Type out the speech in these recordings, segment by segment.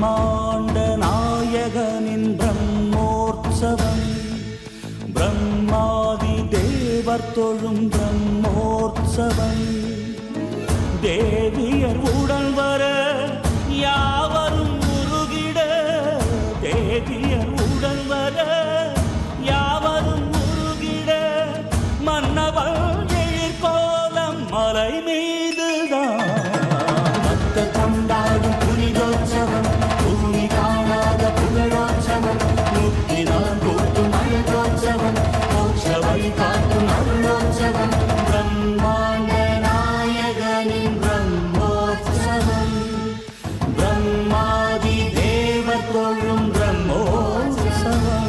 பிரம்மாண்ட நாயகனின் பிரம்மோற்சவம் பிரம்மாதி தேவர் தொழும் பிரம்மோற்சவம் தேவியர் உடன் வர யாவரும் உருகிட தேவியர் உடன் வர யாவரும் உருகிட மன்னவன் எழிற்கோலம் மலை மீதுதான் பக்த கொண்டாடும் புனிதோற்சவம் பூமி காணாத புகழோற்சவம் முக்தி நான் கூட்டும் அழகோற்சவம் மோட்ச வழி காட்டும் அருளோற்சவம் பிரம்மாண்ட நாயகனின் பிரம்மோற்சவம் பிரம்மாதி தேவர் தொழும் பிரம்மோற்சவம்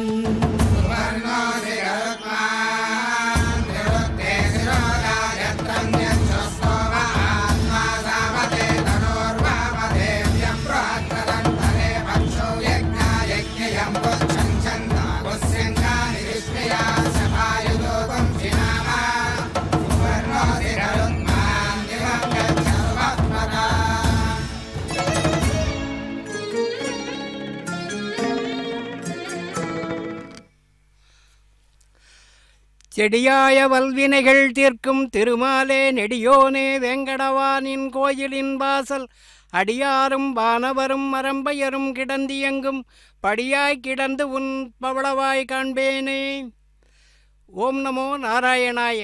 செடியாய வல்வினைகள் தீர்க்கும் திருமாலே நெடியோனே வேங்கடவானின் கோயிலின் வாசல் அடியாரும் வானவரும் மரம்பையரும் கிடந்தியங்கும் படியாய் கிடந்து உன் பவளவாய் காண்பேனே ஓம் நமோ நாராயணாய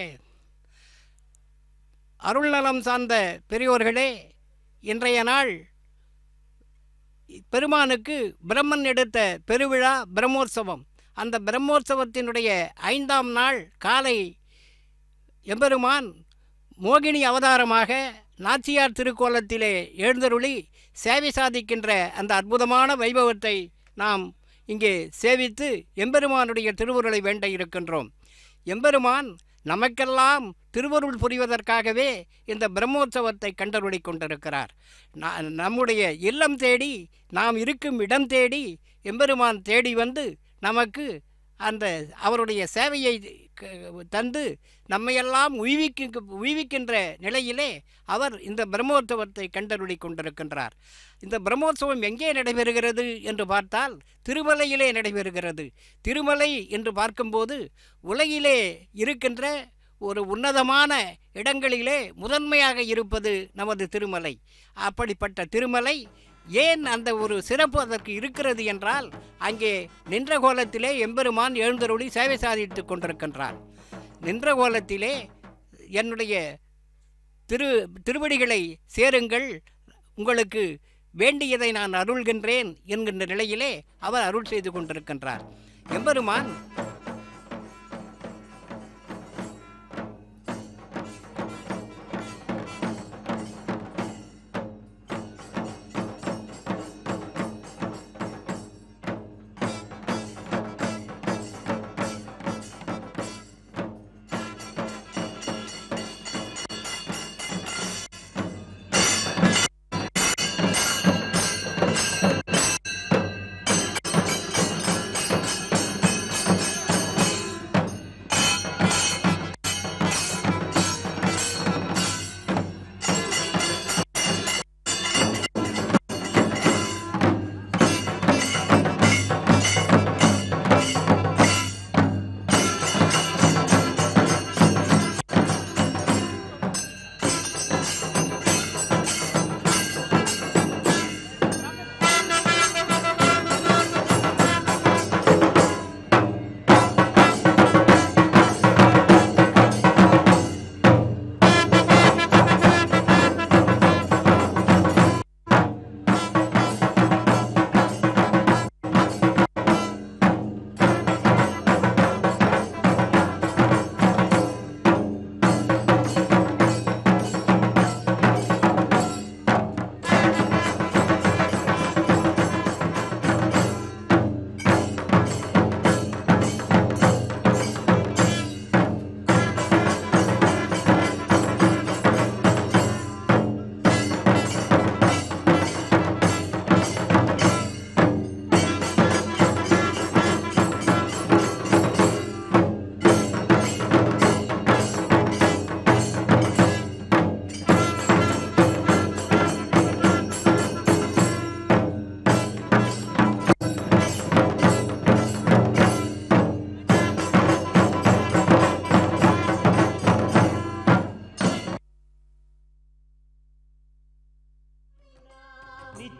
அருள்நலம் சார்ந்த பெரியோர்களே இன்றைய நாள் பெருமானுக்கு பிரம்மன் எடுத்த பெருவிழா பிரம்மோற்சவம் அந்த பிரம்மோற்சவத்தினுடைய ஐந்தாம் நாள் காலை எம்பெருமான் மோகினி அவதாரமாக நாச்சியார் திருக்கோலத்திலே எழுந்தருளி சேவை சாதிக்கின்ற அந்த அற்புதமான வைபவத்தை நாம் இங்கே சேவித்து எம்பெருமானுடைய திருவுருளை வேண்ட இருக்கின்றோம் எம்பெருமான் நமக்கெல்லாம் திருவருள் புரிவதற்காகவே இந்த பிரம்மோற்சவத்தை கண்டருளிக் கொண்டிருக்கிறார் நா- நம்முடைய இல்லம் தேடி நாம் இருக்கும் இடம் தேடி எம்பெருமான் தேடி வந்து நமக்கு அந்த அவருடைய சேவையை க- தந்து நம்மையெல்லாம் உய்விக்கு உய்விக்கின்ற நிலையிலே அவர் இந்த பிரம்மோற்சவத்தை கண்டருளி கொண்டிருக்கின்றார் இந்த பிரம்மோற்சவம் எங்கே நடைபெறுகிறது என்று பார்த்தால் திருமலையிலே நடைபெறுகிறது திருமலை என்று பார்க்கும்போது உலகிலே இருக்கின்ற ஒரு உன்னதமான இடங்களிலே முதன்மையாக இருப்பது நமது திருமலை அப்படிப்பட்ட திருமலை ஏன் அந்த ஒரு சிறப்பு அதற்கு இருக்கிறது என்றால் அங்கே நின்ற கோலத்திலே எம்பெருமான் எழுந்தருளி சேவை சாதித்துக் கொண்டிருக்கின்றார் நின்ற கோலத்திலே என்னுடைய திரு திருவடிகளை சேருங்கள் உங்களுக்கு வேண்டியதை நான் அருள்கின்றேன் என்கின்ற நிலையிலே அவர் அருள் செய்து கொண்டிருக்கின்றார் எம்பெருமான்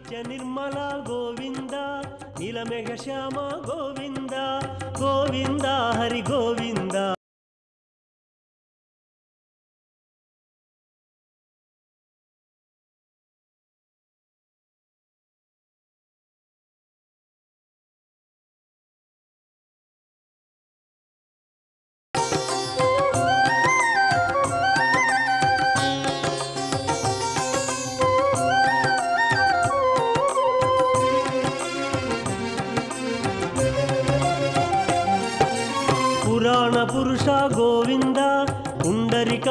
ನಿತ್ಯ ನಿರ್ಮಲ ಗೋವಿಂದ ನೀಲಮೇಘ ಶ್ಯಾಮ ಗೋವಿಂದ ಗೋವಿಂದ ಹರಿ ಗೋವಿಂದ ಪುರಾಣ ಪುರುಷ ಗೋವಿಂದ ಪುಂಡರಿಕ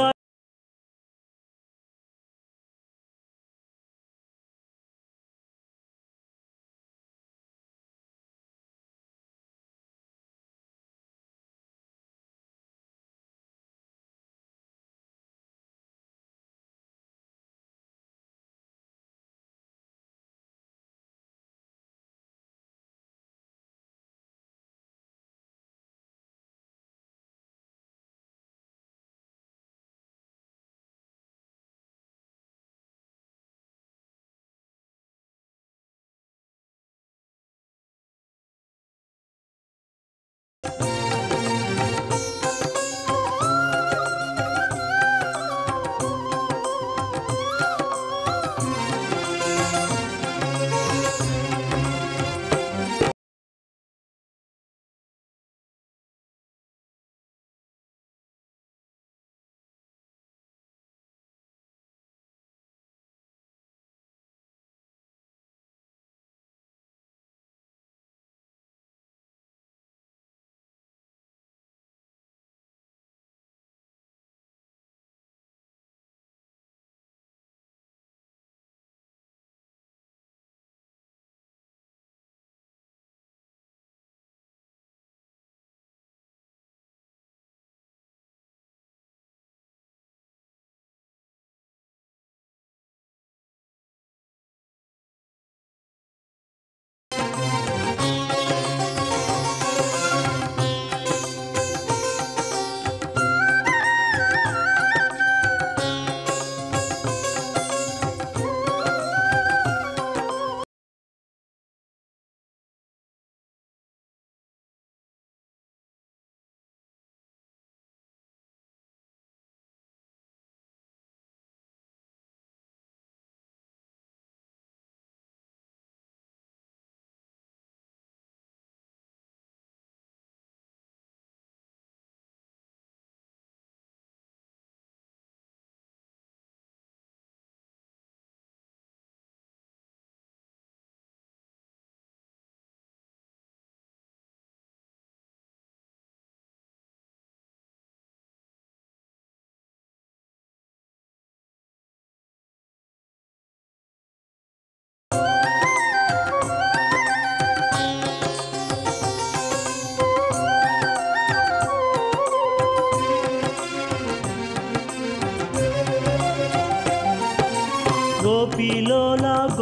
ಗೋಪಿಲೋಲ ಗೋ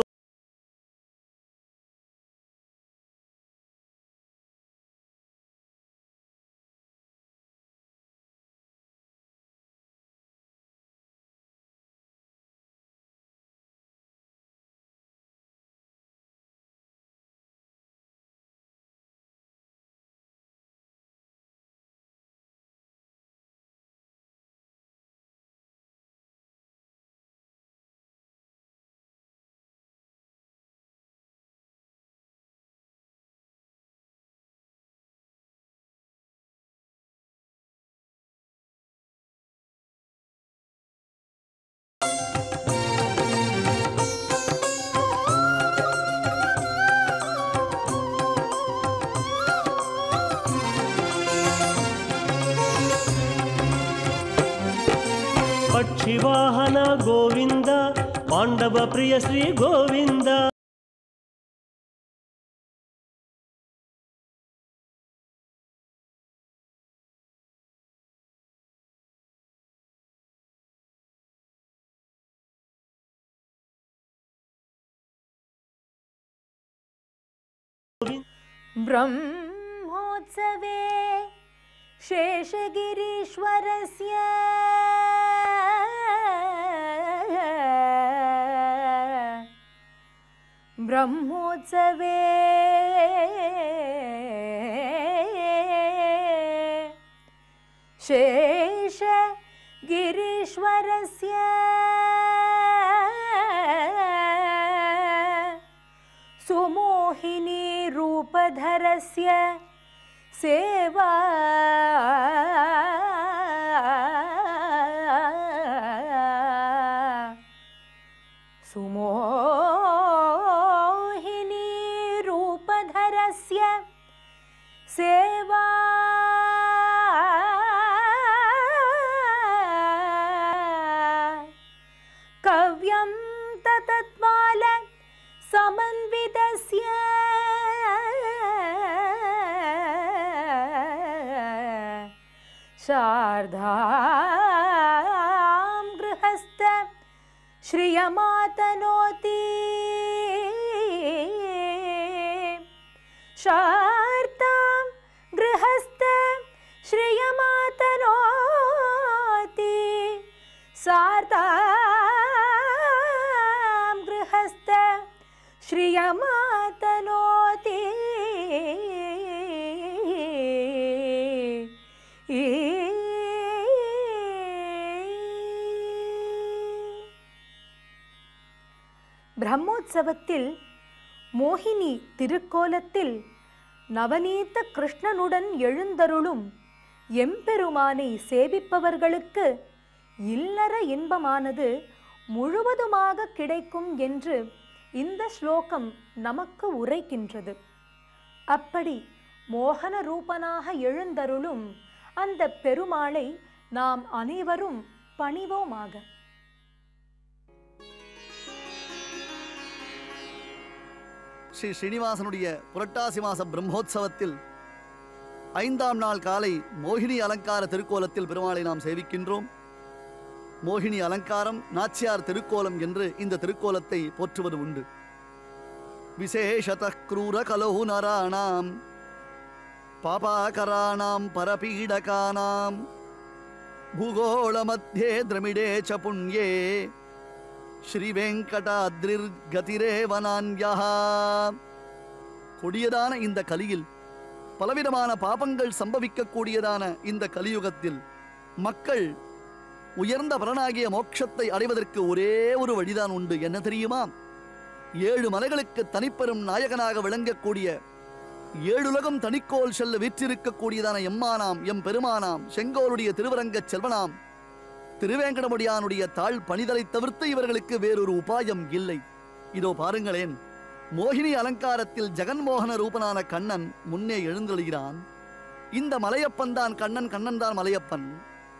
ಪಕ್ಷಿವಾಹನ ಗೋವಿಂದ ಪಾಂಡವ ಪ್ರಿಯ ಶ್ರೀ ಗೋವಿಂದ ब्रह्मोत्सवे शेषगिरीश्वरस्य ब्रह्मोत्सवे शेष गिरीश्वरस्य सुमोहिनी रूपधरस्य सेवा सुमोहिनी रूपधरस्य सेवा कव्यं ततत्माल समन्वितस्य शार्धां गृहस्थ श्रियमातनोति शार्तां गृहस्थ श्रियमातनोति सार्तां गृहस्थ श्रियमातनोति பிரம்மோற்சவத்தில் மோகினி திருக்கோலத்தில் நவநீத கிருஷ்ணனுடன் எழுந்தருளும் எம்பெருமானை சேவிப்பவர்களுக்கு இல்லற இன்பமானது முழுவதுமாக கிடைக்கும் என்று இந்த ஸ்லோகம் நமக்கு உரைக்கின்றது அப்படி மோகன ரூபனாக எழுந்தருளும் அந்த பெருமாளை நாம் அனைவரும் பணிவோமாக ஸ்ரீ ஸ்ரீனிவாசனுடைய புரட்டாசி மாச பிரம்மோற்சவத்தில் ஐந்தாம் நாள் காலை மோகினி அலங்கார திருக்கோலத்தில் பெருமாளை நாம் சேவிக்கின்றோம் மோகினி அலங்காரம் நாச்சியார் திருக்கோலம் என்று இந்த திருக்கோலத்தை போற்றுவது உண்டு விசேஷத க்ரூர கலவு நராணாம் பாபாகராணாம் பரபீடகானாம் பூகோள மத்தியே திரமிடே ச புண்யே ஸ்ரீவேங்கடாத்ரிர் கதிரேவனான்யா கொடியதான இந்த கலியில் பலவிதமான பாபங்கள் சம்பவிக்கக்கூடியதான இந்த கலியுகத்தில் மக்கள் உயர்ந்த பலனாகிய மோட்சத்தை அடைவதற்கு ஒரே ஒரு வழிதான் உண்டு என்ன தெரியுமா ஏழு மலைகளுக்கு தனிப்பெரும் நாயகனாக விளங்கக்கூடிய ஏழுலகம் தனிக்கோல் செல்ல வீற்றிருக்கக்கூடியதான எம்மானாம் எம் பெருமானாம் செங்கோலுடைய திருவரங்கச் செல்வனாம் திருவேங்கடமுடியானுடைய தாழ் பணிதலை தவிர்த்து இவர்களுக்கு வேறொரு உபாயம் இல்லை இதோ பாருங்களேன் மோகினி அலங்காரத்தில் ஜெகன்மோகன ரூபனான கண்ணன் முன்னே எழுந்தொழுகிறான் இந்த மலையப்பன் தான் கண்ணன் கண்ணன் தான் மலையப்பன்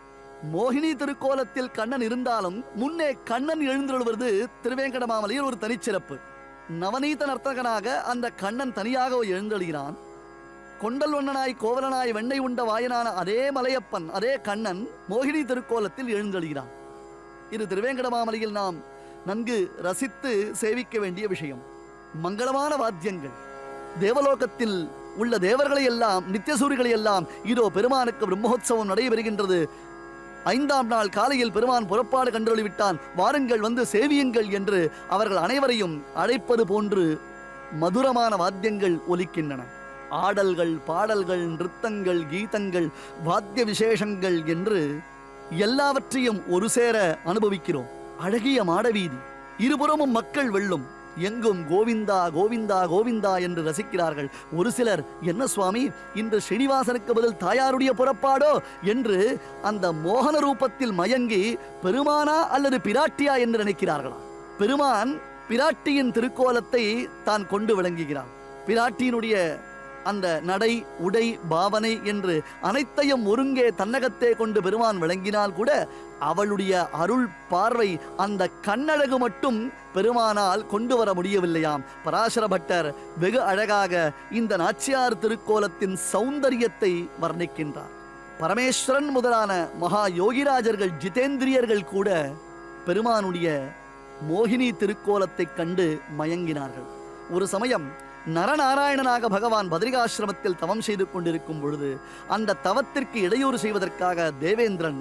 மோகினி திருக்கோலத்தில் கண்ணன் இருந்தாலும் முன்னே கண்ணன் எழுந்தொழுவது திருவேங்கடமாமலையில் ஒரு தனிச்சிறப்பு நவநீத நர்த்தகனாக அந்த கண்ணன் தனியாக எழுந்தொழுகிறான் கொண்டல் வண்ணனாய் கோவலனாய் வெண்ணெய் உண்ட வாயனான அதே மலையப்பன் அதே கண்ணன் மோகினி திருக்கோலத்தில் எழுந்தொழுகிறான் இது திருவேங்கடமாமலையில் நாம் நன்கு ரசித்து சேவிக்க வேண்டிய விஷயம் மங்களமான வாத்தியங்கள் தேவலோகத்தில் உள்ள தேவர்களை எல்லாம் நித்தியசூரிகளை எல்லாம் இதோ பெருமானுக்கு பிரம்மோற்சவம் நடைபெறுகின்றது ஐந்தாம் நாள் காலையில் பெருமான் புறப்பாடு கண்டொழிவிட்டான் வாருங்கள் வந்து சேவியுங்கள் என்று அவர்கள் அனைவரையும் அழைப்பது போன்று மதுரமான வாத்தியங்கள் ஒலிக்கின்றன ஆடல்கள் பாடல்கள் நிறுத்தங்கள் கீதங்கள் வாத்திய விசேஷங்கள் என்று எல்லாவற்றையும் ஒரு சேர அனுபவிக்கிறோம் அழகிய மாடவீதி இருபுறமும் மக்கள் வெல்லும் எங்கும் கோவிந்தா கோவிந்தா கோவிந்தா என்று ரசிக்கிறார்கள் ஒரு சிலர் என்ன சுவாமி இன்று ஸ்ரீனிவாசனுக்கு பதில் தாயாருடைய புறப்பாடோ என்று அந்த மோகன ரூபத்தில் மயங்கி பெருமானா அல்லது பிராட்டியா என்று நினைக்கிறார்களாம் பெருமான் பிராட்டியின் திருக்கோலத்தை தான் கொண்டு விளங்குகிறான் பிராட்டியினுடைய அந்த நடை உடை பாவனை என்று அனைத்தையும் ஒருங்கே தன்னகத்தே கொண்டு பெருமான் விளங்கினால் கூட அவளுடைய அருள் பார்வை அந்த கண்ணழகு மட்டும் பெருமானால் கொண்டு வர முடியவில்லையாம் பராசர பட்டர் வெகு அழகாக இந்த நாச்சியார் திருக்கோலத்தின் சௌந்தரியத்தை வர்ணிக்கின்றார் பரமேஸ்வரன் முதலான மகா யோகிராஜர்கள் ஜிதேந்திரியர்கள் கூட பெருமானுடைய மோகினி திருக்கோலத்தைக் கண்டு மயங்கினார்கள் ஒரு சமயம் நரநாராயணனாக பகவான் பத்ரிகாசிரமத்தில் தவம் செய்து கொண்டிருக்கும் பொழுது அந்த தவத்திற்கு இடையூறு செய்வதற்காக தேவேந்திரன்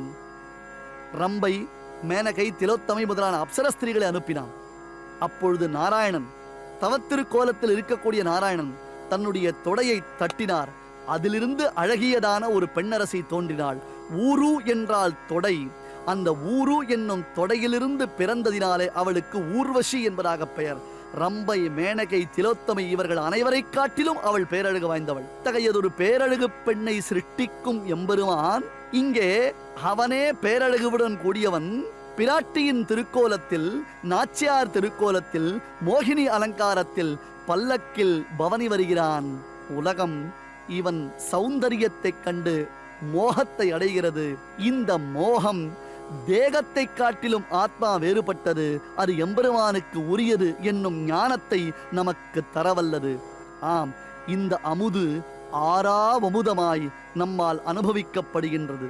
ரம்பை மேனகை திலோத்தமை முதலான அப்சர ஸ்திரீகளை அனுப்பினான் அப்பொழுது நாராயணன் தவத்திருக்கோலத்தில் இருக்கக்கூடிய நாராயணன் தன்னுடைய தொடையை தட்டினார் அதிலிருந்து அழகியதான ஒரு பெண்ணரசி தோன்றினாள் ஊரு என்றால் தொடை அந்த ஊரு என்னும் தொடையிலிருந்து பிறந்ததினாலே அவளுக்கு ஊர்வசி என்பதாக பெயர் ரம்பை மேனகை திலோத்தமை இவர்கள் அனைவரை காட்டிலும் அவள் பேரழகு வாய்ந்தவள் இத்தகையதொரு பேரழகு பெண்ணை சிருஷ்டிக்கும் எம்பெருமான் இங்கே அவனே பேரழகுவுடன் கூடியவன் பிராட்டியின் திருக்கோலத்தில் நாச்சியார் திருக்கோலத்தில் மோகினி அலங்காரத்தில் பல்லக்கில் பவனி வருகிறான் உலகம் இவன் சௌந்தரியத்தைக் கண்டு மோகத்தை அடைகிறது இந்த மோகம் தேகத்தை காட்டிலும் ஆத்மா வேறுபட்டது அது எம்பெருமானுக்கு உரியது என்னும் ஞானத்தை நமக்கு தரவல்லது ஆம் இந்த அமுது ஆறாவமுதமாய் நம்மால் அனுபவிக்கப்படுகின்றது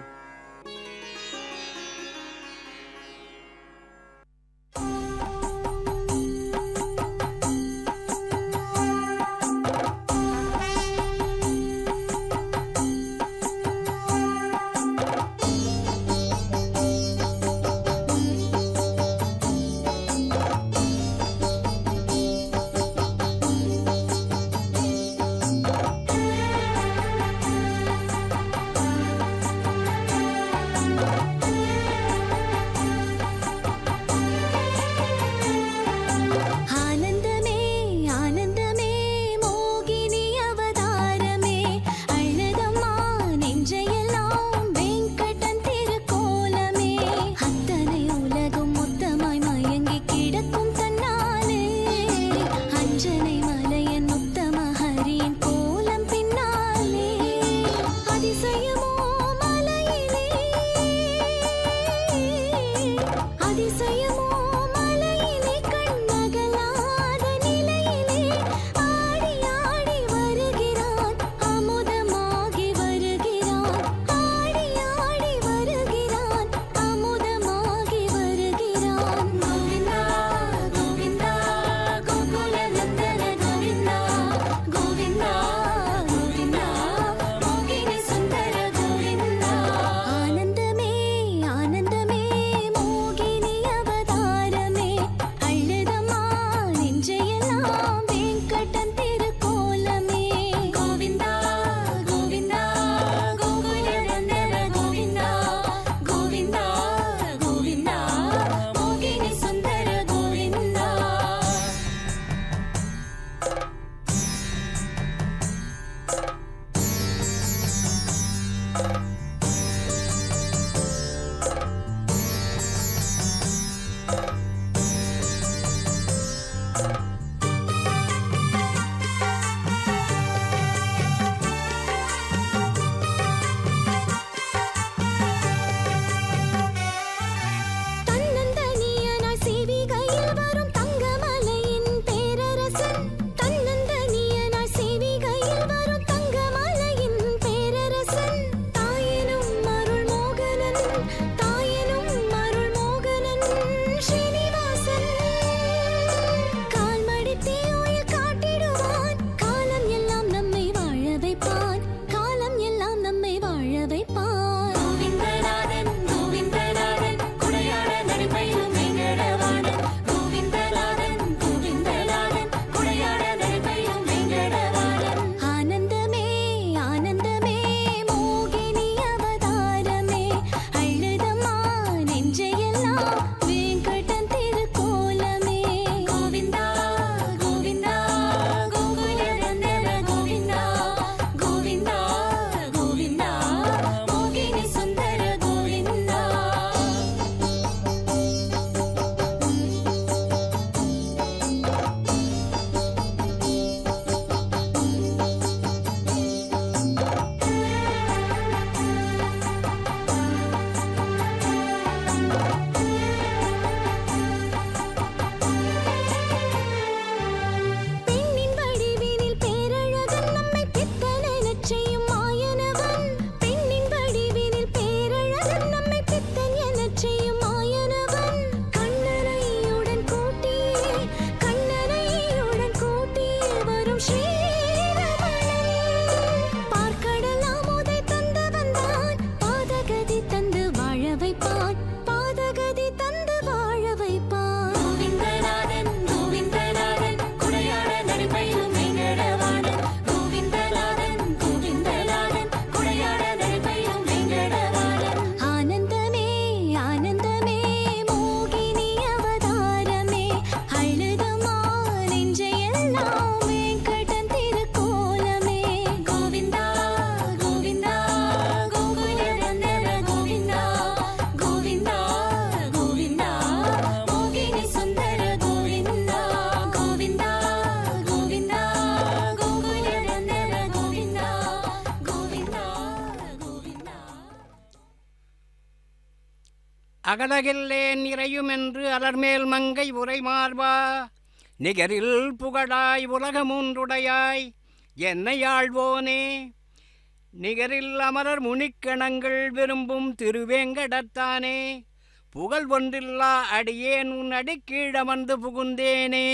அகலகில்லேன் நிறையும் என்று அலர்மேல் மங்கை உரை மார்பா நிகரில் புகழாய் உலகமூன்றுடையாய் என்னை ஆழ்வோனே நிகரில் அமரர் முனிக்கணங்கள் விரும்பும் திருவேங்கடத்தானே புகழ் ஒன்றில்லா அடியேன் உன் அடிக்கீழமர்ந்து புகுந்தேனே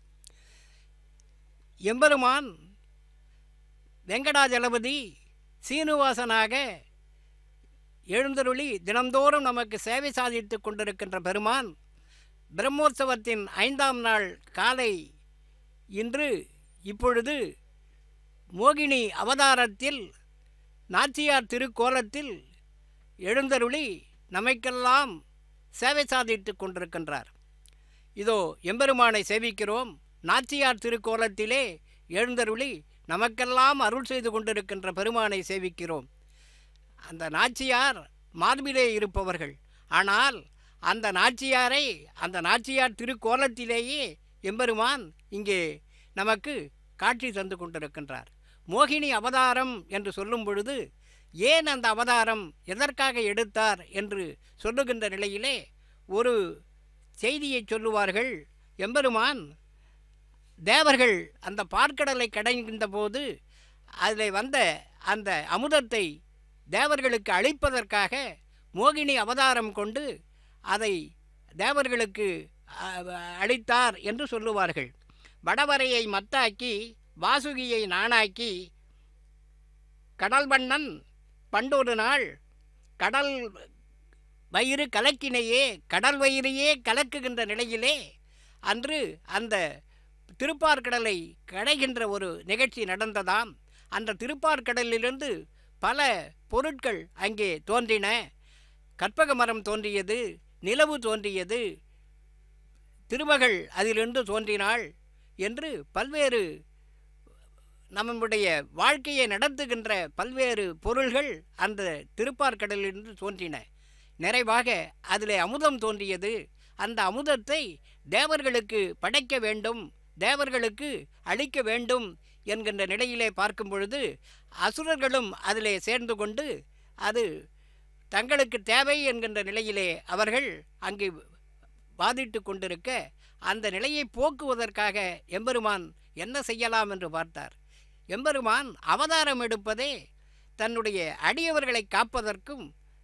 எம்பெருமான் வெங்கடாஜலபதி சீனிவாசனாக எழுந்தருளி தினந்தோறும் நமக்கு சேவை சாதித்து கொண்டிருக்கின்ற பெருமான் பிரம்மோற்சவத்தின் ஐந்தாம் நாள் காலை இன்று இப்பொழுது மோகினி அவதாரத்தில் நாச்சியார் திருக்கோலத்தில் எழுந்தருளி நமக்கெல்லாம் சேவை சாதித்து கொண்டிருக்கின்றார் இதோ எம்பெருமானை சேவிக்கிறோம் நாச்சியார் திருக்கோலத்திலே எழுந்தருளி நமக்கெல்லாம் அருள் செய்து கொண்டிருக்கின்ற பெருமானை சேவிக்கிறோம் அந்த நாச்சியார் மார்பிலே இருப்பவர்கள் ஆனால் அந்த நாச்சியாரை அந்த நாச்சியார் திருக்கோலத்திலேயே எம்பெருமான் இங்கே நமக்கு காட்சி தந்து கொண்டிருக்கின்றார் மோகினி அவதாரம் என்று சொல்லும் பொழுது ஏன் அந்த அவதாரம் எதற்காக எடுத்தார் என்று சொல்லுகின்ற நிலையிலே ஒரு செய்தியை சொல்லுவார்கள் எம்பெருமான் தேவர்கள் அந்த பார்க்கடலை கடைகின்ற போது அதில் வந்த அந்த அமுதத்தை தேவர்களுக்கு அளிப்பதற்காக மோகினி அவதாரம் கொண்டு அதை தேவர்களுக்கு அ, அளித்தார் என்று சொல்லுவார்கள் வடவரையை மத்தாக்கி வாசுகியை நாணாக்கி கடல் வண்ணன் பண்டொரு நாள் கடல் வயிறு கலக்கினையே கடல் வயிறையே கலக்குகின்ற நிலையிலே அன்று அந்த திருப்பார்கடலை கடைகின்ற ஒரு நிகழ்ச்சி நடந்ததாம் அந்த திருப்பார்கடலிலிருந்து பல பொருட்கள் அங்கே தோன்றின கற்பக மரம் தோன்றியது நிலவு தோன்றியது திருமகள் அதிலிருந்து தோன்றினாள் என்று பல்வேறு நம்முடைய வாழ்க்கையை நடத்துகின்ற பல்வேறு பொருள்கள் அந்த திருப்பார்கடலிலிருந்து தோன்றின நிறைவாக அதில் அமுதம் தோன்றியது அந்த அமுதத்தை தேவர்களுக்கு படைக்க வேண்டும் தேவர்களுக்கு அளிக்க வேண்டும் என்கின்ற நிலையிலே பார்க்கும் பொழுது அசுரர்களும் அதிலே சேர்ந்து கொண்டு அது தங்களுக்கு தேவை என்கின்ற நிலையிலே அவர்கள் அங்கு வாதிட்டு கொண்டிருக்க அந்த நிலையை போக்குவதற்காக எம்பெருமான் என்ன செய்யலாம் என்று பார்த்தார் எம்பெருமான் அவதாரம் எடுப்பதே தன்னுடைய அடியவர்களை காப்பதற்கும்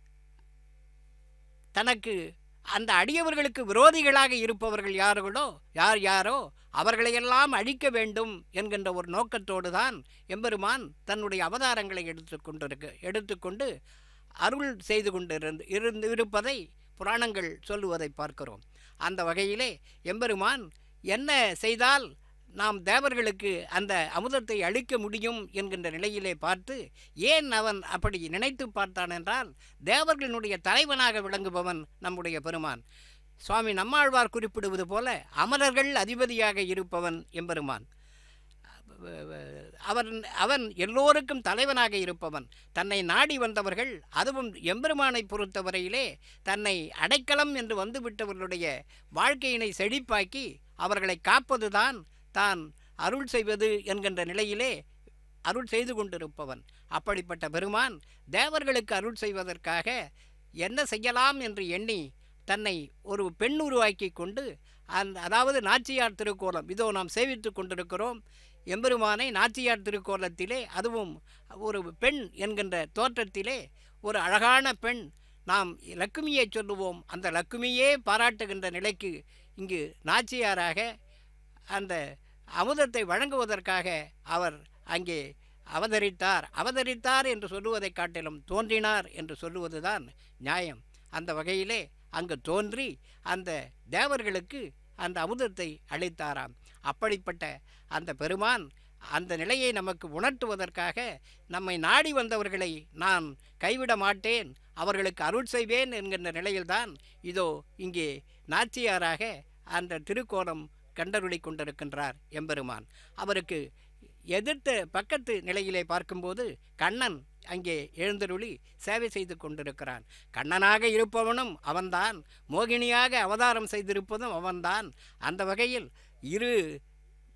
தனக்கு அந்த அடியவர்களுக்கு விரோதிகளாக இருப்பவர்கள் யார்களோ யார் யாரோ அவர்களையெல்லாம் அழிக்க வேண்டும் என்கின்ற ஒரு நோக்கத்தோடு தான் எம்பெருமான் தன்னுடைய அவதாரங்களை எடுத்துக்கொண்டிருக்க எடுத்துக்கொண்டு அருள் செய்து கொண்டிருந்து இருந்து இருப்பதை புராணங்கள் சொல்லுவதை பார்க்கிறோம் அந்த வகையிலே எம்பெருமான் என்ன செய்தால் நாம் தேவர்களுக்கு அந்த அமுதத்தை அளிக்க முடியும் என்கின்ற நிலையிலே பார்த்து ஏன் அவன் அப்படி நினைத்து பார்த்தான் என்றால் தேவர்களுடைய தலைவனாக விளங்குபவன் நம்முடைய பெருமான் சுவாமி நம்மாழ்வார் குறிப்பிடுவது போல அமரர்கள் அதிபதியாக இருப்பவன் எம்பெருமான் அவன் அவன் எல்லோருக்கும் தலைவனாக இருப்பவன் தன்னை நாடி வந்தவர்கள் அதுவும் எம்பெருமானை பொறுத்தவரையிலே தன்னை அடைக்கலம் என்று வந்துவிட்டவர்களுடைய வாழ்க்கையினை செழிப்பாக்கி அவர்களை காப்பதுதான் தான் அருள் செய்வது என்கின்ற நிலையிலே அருள் செய்து கொண்டிருப்பவன் அப்படிப்பட்ட பெருமான் தேவர்களுக்கு அருள் செய்வதற்காக என்ன செய்யலாம் என்று எண்ணி தன்னை ஒரு பெண் உருவாக்கி கொண்டு அந்த அதாவது நாச்சியார் திருக்கோலம் இதோ நாம் சேவித்து கொண்டிருக்கிறோம் எம்பெருமானை நாச்சியார் திருக்கோலத்திலே அதுவும் ஒரு பெண் என்கின்ற தோற்றத்திலே ஒரு அழகான பெண் நாம் லக்குமியை சொல்லுவோம் அந்த லக்குமியே பாராட்டுகின்ற நிலைக்கு இங்கு நாச்சியாராக அந்த அமுதத்தை வழங்குவதற்காக அவர் அங்கே அவதரித்தார் அவதரித்தார் என்று சொல்லுவதைக் காட்டிலும் தோன்றினார் என்று சொல்லுவதுதான் நியாயம் அந்த வகையிலே அங்கு தோன்றி அந்த தேவர்களுக்கு அந்த அமுதத்தை அளித்தாராம் அப்படிப்பட்ட அந்த பெருமான் அந்த நிலையை நமக்கு உணர்த்துவதற்காக நம்மை நாடி வந்தவர்களை நான் கைவிட மாட்டேன் அவர்களுக்கு அருள் செய்வேன் என்கின்ற நிலையில்தான் இதோ இங்கே நாச்சியாராக அந்த திருக்கோலம் கண்டருளி கொண்டிருக்கின்றார் எம்பெருமான் அவருக்கு எதிர்த்த பக்கத்து நிலையிலே பார்க்கும்போது கண்ணன் அங்கே எழுந்தருளி சேவை செய்து கொண்டிருக்கிறான் கண்ணனாக இருப்பவனும் அவன்தான் மோகினியாக அவதாரம் செய்திருப்பதும் அவன்தான் அந்த வகையில் இரு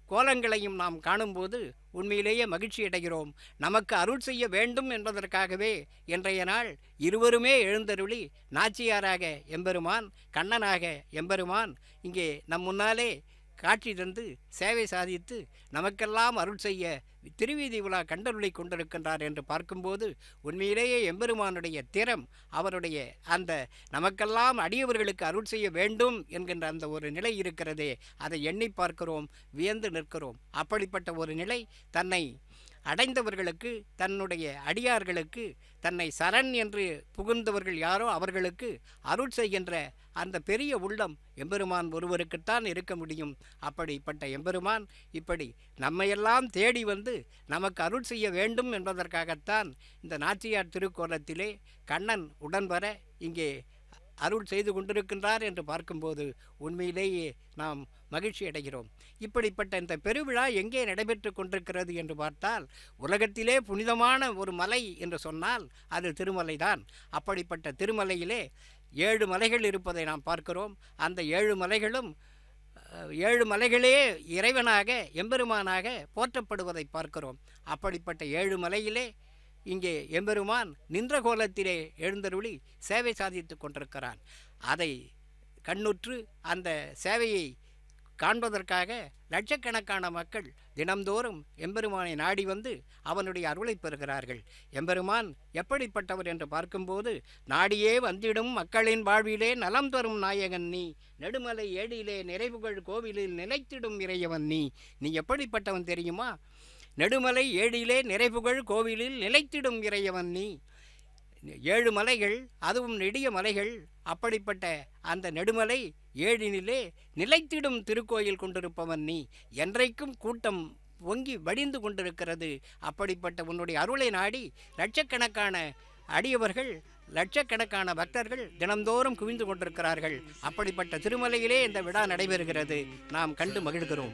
கோலங்களையும் நாம் காணும்போது உண்மையிலேயே மகிழ்ச்சி அடைகிறோம் நமக்கு அருள் செய்ய வேண்டும் என்பதற்காகவே இன்றைய நாள் இருவருமே எழுந்தருளி நாச்சியாராக எம்பெருமான் கண்ணனாக எம்பெருமான் இங்கே நம் முன்னாலே காட்சி தந்து சேவை சாதித்து நமக்கெல்லாம் அருள் செய்ய திருவீதி விழா கண்டருளை கொண்டிருக்கின்றார் என்று பார்க்கும்போது உண்மையிலேயே எம்பெருமானுடைய திறம் அவருடைய அந்த நமக்கெல்லாம் அடியவர்களுக்கு அருள் செய்ய வேண்டும் என்கின்ற அந்த ஒரு நிலை இருக்கிறதே அதை எண்ணி பார்க்கிறோம் வியந்து நிற்கிறோம் அப்படிப்பட்ட ஒரு நிலை தன்னை அடைந்தவர்களுக்கு தன்னுடைய அடியார்களுக்கு தன்னை சரண் என்று புகுந்தவர்கள் யாரோ அவர்களுக்கு அருள் செய்கின்ற அந்த பெரிய உள்ளம் எம்பெருமான் ஒருவருக்குத்தான் இருக்க முடியும் அப்படிப்பட்ட எம்பெருமான் இப்படி நம்மையெல்லாம் தேடி வந்து நமக்கு அருள் செய்ய வேண்டும் என்பதற்காகத்தான் இந்த நாச்சியார் திருக்கோலத்திலே கண்ணன் உடன் வர இங்கே அருள் செய்து கொண்டிருக்கின்றார் என்று பார்க்கும்போது உண்மையிலேயே நாம் மகிழ்ச்சி அடைகிறோம் இப்படிப்பட்ட இந்த பெருவிழா எங்கே நடைபெற்று கொண்டிருக்கிறது என்று பார்த்தால் உலகத்திலே புனிதமான ஒரு மலை என்று சொன்னால் அது திருமலைதான் அப்படிப்பட்ட திருமலையிலே ஏழு மலைகள் இருப்பதை நாம் பார்க்கிறோம் அந்த ஏழு மலைகளும் அஹ், ஏழு மலைகளே இறைவனாக எம்பெருமானாக போற்றப்படுவதை பார்க்கிறோம் அப்படிப்பட்ட ஏழு மலையிலே இங்கே எம்பெருமான் நின்ற கோலத்திலே எழுந்தருளி சேவை சாதித்து கொண்டிருக்கிறான் அதை கண்ணுற்று அந்த சேவையை காண்பதற்காக லட்சக்கணக்கான மக்கள் தினம்தோறும் எம்பெருமானை நாடி வந்து அவனுடைய அருளை பெறுகிறார்கள் எம்பெருமான் எப்படிப்பட்டவர் என்று பார்க்கும்போது நாடியே வந்திடும் மக்களின் வாழ்விலே நலம் தரும் நாயகன் நீ நெடுமலை ஏடியிலே நிறைவுகள் கோவிலில் நிலைத்திடும் இறையவன் நீ நீ எப்படிப்பட்டவன் தெரியுமா நெடுமலை ஏழிலே நிறைவுகள் கோவிலில் நிலைத்திடும் இறையவன் நீ ஏழு மலைகள் அதுவும் நெடிய மலைகள் அப்படிப்பட்ட அந்த நெடுமலை ஏழினிலே நிலைத்திடும் திருக்கோயில் கொண்டிருப்பவன் நீ என்றைக்கும் கூட்டம் பொங்கி வடிந்து கொண்டிருக்கிறது அப்படிப்பட்ட உன்னுடைய அருளை நாடி லட்சக்கணக்கான அடியவர்கள் லட்சக்கணக்கான பக்தர்கள் தினந்தோறும் குவிந்து கொண்டிருக்கிறார்கள் அப்படிப்பட்ட திருமலையிலே இந்த விழா நடைபெறுகிறது நாம் கண்டு மகிழ்கிறோம்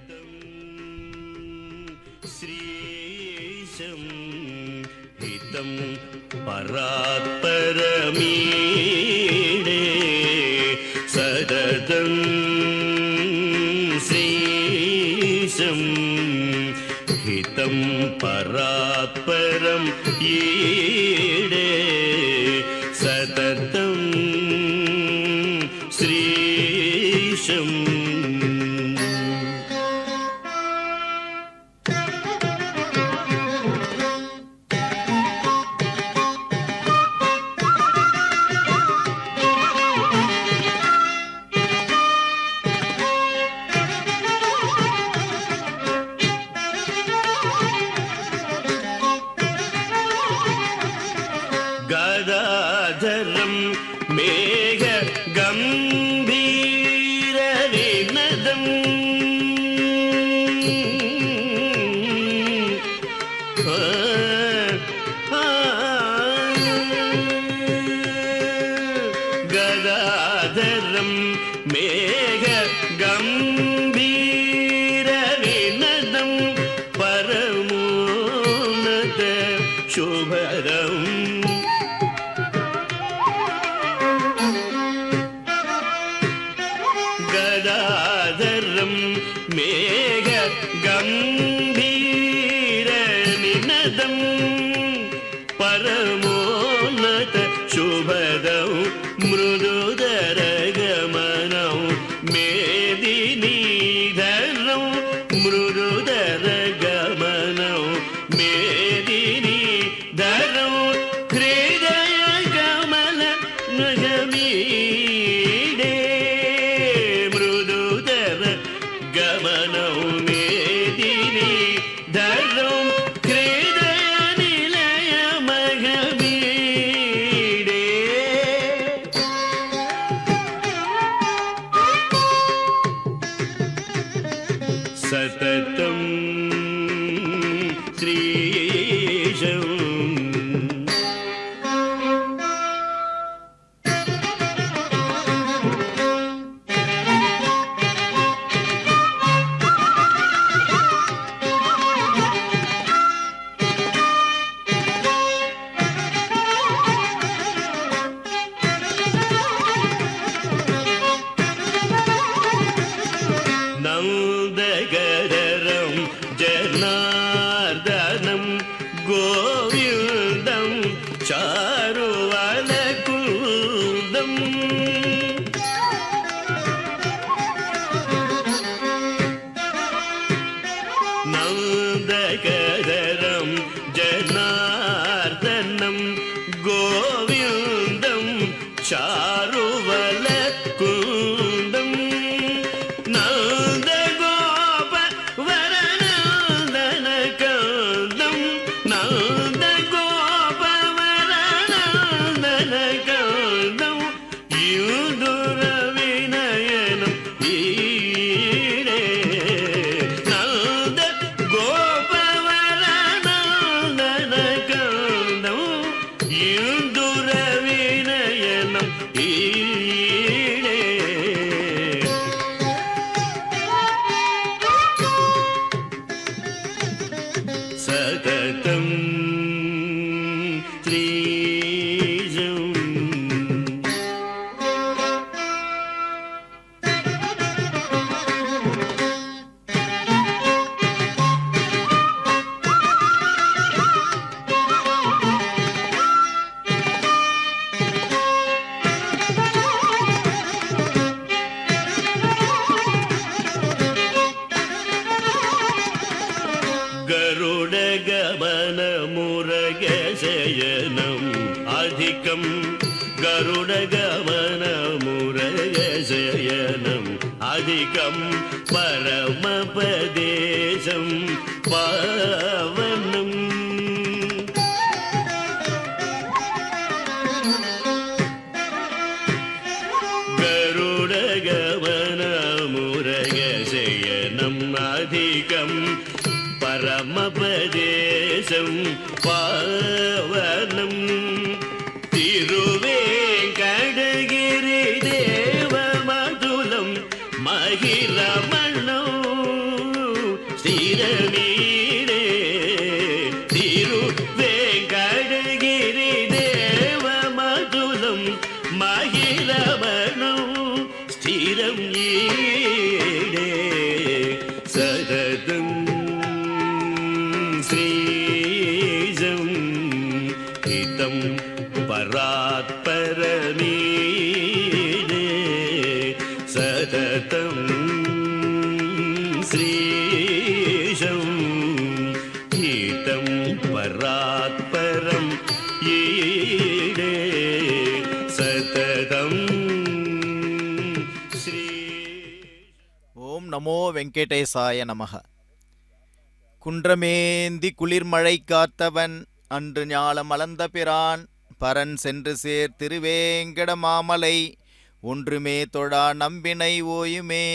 श्रीशं हितं परात्परमीडे सदतं श्रीशं हितं परात्परं ईडे सततं श्रीशम् गदाधरं मेघ गम्भीरविनदम् गदाधरं मेघ गम्भीरविनदं परमोन्नत शुभदम् गदाधरं मेघ गम्भीरनिनदं परमोन्नत शुभदौ मृदुदरगमनौ मेदिनीधरौ मृदुदरगमनौ मेदिनीधरौ हृदयगमन नगमीडे मृदुदर गमनौ मेदिनी धरौ हृदयनिलयमगमीडे सततं श्रीशम् நந்தகரம் गरुडगमनमुरगशयनम् अधिकम् गरुडगमनमुरगशयनम् अधिकं परमपदेशं पावनम् गरुडगमनमुरगशयनम् अधिकं परमपदेशं पावनम् तिरुवेङ्कटगिरिदेवमधुलं महिरमणौ स्थिरमीडे तिरुवेङ्कटगिरिदेवमधुलं महिरमणौ स्थिरं ईडे सततं श्रीजं हितं परात्परमीडे सततं श्रीशं हितं परात्परम् ईडे सततं श्री ஓம் நமோ வெங்கடேசாய நமக குன்றமேந்தி குளிர்மழை காத்தவன் அன்று ஞாலம் மலர்ந்த பிரான் பரன் சென்று சேர் திருவேங்கட மாமலை ஒன்றுமே தொழா நம்பினை ஓயுமே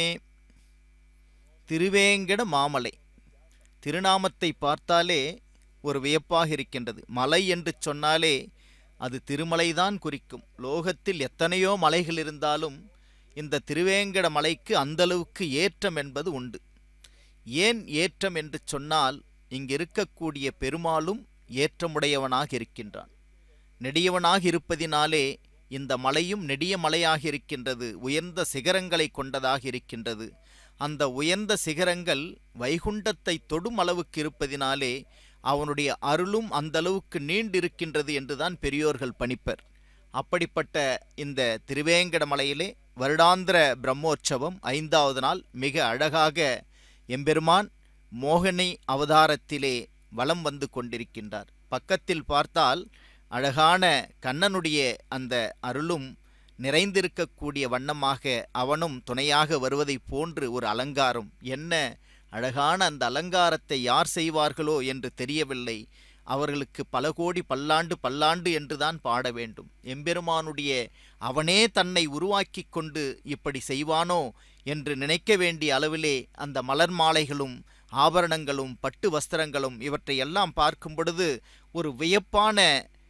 திருவேங்கட மாமலை திருநாமத்தை பார்த்தாலே ஒரு வியப்பாக இருக்கின்றது மலை என்று சொன்னாலே அது திருமலைதான் குறிக்கும் லோகத்தில் எத்தனையோ மலைகள் இருந்தாலும் இந்த திருவேங்கட மலைக்கு அந்தளவுக்கு ஏற்றம் என்பது உண்டு ஏன் ஏற்றம் என்று சொன்னால் இங்கு இருக்கக்கூடிய பெருமாளும் ஏற்றமுடையவனாக இருக்கின்றான் நெடியவனாக இருப்பதினாலே இந்த மலையும் நெடிய மலையாக இருக்கின்றது உயர்ந்த சிகரங்களை கொண்டதாக இருக்கின்றது அந்த உயர்ந்த சிகரங்கள் வைகுண்டத்தை தொடும் அளவுக்கு இருப்பதினாலே அவனுடைய அருளும் அந்த அளவுக்கு நீண்டிருக்கின்றது என்றுதான் பெரியோர்கள் பணிப்பர் அப்படிப்பட்ட இந்த திருவேங்கட மலையிலே வருடாந்திர பிரம்மோற்சவம் ஐந்தாவது நாள் மிக அழகாக எம்பெருமான் மோகினி அவதாரத்திலே வலம் வந்து கொண்டிருக்கின்றார் பக்கத்தில் பார்த்தால் அழகான கண்ணனுடைய அந்த அருளும் நிறைந்திருக்கக்கூடிய வண்ணமாக அவனும் துணையாக வருவதைப் போன்று ஒரு அலங்காரம் என்ன அழகான அந்த அலங்காரத்தை யார் செய்வார்களோ என்று தெரியவில்லை அவர்களுக்கு பல கோடி பல்லாண்டு பல்லாண்டு என்றுதான் பாட வேண்டும் எம்பெருமானுடைய அவனே தன்னை உருவாக்கி கொண்டு இப்படி செய்வானோ என்று நினைக்க வேண்டிய அளவிலே அந்த மலர் மாலைகளும் ஆபரணங்களும் பட்டு வஸ்திரங்களும் இவற்றை எல்லாம் பார்க்கும் பொழுது ஒரு வியப்பான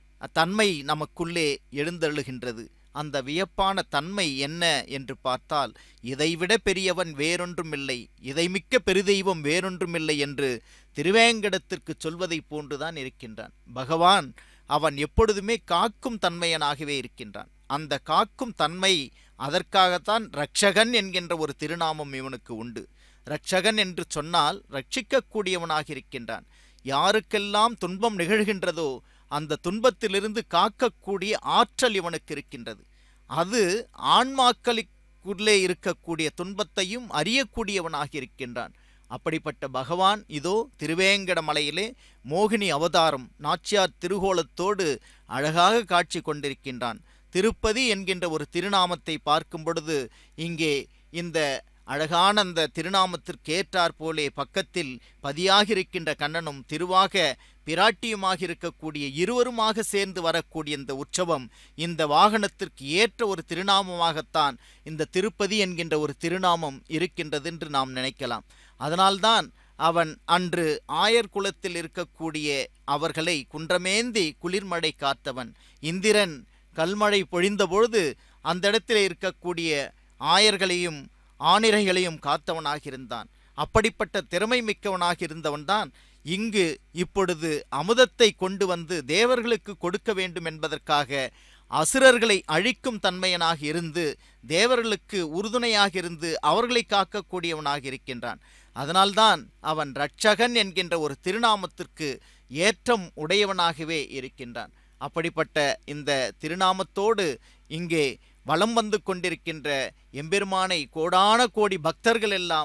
தன்மை நமக்குள்ளே எழுந்தருளுகின்றது அந்த வியப்பான தன்மை என்ன என்று பார்த்தால் இதைவிட பெரியவன் வேறொன்றுமில்லை இதைமிக்க பெருதெய்வம் வேறொன்றுமில்லை என்று திருவேங்கடத்திற்கு சொல்வதைப் போன்றுதான் இருக்கின்றான் பகவான் அவன் எப்பொழுதுமே காக்கும் தன்மையனாகவே இருக்கின்றான் அந்த காக்கும் தன்மை அதற்காகத்தான் ரட்சகன் என்கின்ற ஒரு திருநாமம் இவனுக்கு உண்டு ரட்சகன் என்று சொன்னால் ரட்சிக்கக்கூடியவனாக இருக்கின்றான் யாருக்கெல்லாம் துன்பம் நிகழ்கின்றதோ அந்த துன்பத்திலிருந்து காக்கக்கூடிய ஆற்றல் இவனுக்கு இருக்கின்றது அது ஆன்மாக்களுக்குள்ளே இருக்கக்கூடிய துன்பத்தையும் அறியக்கூடியவனாக இருக்கின்றான் அப்படிப்பட்ட பகவான் இதோ திருவேங்கட மலையிலே மோகினி அவதாரம் நாச்சியார் திருகோலத்தோடு அழகாக காட்சி கொண்டிருக்கின்றான் திருப்பதி என்கின்ற ஒரு திருநாமத்தை பார்க்கும் பொழுது இங்கே இந்த அழகான அந்த திருநாமத்திற்கு ஏற்றாற் போலே பக்கத்தில் பதியாக இருக்கின்ற கண்ணனும் திருவாக பிராட்டியுமாக இருக்கக்கூடிய இருவருமாக சேர்ந்து வரக்கூடிய இந்த உற்சவம் இந்த வாகனத்திற்கு ஏற்ற ஒரு திருநாமமாகத்தான் இந்த திருப்பதி என்கின்ற ஒரு திருநாமம் இருக்கின்றது என்று நாம் நினைக்கலாம் அதனால்தான் அவன் அன்று ஆயர் குலத்தில் இருக்கக்கூடிய அவர்களை குன்றமேந்தி குளிர்மழை காத்தவன் இந்திரன் கல்மழை பொழிந்தபொழுது அந்த இடத்திலே இருக்கக்கூடிய ஆயர்களையும் ஆணிரைகளையும் காத்தவனாக இருந்தான் அப்படிப்பட்ட திறமை மிக்கவனாக இருந்தவன்தான் இங்கு இப்பொழுது அமுதத்தை கொண்டு வந்து தேவர்களுக்கு கொடுக்க வேண்டும் என்பதற்காக அசுரர்களை அழிக்கும் தன்மையனாக இருந்து தேவர்களுக்கு உறுதுணையாக இருந்து அவர்களை காக்கக்கூடியவனாக இருக்கின்றான் அதனால்தான் அவன் ரட்சகன் என்கின்ற ஒரு திருநாமத்திற்கு ஏற்றம் உடையவனாகவே இருக்கின்றான் அப்படிப்பட்ட இந்த திருநாமத்தோடு இங்கே வலம் வந்து கொண்டிருக்கின்ற எம்பெருமானை கோடான கோடி பக்தர்கள் எல்லாம்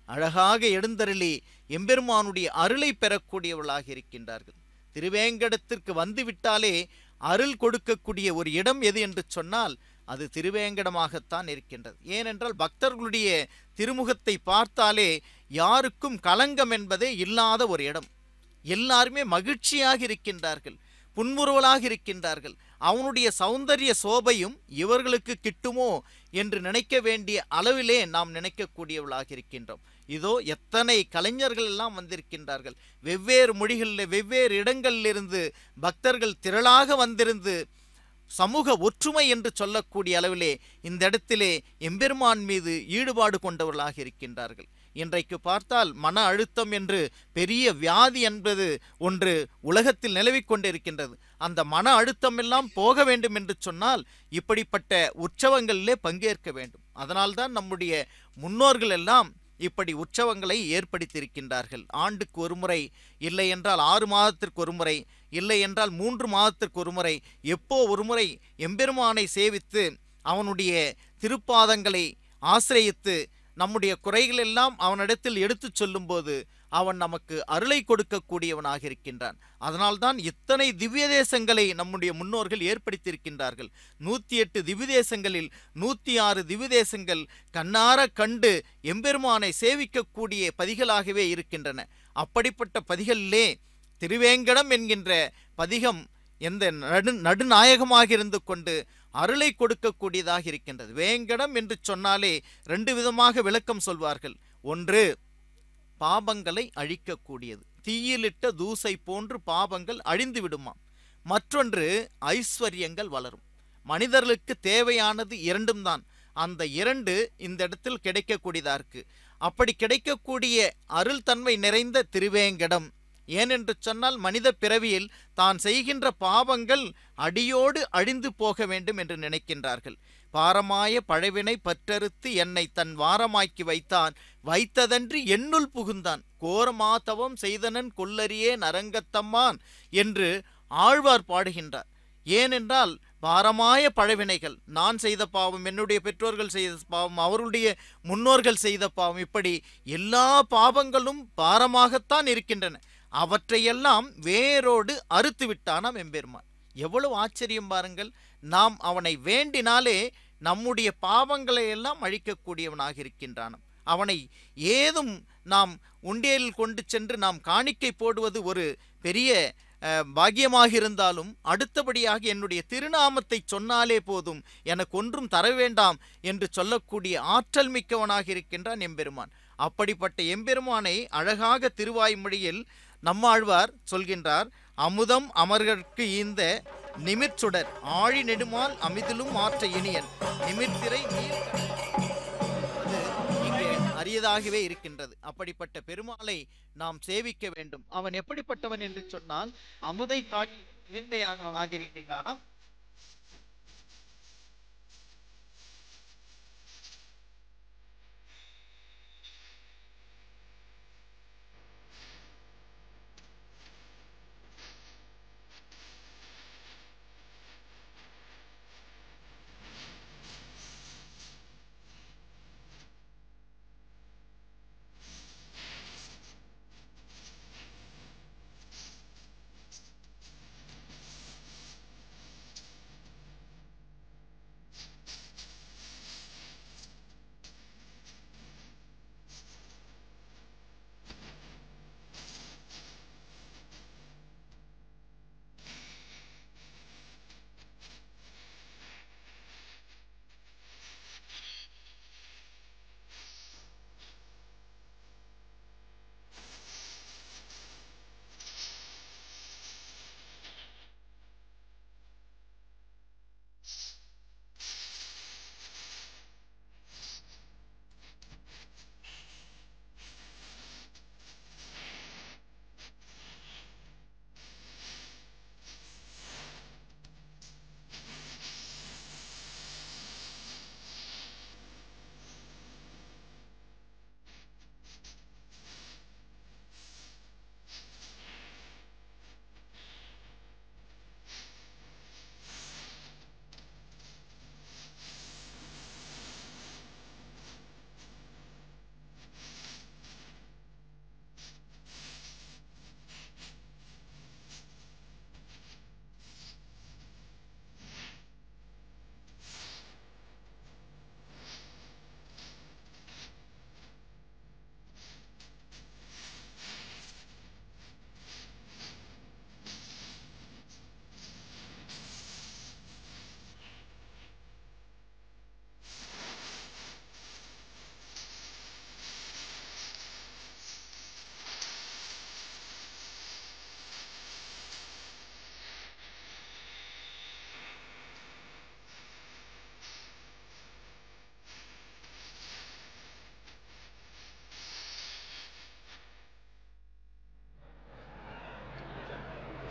அழகாக எழுந்தருளி எம்பெருமானுடைய அருளை பெறக்கூடியவர்களாக இருக்கின்றார்கள் திருவேங்கடத்திற்கு வந்துவிட்டாலே அருள் கொடுக்கக்கூடிய ஒரு இடம் எது என்று சொன்னால் அது திருவேங்கடமாகத்தான் இருக்கின்றது ஏனென்றால் பக்தர்களுடைய திருமுகத்தை பார்த்தாலே யாருக்கும் களங்கம் என்பதே இல்லாத ஒரு இடம் எல்லாருமே மகிழ்ச்சியாக இருக்கின்றார்கள் புன்முறுவலாக இருக்கின்றார்கள் அவனுடைய சௌந்தரிய சோபையும் இவர்களுக்கு கிட்டுமோ என்று நினைக்க வேண்டிய அளவிலே நாம் நினைக்கக்கூடியவர்களாக இருக்கின்றோம் இதோ எத்தனை கலைஞர்கள் எல்லாம் வந்திருக்கின்றார்கள் வெவ்வேறு மொழிகளில் வெவ்வேறு இடங்களிலிருந்து பக்தர்கள் திரளாக வந்திருந்து சமூக ஒற்றுமை என்று சொல்லக்கூடிய அளவிலே இந்த இடத்திலே எம்பெருமான் மீது ஈடுபாடு கொண்டவர்களாக இருக்கின்றார்கள் இன்றைக்கு பார்த்தால் மன அழுத்தம் என்று பெரிய வியாதி என்பது ஒன்று உலகத்தில் நிலவிக் கொண்டிருக்கின்றது அந்த மன அழுத்தம் எல்லாம் போக வேண்டும் என்று சொன்னால் இப்படிப்பட்ட உற்சவங்களிலே பங்கேற்க வேண்டும் அதனால்தான் நம்முடைய முன்னோர்கள் எல்லாம் இப்படி உற்சவங்களை ஏற்படுத்தியிருக்கின்றார்கள் ஆண்டுக்கு ஒரு முறை இல்லை என்றால் ஆறு மாதத்திற்கு ஒரு முறை இல்லை என்றால் மூன்று மாதத்திற்கு ஒரு முறை எப்போ ஒரு முறை எம்பெருமானை சேவித்து அவனுடைய திருப்பாதங்களை ஆசிரயித்து நம்முடைய குறைகள் எல்லாம் அவனிடத்தில் எடுத்துச் சொல்லும்போது அவன் நமக்கு அருளை கொடுக்கக்கூடியவனாக இருக்கின்றான் அதனால்தான் இத்தனை திவ்ய தேசங்களை நம்முடைய முன்னோர்கள் ஏற்படுத்தியிருக்கின்றார்கள் நூற்றி எட்டு திவ்ய தேசங்களில் நூற்றி ஆறு திவ்ய தேசங்கள் கண்ணார கண்டு எம்பெருமானை சேவிக்கக்கூடிய பதிகளாகவே இருக்கின்றன அப்படிப்பட்ட பதிகளிலே திருவேங்கடம் என்கின்ற பதிகம் எந்த நடு நடுநாயகமாக இருந்து கொண்டு அருளை கொடுக்கக்கூடியதாக இருக்கின்றது வேங்கடம் என்று சொன்னாலே ரெண்டு விதமாக விளக்கம் சொல்வார்கள் ஒன்று பாபங்களை அழிக்கக்கூடியது தீயிலிட்ட தூசை போன்று பாபங்கள் அழிந்து விடுமாம் மற்றொன்று ஐஸ்வர்யங்கள் வளரும் மனிதர்களுக்கு தேவையானது இரண்டும் தான் அந்த இரண்டு இந்த இடத்தில் கிடைக்கக்கூடியதா இருக்கு அப்படி கிடைக்கக்கூடிய அருள் தன்மை நிறைந்த திருவேங்கடம் ஏனென்று சொன்னால் மனித பிறவியில் தான் செய்கின்ற பாவங்கள் அடியோடு அழிந்து போக வேண்டும் என்று நினைக்கின்றார்கள் பாரமாய பழவினை பற்றறுத்து என்னை தன் வாரமாக்கி வைத்தான் வைத்ததன்றி என்னுள் புகுந்தான் கோரமாதவம் செய்தனன் கொல்லரியே நரங்கத்தம்மான் என்று ஆழ்வார் பாடுகின்றார் ஏனென்றால் பாரமாய பழவினைகள் நான் செய்த பாவம் என்னுடைய பெற்றோர்கள் செய்த பாவம் அவருடைய முன்னோர்கள் செய்த பாவம் இப்படி எல்லா பாவங்களும் பாரமாகத்தான் இருக்கின்றன அவற்றையெல்லாம் வேரோடு அறுத்து விட்டானாம் எம்பெருமான் எவ்வளவு ஆச்சரியம் பாருங்கள் நாம் அவனை வேண்டினாலே நம்முடைய பாவங்களை எல்லாம் அழிக்கக்கூடியவனாக இருக்கின்றானாம் அவனை ஏதும் நாம் உண்டியலில் கொண்டு சென்று நாம் காணிக்கை போடுவது ஒரு பெரிய அஹ், பாக்கியமாக இருந்தாலும் அடுத்தபடியாக என்னுடைய திருநாமத்தை சொன்னாலே போதும் எனக்கு ஒன்றும் தர வேண்டாம் என்று சொல்லக்கூடிய ஆற்றல் மிக்கவனாக இருக்கின்றான் எம்பெருமான் அப்படிப்பட்ட எம்பெருமானை அழகாக திருவாய்மொழியில் நம்மாழ்வார் சொல்கின்றார் அமுதம் அமர்கற்கு ஈந்த நிமிர்ச்சுடர் ஆழி நெடுமால் அமிதிலும் ஆற்ற இனியன் நிமிர்த்திரை நீர் அது இங்கே அரியதாகவே இருக்கின்றது அப்படிப்பட்ட பெருமாளை நாம் சேவிக்க வேண்டும் அவன் எப்படிப்பட்டவன் என்று சொன்னால் அமுதை காட்டி விந்தையாக ஆகியிருக்கிறான்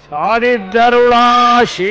சாதித்தருளாசி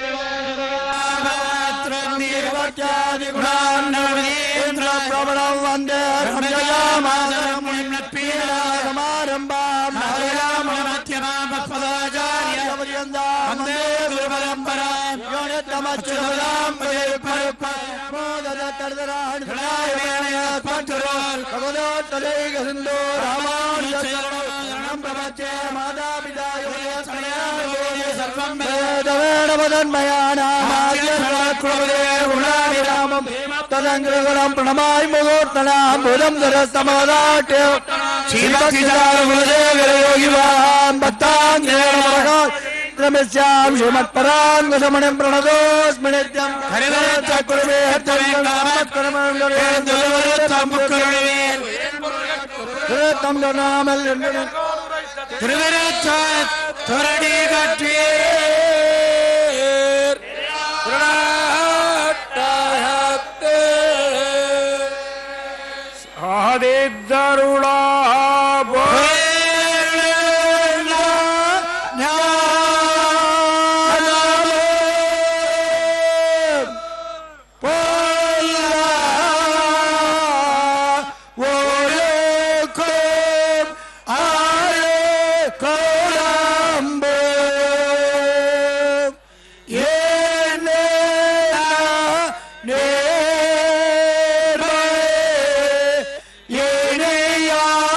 തദംഗളം പ്രണമായി മുഹൂർത്തനാം ബുധം ദരസ്തമോദാട്യ ശ്രീഭക്തിയോഗിവാം ഭക്താം രമസ്യാം ശ്രീമത്പരാംഗമണം പ്രണതോസ്മിനിത്യം திருவரடி கற்றீர் சாதித்தருளா Yeah.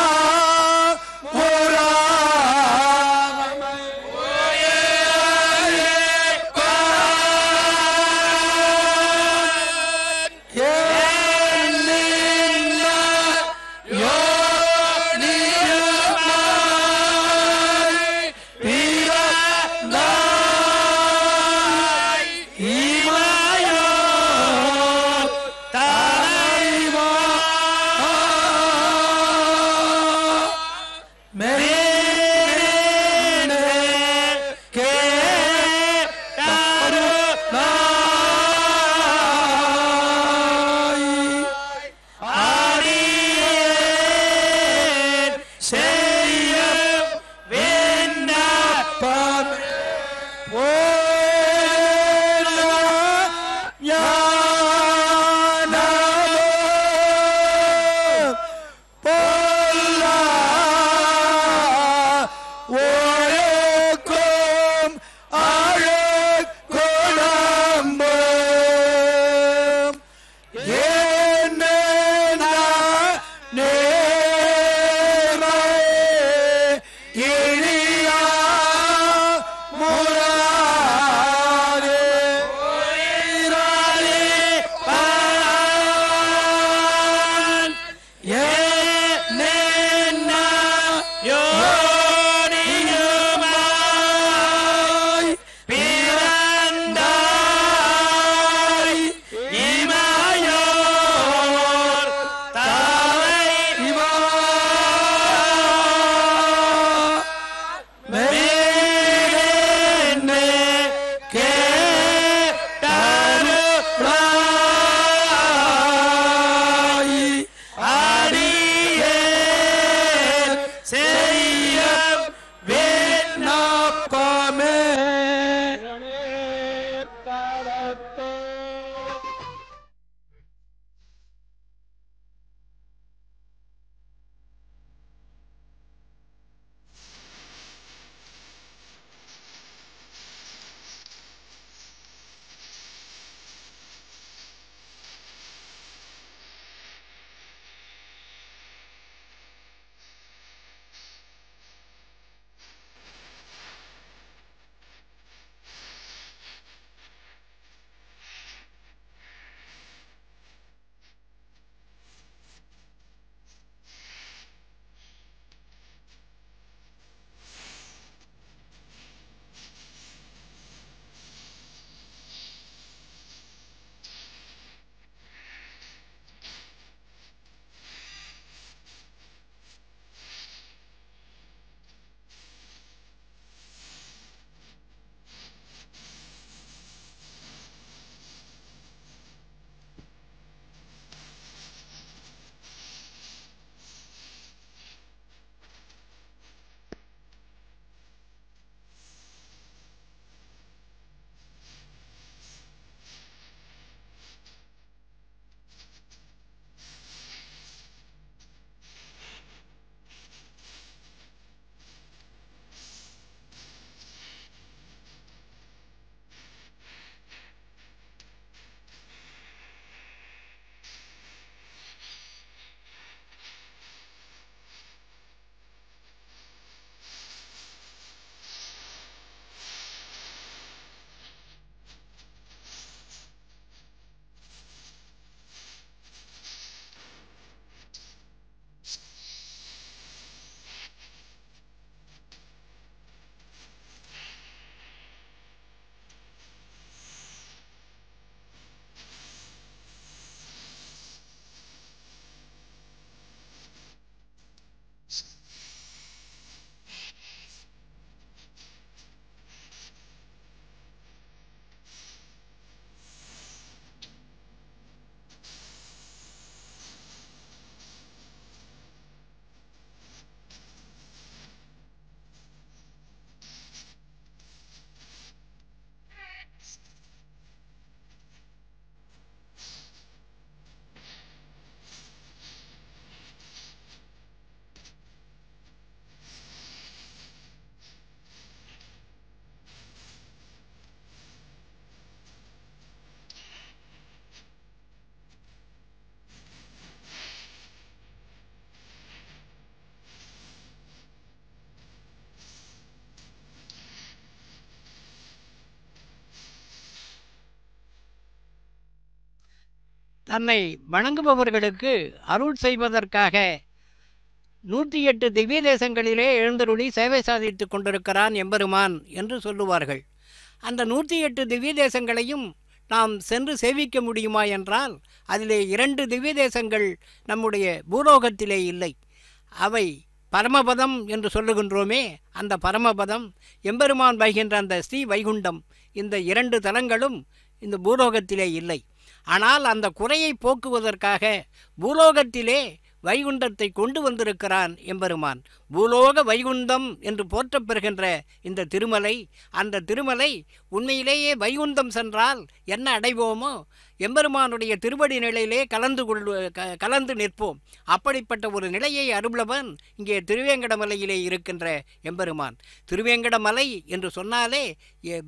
தன்னை வணங்குபவர்களுக்கு அருள் செய்வதற்காக நூற்றி எட்டு திவ்ய தேசங்களிலே எழுந்தருளி சேவை சாதித்து கொண்டிருக்கிறான் எம்பெருமான் என்று சொல்லுவார்கள் அந்த நூற்றி எட்டு திவ்ய தேசங்களையும் நாம் சென்று சேவிக்க முடியுமா என்றால் அதிலே இரண்டு திவ்ய தேசங்கள் நம்முடைய பூலோகத்திலே இல்லை அவை பரமபதம் என்று சொல்லுகின்றோமே அந்த பரமபதம் எம்பெருமான் வைகின்ற அந்த ஸ்ரீ வைகுண்டம் இந்த இரண்டு தலங்களும் இந்த பூலோகத்திலே இல்லை ஆனால் அந்த குறையை போக்குவதற்காக பூலோகத்திலே வைகுண்டத்தை கொண்டு வந்திருக்கிறான் எம்பெருமான் பூலோக வைகுண்டம் என்று போற்றப் பெறுகின்ற இந்த திருமலை அந்த திருமலை உண்மையிலேயே வைகுண்டம் சென்றால் என்ன அடைவோமோ எம்பெருமானுடைய திருவடி நிலையிலே கலந்து கொள்வ க கலந்து நிற்போம் அப்படிப்பட்ட ஒரு நிலையை அருளவன் இங்கே திருவேங்கடமலையிலே இருக்கின்ற எம்பெருமான் திருவேங்கடமலை என்று சொன்னாலே எ-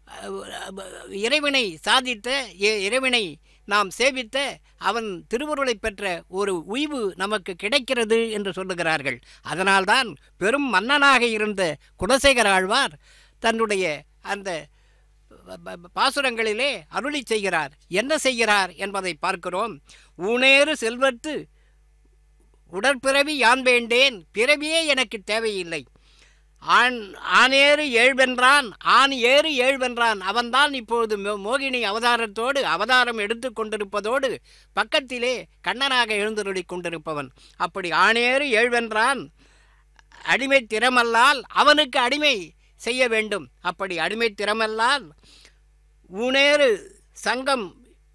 இறைவனை சாதித்த இ- இறைவனை நாம் சேவித்த அவன் திருவருளை பெற்ற ஒரு உய்வு நமக்கு கிடைக்கிறது என்று சொல்லுகிறார்கள் அதனால்தான் பெரும் மன்னனாக இருந்த குலசேகர ஆழ்வார் தன்னுடைய அந்த ப- ப- பாசுரங்களிலே அருளி செய்கிறார் என்ன செய்கிறார் என்பதை பார்க்கிறோம் ஊனேறு செல்வத்து உடற்பிறவி யான் வேண்டேன் பிறவியே எனக்கு தேவையில்லை ஆண் ஆணேறு ஏழ்வென்றான் ஆண் ஏறு ஏழ்வென்றான் அவன்தான் இப்பொழுது மோ- மோகினி அவதாரத்தோடு அவதாரம் எடுத்து கொண்டிருப்பதோடு பக்கத்திலே கண்ணனாக எழுந்தருளி கொண்டிருப்பவன் அப்படி ஆணேறு ஏழ்வென்றான் அடிமை திறமல்லால் அவனுக்கு அடிமை செய்ய வேண்டும் அப்படி அடிமை திறமல்லால் ஊனேறு சங்கம்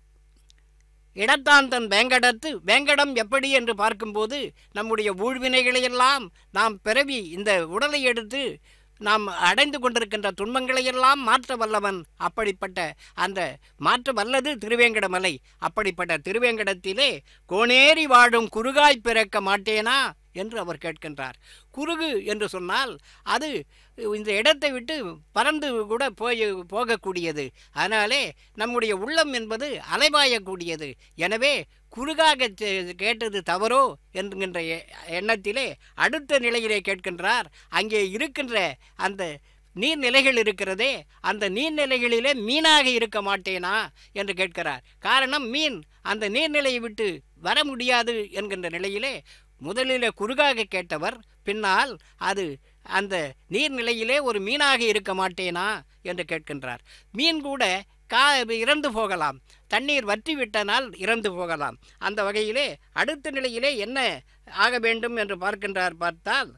இடத்தான் தன் வேங்கடத்து வேங்கடம் எப்படி என்று பார்க்கும்போது நம்முடைய ஊழ்வினைகளையெல்லாம் நாம் பிறவி இந்த உடலை எடுத்து நாம் அடைந்து கொண்டிருக்கின்ற துன்பங்களையெல்லாம் மாற்ற வல்லவன் அப்படிப்பட்ட அந்த மாற்ற வல்லது திருவேங்கடமலை அப்படிப்பட்ட திருவேங்கடத்திலே கோணேறி வாழும் குறுகாய் பிறக்க மாட்டேனா என்று அவர் கேட்கின்றார் குறுகு என்று சொன்னால் அது இந்த இடத்தை விட்டு பறந்து கூட போய் போகக்கூடியது அதனாலே நம்முடைய உள்ளம் என்பது அலைபாயக்கூடியது எனவே குறுகாக கே- கேட்டது தவறோ என்கின்ற எ- எண்ணத்திலே அடுத்த நிலையிலே கேட்கின்றார் அங்கே இருக்கின்ற அந்த நீர்நிலைகள் இருக்கிறதே அந்த நீர்நிலைகளிலே மீனாக இருக்க மாட்டேனா என்று கேட்கிறார் காரணம் மீன் அந்த நீர்நிலையை விட்டு வர முடியாது என்கின்ற நிலையிலே முதலிலே குறுகாக கேட்டவர் பின்னால் அது அந்த நீர்நிலையிலே ஒரு மீனாக இருக்க மாட்டேனா என்று கேட்கின்றார் மீன் கூட கா இறந்து போகலாம் தண்ணீர் வற்றி விட்டனால் இறந்து போகலாம் அந்த வகையிலே அடுத்த நிலையிலே என்ன ஆக வேண்டும் என்று பார்க்கின்றார் பார்த்தால்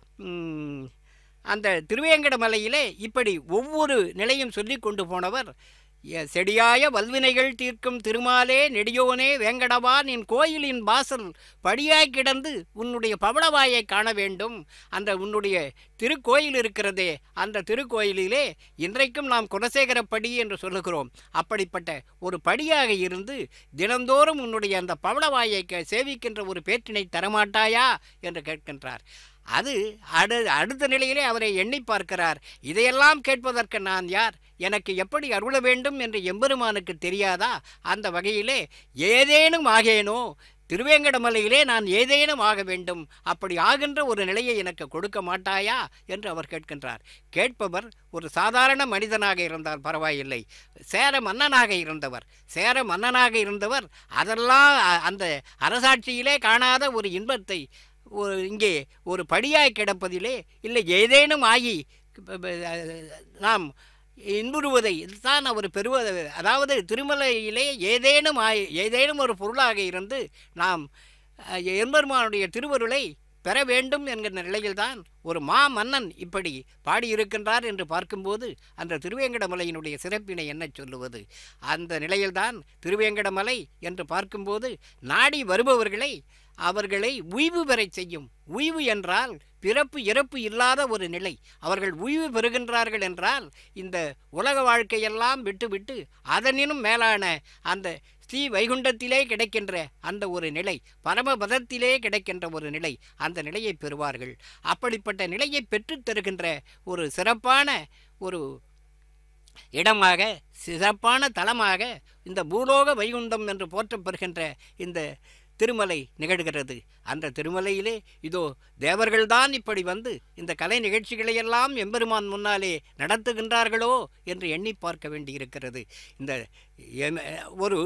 ம், அந்த திருவேங்கடமலையிலே இப்படி ஒவ்வொரு நிலையும் சொல்லி கொண்டு போனவர் எ- செடியாய வல்வினைகள் தீர்க்கும் திருமாலே நெடியோனே வேங்கடவா நின் கோயிலின் வாசல் படியாய் கிடந்து உன்னுடைய பவளவாயை காண வேண்டும் அந்த உன்னுடைய திருக்கோயில் இருக்கிறதே அந்த திருக்கோயிலிலே இன்றைக்கும் நாம் குலசேகரப்படி என்று சொல்லுகிறோம் அப்படிப்பட்ட ஒரு படியாக இருந்து தினந்தோறும் உன்னுடைய அந்த பவளவாயை க- சேவிக்கின்ற ஒரு பேற்றினை தரமாட்டாயா என்று கேட்கின்றார் அது அடு அடுத்த நிலையிலே அவரை எண்ணி பார்க்கிறார் இதையெல்லாம் கேட்பதற்கு நான் யார் எனக்கு எப்படி அருள வேண்டும் என்று எம்பெருமானுக்கு தெரியாதா அந்த வகையிலே ஏதேனும் ஆகேனோ திருவேங்கடமலையிலே நான் ஏதேனும் ஆக வேண்டும் அப்படி ஆகின்ற ஒரு நிலையை எனக்கு கொடுக்க மாட்டாயா என்று அவர் கேட்கின்றார் கேட்பவர் ஒரு சாதாரண மனிதனாக இருந்தால் பரவாயில்லை சேர மன்னனாக இருந்தவர் சேர மன்னனாக இருந்தவர் அதெல்லாம் அ- அந்த அரசாட்சியிலே காணாத ஒரு இன்பத்தை ஒரு இங்கே ஒரு படியாய் கிடப்பதிலே இல்லை ஏதேனும் ஆகி ப- ப- நாம் இன்புறுவதை இதுதான் அவர் பெறுவது அதாவது திருமலையிலே ஏதேனும் ஆய் ஏதேனும் ஒரு பொருளாக இருந்து நாம் அஹ், எம்பெருமானுடைய திருவருளை பெற வேண்டும் என்கிற நிலையில்தான் ஒரு மா மன்னன் இப்படி பாடியிருக்கின்றார் என்று பார்க்கும்போது அந்த திருவேங்கடமலையினுடைய சிறப்பினை என்ன சொல்லுவது அந்த நிலையில்தான் திருவேங்கடமலை என்று பார்க்கும்போது நாடி வருபவர்களை அவர்களை உய்வு பெறச் செய்யும் உய்வு என்றால் பிறப்பு இறப்பு இல்லாத ஒரு நிலை அவர்கள் உய்வு பெறுகின்றார்கள் என்றால் இந்த உலக வாழ்க்கையெல்லாம் விட்டுவிட்டு அதனினும் மேலான அந்த ஸ்ரீ வைகுண்டத்திலே கிடைக்கின்ற அந்த ஒரு நிலை பரமபதத்திலே கிடைக்கின்ற ஒரு நிலை அந்த நிலையை பெறுவார்கள் அப்படிப்பட்ட நிலையை பெற்றுத் தருகின்ற ஒரு சிறப்பான ஒரு இடமாக சிறப்பான தலமாக இந்த பூலோக வைகுண்டம் என்று போற்றப்பெறுகின்ற இந்த திருமலை நிகழ்கிறது அந்த திருமலையிலே இதோ தேவர்கள்தான் இப்படி வந்து இந்த கலை நிகழ்ச்சிகளையெல்லாம் எம்பெருமான் முன்னாலே நடத்துகின்றார்களோ என்று எண்ணி பார்க்க வேண்டியிருக்கிறது இந்த எம்- ஒரு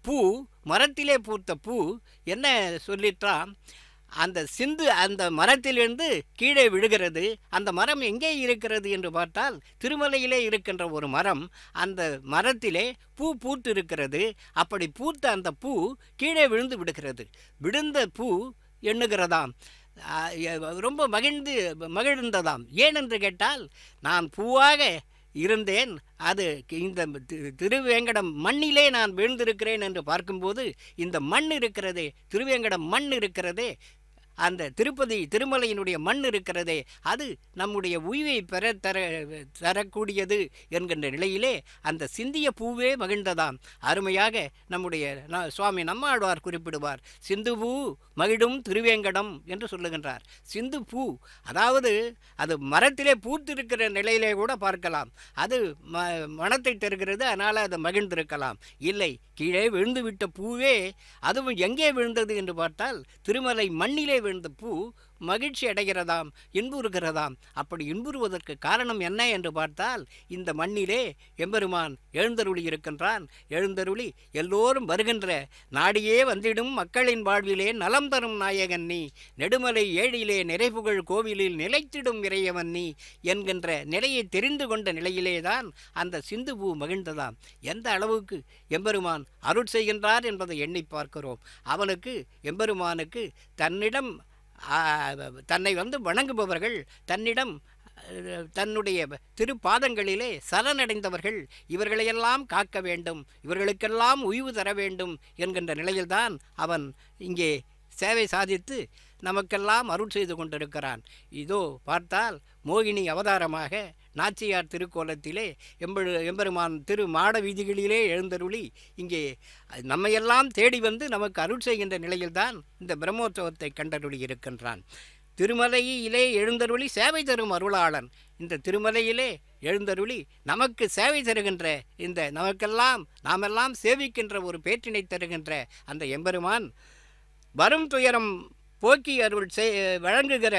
பூ மரத்திலே பூத்த பூ என்ன சொல்லிட்டான் அந்த சிந்து அந்த மரத்திலிருந்து கீழே விழுகிறது அந்த மரம் எங்கே இருக்கிறது என்று பார்த்தால் திருமலையிலே இருக்கின்ற ஒரு மரம் அந்த மரத்திலே பூ பூத்து இருக்கிறது அப்படி பூத்த அந்த பூ கீழே விழுந்து விடுகிறது விழுந்த பூ எண்ணுகிறதாம் ஆ, எ- ரொம்ப மகிழ்ந்து மகிழ்ந்ததாம் ஏனென்று கேட்டால் நான் பூவாக இருந்தேன் அது இந்த தி- திருவேங்கடம் மண்ணிலே நான் விழுந்திருக்கிறேன் என்று பார்க்கும்போது இந்த மண் இருக்கிறதே திருவேங்கடம் மண் இருக்கிறதே அந்த திருப்பதி திருமலையினுடைய மண் இருக்கிறதே அது நம்முடைய உய்வை பெற தர தரக்கூடியது என்கின்ற நிலையிலே அந்த சிந்திய பூவே மகிழ்ந்ததாம் அருமையாக நம்முடைய ந- சுவாமி நம்மாழ்வார் குறிப்பிடுவார் சிந்து பூ மகிழும் திருவேங்கடம் என்று சொல்லுகின்றார் சிந்து பூ அதாவது அது மரத்திலே பூத்திருக்கிற நிலையிலே கூட பார்க்கலாம் அது ம மனத்தை தருகிறது அதனால் அது மகிழ்ந்திருக்கலாம் இல்லை கீழே விழுந்து விட்ட பூவே அதுவும் எங்கே விழுந்தது என்று பார்த்தால் திருமலை மண்ணிலே விழுந்த பூ மகிழ்ச்சி அடைகிறதாம் இன்புறுகிறதாம் அப்படி இன்புறுவதற்கு காரணம் என்ன என்று பார்த்தால் இந்த மண்ணிலே எம்பெருமான் எழுந்தருளி இருக்கின்றான் எழுந்தருளி எல்லோரும் வருகின்ற நாடியே வந்திடும் மக்களின் வாழ்விலே நலம் தரும் நாயகன் நீ நெடுமலை ஏழிலே நிறைபுகழ் கோவிலில் நிலைத்திடும் இறையவன் நீ என்கின்ற நிலையை தெரிந்து கொண்ட நிலையிலேதான் அந்த சிந்து பூ மகிழ்ந்ததாம் எந்த அளவுக்கு எம்பெருமான் அருள் செய்கின்றார் என்பதை எண்ணி பார்க்கிறோம் அவனுக்கு எம்பெருமானுக்கு தன்னிடம் ஆ, தன்னை வந்து வணங்குபவர்கள் தன்னிடம் அஹ், தன்னுடைய திருப்பாதங்களிலே சரணடைந்தவர்கள் இவர்களையெல்லாம் காக்க வேண்டும் இவர்களுக்கெல்லாம் உய்வு தர வேண்டும் என்கின்ற நிலையில்தான் அவன் இங்கே சேவை சாதித்து நமக்கெல்லாம் அருள் செய்து கொண்டிருக்கிறான் இதோ பார்த்தால் மோகினி அவதாரமாக நாச்சியார் திருக்கோலத்திலே எம்பெரு எம்பெருமான் திரு மாட வீதிகளிலே எழுந்தருளி இங்கே நம்மையெல்லாம் தேடி வந்து நமக்கு அருள் செய்கின்ற நிலையில்தான் இந்த பிரம்மோற்சவத்தை கண்டருளி இருக்கின்றான் திருமலையிலே எழுந்தருளி சேவை தரும் அருளாளன் இந்த திருமலையிலே எழுந்தருளி நமக்கு சேவை தருகின்ற இந்த நமக்கெல்லாம் நாமெல்லாம் சேவிக்கின்ற ஒரு பேற்றினை தருகின்ற அந்த எம்பெருமான் வரும் துயரம் போக்கி அருள் செய் வழங்குகிற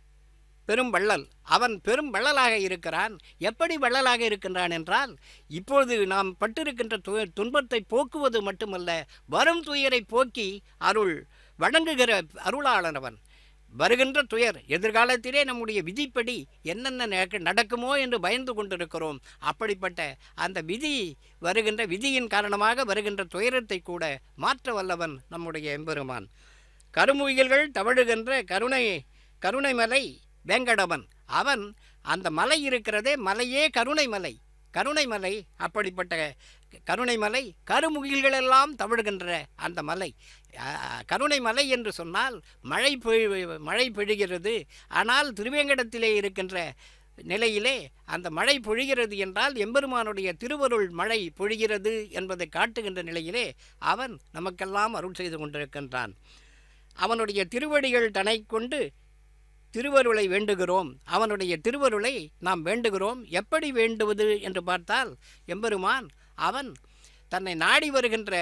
பெரும் வள்ளல் அவன் பெரும் வள்ளலாக இருக்கிறான் எப்படி வள்ளலாக இருக்கின்றான் என்றால் இப்பொழுது நாம் பட்டிருக்கின்ற து துன்பத்தை போக்குவது மட்டுமல்ல வரும் துயரை போக்கி அருள் வழங்குகிற அருளாளன் அவன் வருகின்ற துயர் எதிர்காலத்திலே நம்முடைய விதிப்படி என்னென்ன நடக்க- நடக்குமோ என்று பயந்து கொண்டிருக்கிறோம் அப்படிப்பட்ட அந்த விதி வருகின்ற விதியின் காரணமாக வருகின்ற துயரத்தை கூட மாற்ற வல்லவன் நம்முடைய எம்பெருமான் கருமுகில்கள் தவழுகின்ற கருணை கருணைமலை வேங்கடவன் அவன் அந்த மலை இருக்கிறதே மலையே கருணை மலை கருணை மலை அப்படிப்பட்ட கருணை மலை கருமுகில்களெல்லாம் தவழுகின்ற அந்த மலை அஹ், கருணை மலை என்று சொன்னால் மழை பொழி மழை பொழிகிறது ஆனால் திருவேங்கடத்திலே இருக்கின்ற நிலையிலே அந்த மழை பொழிகிறது என்றால் எம்பெருமானுடைய திருவருள் மழை பொழிகிறது என்பதை காட்டுகின்ற நிலையிலே அவன் நமக்கெல்லாம் அருள் செய்து கொண்டிருக்கின்றான் அவனுடைய திருவடிகள் தனை கொண்டு திருவருளை வேண்டுகிறோம் அவனுடைய திருவருளை நாம் வேண்டுகிறோம் எப்படி வேண்டுவது என்று பார்த்தால் எம்பெருமான் அவன் தன்னை நாடி வருகின்ற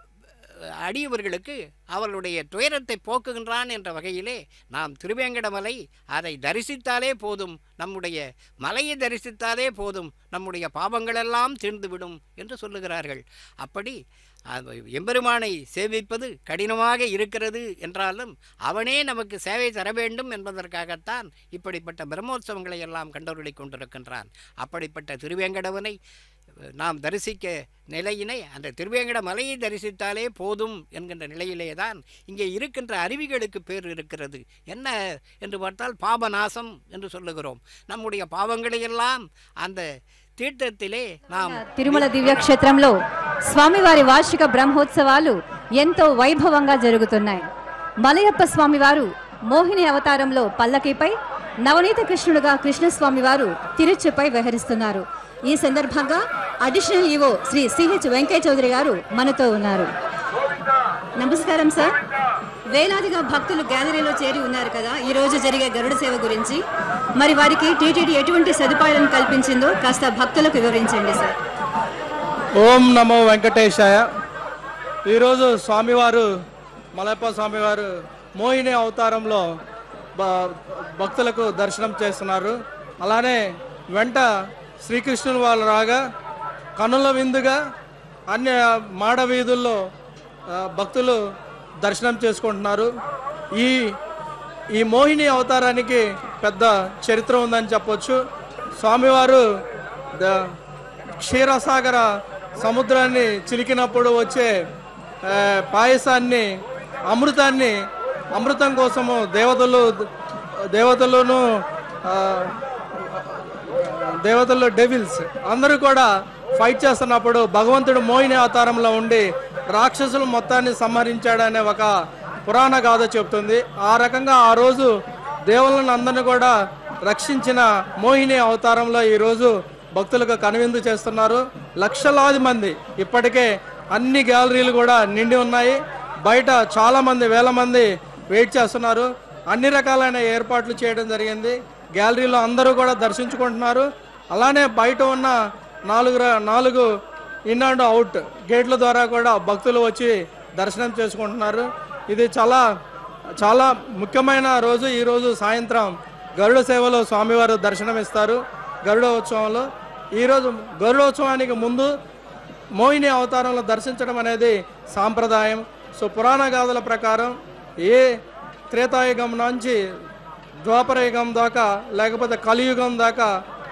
அடியவர்களுக்கு அவர்களுடைய துயரத்தை போக்குகின்றான் என்ற வகையிலே நாம் திருவேங்கடமலை அதை தரிசித்தாலே போதும் நம்முடைய மலையை தரிசித்தாலே போதும் நம்முடைய பாவங்களெல்லாம் தீர்ந்துவிடும் என்று சொல்லுகிறார்கள் அப்படி அது எம்பெருமானை சேவிப்பது கடினமாக இருக்கிறது என்றாலும் அவனே நமக்கு சேவை தர வேண்டும் என்பதற்காகத்தான் இப்படிப்பட்ட பிரம்மோற்சவங்களை எல்லாம் கண்டருளி கொண்டிருக்கின்றான் அப்படிப்பட்ட திருவேங்கடவனை நாம் தரிசிக்க நிலையினை அந்த திருவேங்கட மலையை தரிசித்தாலே போதும் என்கின்ற நிலையிலே தான் இங்கே இருக்கின்ற அருவிகளுக்கு பேர் இருக்கிறது என்ன என்று பார்த்தால் பாபநாசம் என்று சொல்லுகிறோம் நம்முடைய பாவங்களையெல்லாம் அந்த தீர்த்தத்திலே நாம் తిరుమల దివ్యక్షేత్రంలో స్వామివారి వార్షిక బ్రహ్మోత్సవాలు ఎంతో వైభవంగా జరుగుతున్నాయి మలయప్ప స్వామివారు మోహిని అవతారంలో పల్లకిపై నవనీత కృష్ణుడుగా కృష్ణస్వామివారు తిరుచుపై విహరిస్తున్నారు ఈ సందర్భంగా additional EO Shri CH Venkaiah Chowdary గారు మనతో ఉన్నారు నమస్కారం సార్ వేలాదిగా భక్తులు గ్యాలరీలో చేరి ఉన్నారు కదా ఈ రోజు జరిగే గరుడ సేవ గురించి మరి వారికి టీటీడీ ఎటువంటి సదుపాయాలను కల్పించిందో కాస్త భక్తులకు వివరించండి సార్ ఓం నమో వెంకటేశాయ ఈరోజు స్వామివారు మలయప్ప స్వామివారు మోహిని అవతారంలో భ- భక్తులకు దర్శనం చేస్తున్నారు అలానే వెంట శ్రీకృష్ణుని వాళ్ళు రాగా కనుల విందుగా అన్య మాడ వీధుల్లో ఆ, భక్తులు దర్శనం చేసుకుంటున్నారు ఈ ఈ మోహిని అవతారానికి పెద్ద చరిత్ర ఉందని చెప్పొచ్చు స్వామివారు ద క్షీరసాగర సముద్రాన్ని చిలికినప్పుడు వచ్చే ఆ, పాయసాన్ని అమృతాన్ని అమృతం కోసము దేవతలు దేవతలను ఆ, దేవతల్లో డెవిల్స్ అందరూ కూడా ఫైట్ చేస్తున్నప్పుడు భగవంతుడు మోహిని అవతారంలో ఉండి రాక్షసులు మొత్తాన్ని సంహరించాడనే ఒక పురాణ గాథ చెప్తుంది ఆ రకంగా ఆ రోజు దేవుళ్ళని అందరిని కూడా రక్షించిన మోహిని అవతారంలో ఈరోజు భక్తులకు కనువిందు చేస్తున్నారు లక్షలాది మంది ఇప్పటికే అన్ని గ్యాలరీలు కూడా నిండి ఉన్నాయి బయట చాలా మంది వేల మంది వెయిట్ చేస్తున్నారు అన్ని రకాలైన ఏర్పాట్లు చేయడం జరిగింది గ్యాలరీలో అందరూ కూడా దర్శించుకుంటున్నారు అలానే బయట ఉన్న నాలుగు ర- నాలుగు ఇన్ అండ్ అవుట్ గేట్ల ద్వారా కూడా భక్తులు వచ్చి దర్శనం చేసుకుంటున్నారు ఇది చాలా చాలా ముఖ్యమైన రోజు ఈ రోజు సాయంత్రం గరుడ సేవలో స్వామివారు దర్శనం ఇస్తారు గరుడ ఉత్సవంలో ఈరోజు గరుడోత్సవానికి ముందు మోహిని అవతారంలో దర్శించడం అనేది సాంప్రదాయం సో పురాణ గాథల ప్రకారం ఏ త్రేతాయుగం నుంచి ద్వాపర యుగం దాకా లేకపోతే కలియుగం దాకా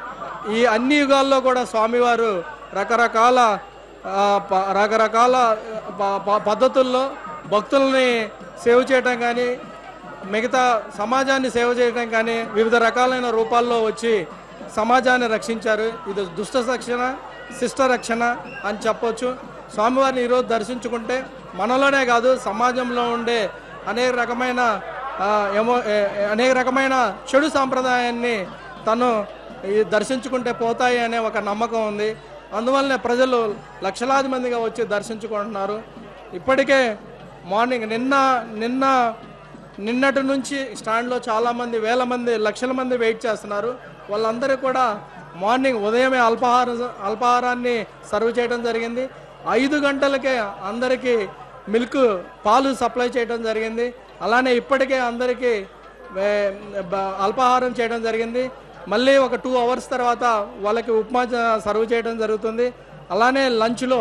ఈ అన్ని యుగాల్లో కూడా స్వామివారు రకరకాల ఆ, ప- రకరకాల ప- ప- పద్ధతుల్లో భక్తుల్ని సేవ చేయటం కానీ మిగతా సమాజాన్ని సేవ చేయడం కానీ వివిధ రకాలైన రూపాల్లో వచ్చి సమాజాన్ని రక్షించారు ఇది దుష్ట రక్షణ శిష్ట రక్షణ అని చెప్పొచ్చు స్వామివారిని ఈరోజు దర్శించుకుంటే మనలోనే కాదు సమాజంలో ఉండే అనేక రకమైన ఆ, ఎమో ఏ- ఏ- అనేక రకమైన చెడు సాంప్రదాయాన్ని తను ఈ దర్శించుకుంటే పోతాయి అనే ఒక నమ్మకం ఉంది అందువల్లనే ప్రజలు లక్షలాది మందిగా వచ్చి దర్శించుకుంటున్నారు ఇప్పటికే మార్నింగ్ నిన్న నిన్న నిన్నటి నుంచి స్టాండ్లో చాలామంది వేల మంది లక్షల మంది వెయిట్ చేస్తున్నారు వాళ్ళందరూ కూడా మార్నింగ్ ఉదయమే అల్పాహారం అల్పాహారాన్ని సర్వ్ చేయడం జరిగింది ఐదు గంటలకే అందరికీ మిల్క్ పాలు సప్లై చేయడం జరిగింది అలానే ఇప్పటికే అందరికీ ఏ, బ- అల్పాహారం చేయడం జరిగింది మళ్ళీ ఒక టూ అవర్స్ తర్వాత వాళ్ళకి ఉప్మా చ- సర్వ్ చేయడం జరుగుతుంది అలానే లంచ్లో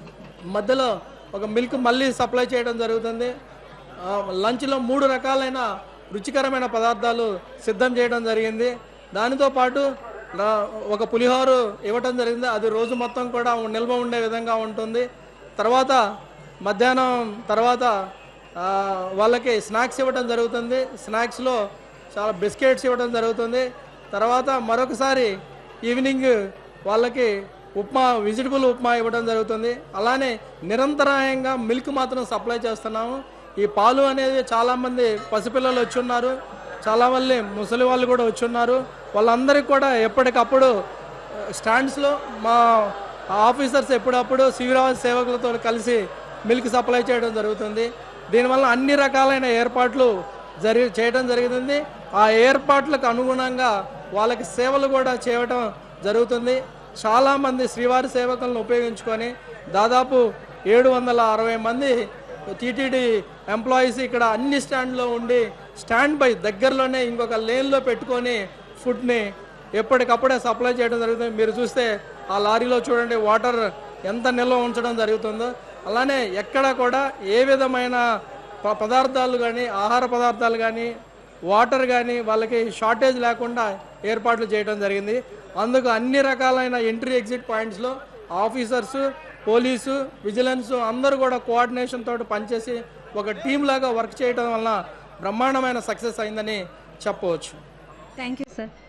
మధ్యలో ఒక మిల్క్ మళ్ళీ సప్లై చేయడం జరుగుతుంది ఆ, లంచ్లో మూడు రకాలైన రుచికరమైన పదార్థాలు సిద్ధం చేయడం జరిగింది దానితో పాటు రా- ఒక పులిహోర ఇవ్వటం జరిగింది అది రోజు మొత్తం కూడా నిల్వ ఉండే విధంగా ఉంటుంది తర్వాత మధ్యాహ్నం తర్వాత ఆ, వాళ్ళకి స్నాక్స్ ఇవ్వడం జరుగుతుంది స్నాక్స్లో చాలా బిస్కెట్స్ ఇవ్వడం జరుగుతుంది తర్వాత మరొకసారి ఈవినింగ్ వాళ్ళకి ఉప్మా వెజిటబుల్ ఉప్మా ఇవ్వడం జరుగుతుంది అలానే నిరంతరాయంగా మిల్క్ మాత్రం సప్లై చేస్తున్నాము ఈ పాలు అనేది చాలామంది పసిపిల్లలు వచ్చి ఉన్నారు చాలా మంది ముసలి వాళ్ళు కూడా వచ్చి ఉన్నారు వాళ్ళందరికీ కూడా ఎప్పటికప్పుడు స్టాండ్స్లో మా ఆఫీసర్స్ ఎప్పుడప్పుడు శివరాజ్ సేవకులతో కలిసి మిల్క్ సప్లై చేయడం జరుగుతుంది దీనివల్ల అన్ని రకాలైన ఏర్పాట్లు జరి చేయడం జరుగుతుంది ఆ ఏర్పాట్లకు అనుగుణంగా వాళ్ళకి సేవలు కూడా చేయటం జరుగుతుంది చాలామంది శ్రీవారి సేవకులను ఉపయోగించుకొని దాదాపు ఏడు వందల అరవై మంది టీటీడీ ఎంప్లాయీస్ ఇక్కడ అన్ని స్టాండ్లో ఉండి స్టాండ్ బై దగ్గరలోనే ఇంకొక లేన్లో పెట్టుకొని ఫుడ్ని ఎప్పటికప్పుడే సప్లై చేయడం జరుగుతుంది మీరు చూస్తే ఆ లారీలో చూడండి వాటర్ ఎంత నిల్వ ఉంచడం జరుగుతుందో అలానే ఎక్కడ కూడా ఏ విధమైన ప- పదార్థాలు కానీ ఆహార పదార్థాలు కానీ వాటర్ కానీ వాళ్ళకి షార్టేజ్ లేకుండా ఏర్పాట్లు చేయడం జరిగింది అందుకు అన్ని రకాలైన ఎంట్రీ ఎగ్జిట్ పాయింట్స్లో ఆఫీసర్స్ పోలీసు విజిలెన్స్ అందరూ కూడా కోఆర్డినేషన్ తోటి పనిచేసి ఒక టీం లాగా వర్క్ చేయడం వల్ల బ్రహ్మాండమైన సక్సెస్ అయిందని చెప్పవచ్చు థ్యాంక్ యూ సార్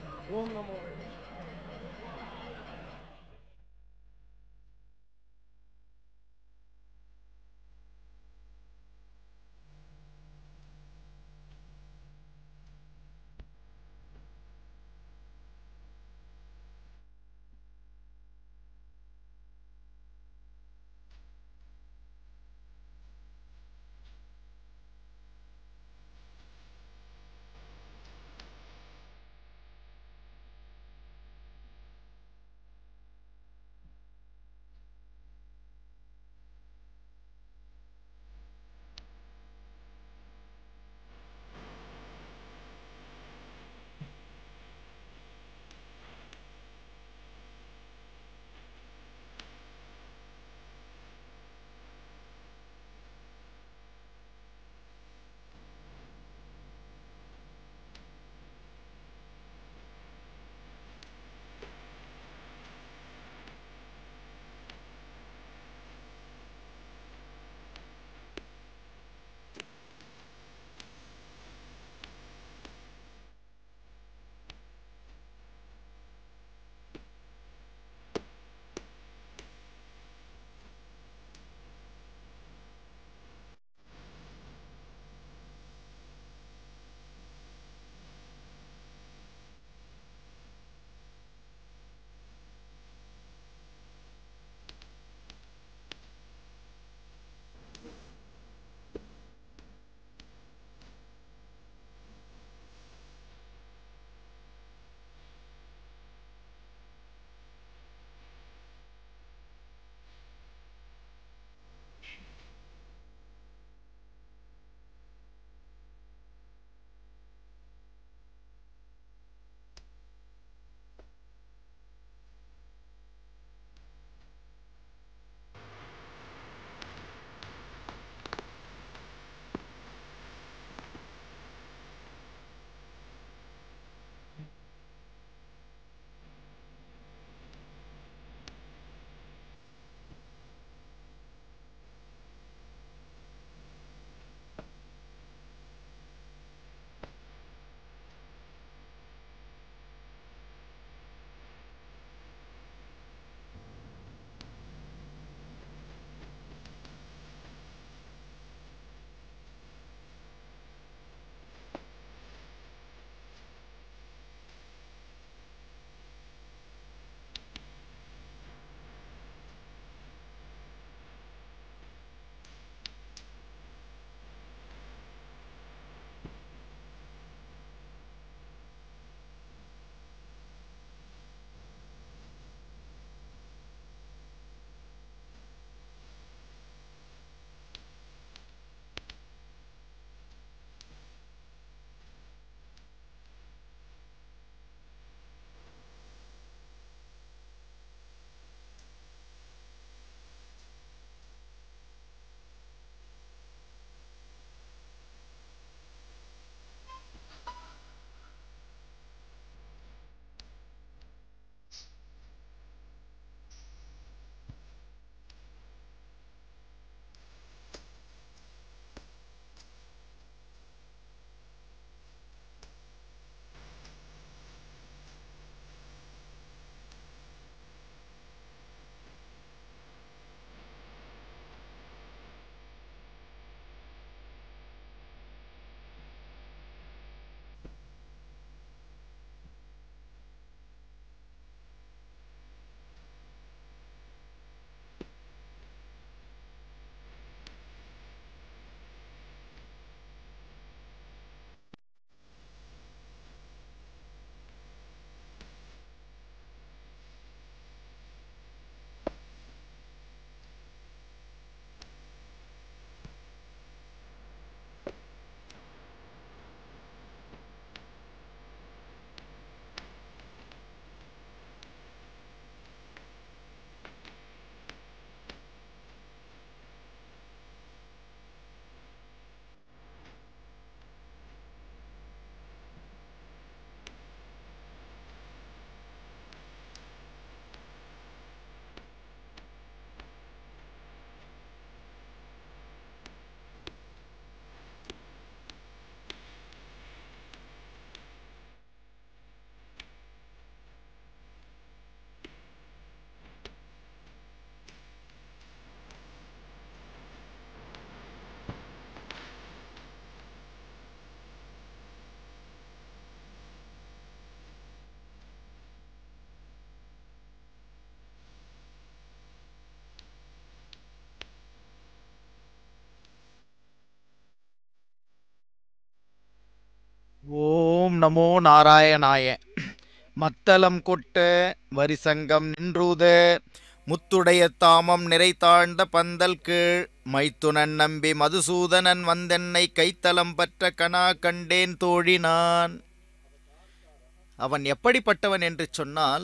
நமோ நாராயணாய மத்தளம் கொட்ட வரிசங்கம் நின்றூத முத்துடைய தாமம் நிறைத்தாழ்ந்த பந்தல் கீழ் மைத்துனன் நம்பி மதுசூதனன் வந்தென்னை கைத்தலம் பற்ற கனா கண்டேன் தோழினான் அவன் எப்படிப்பட்டவன் என்று சொன்னால்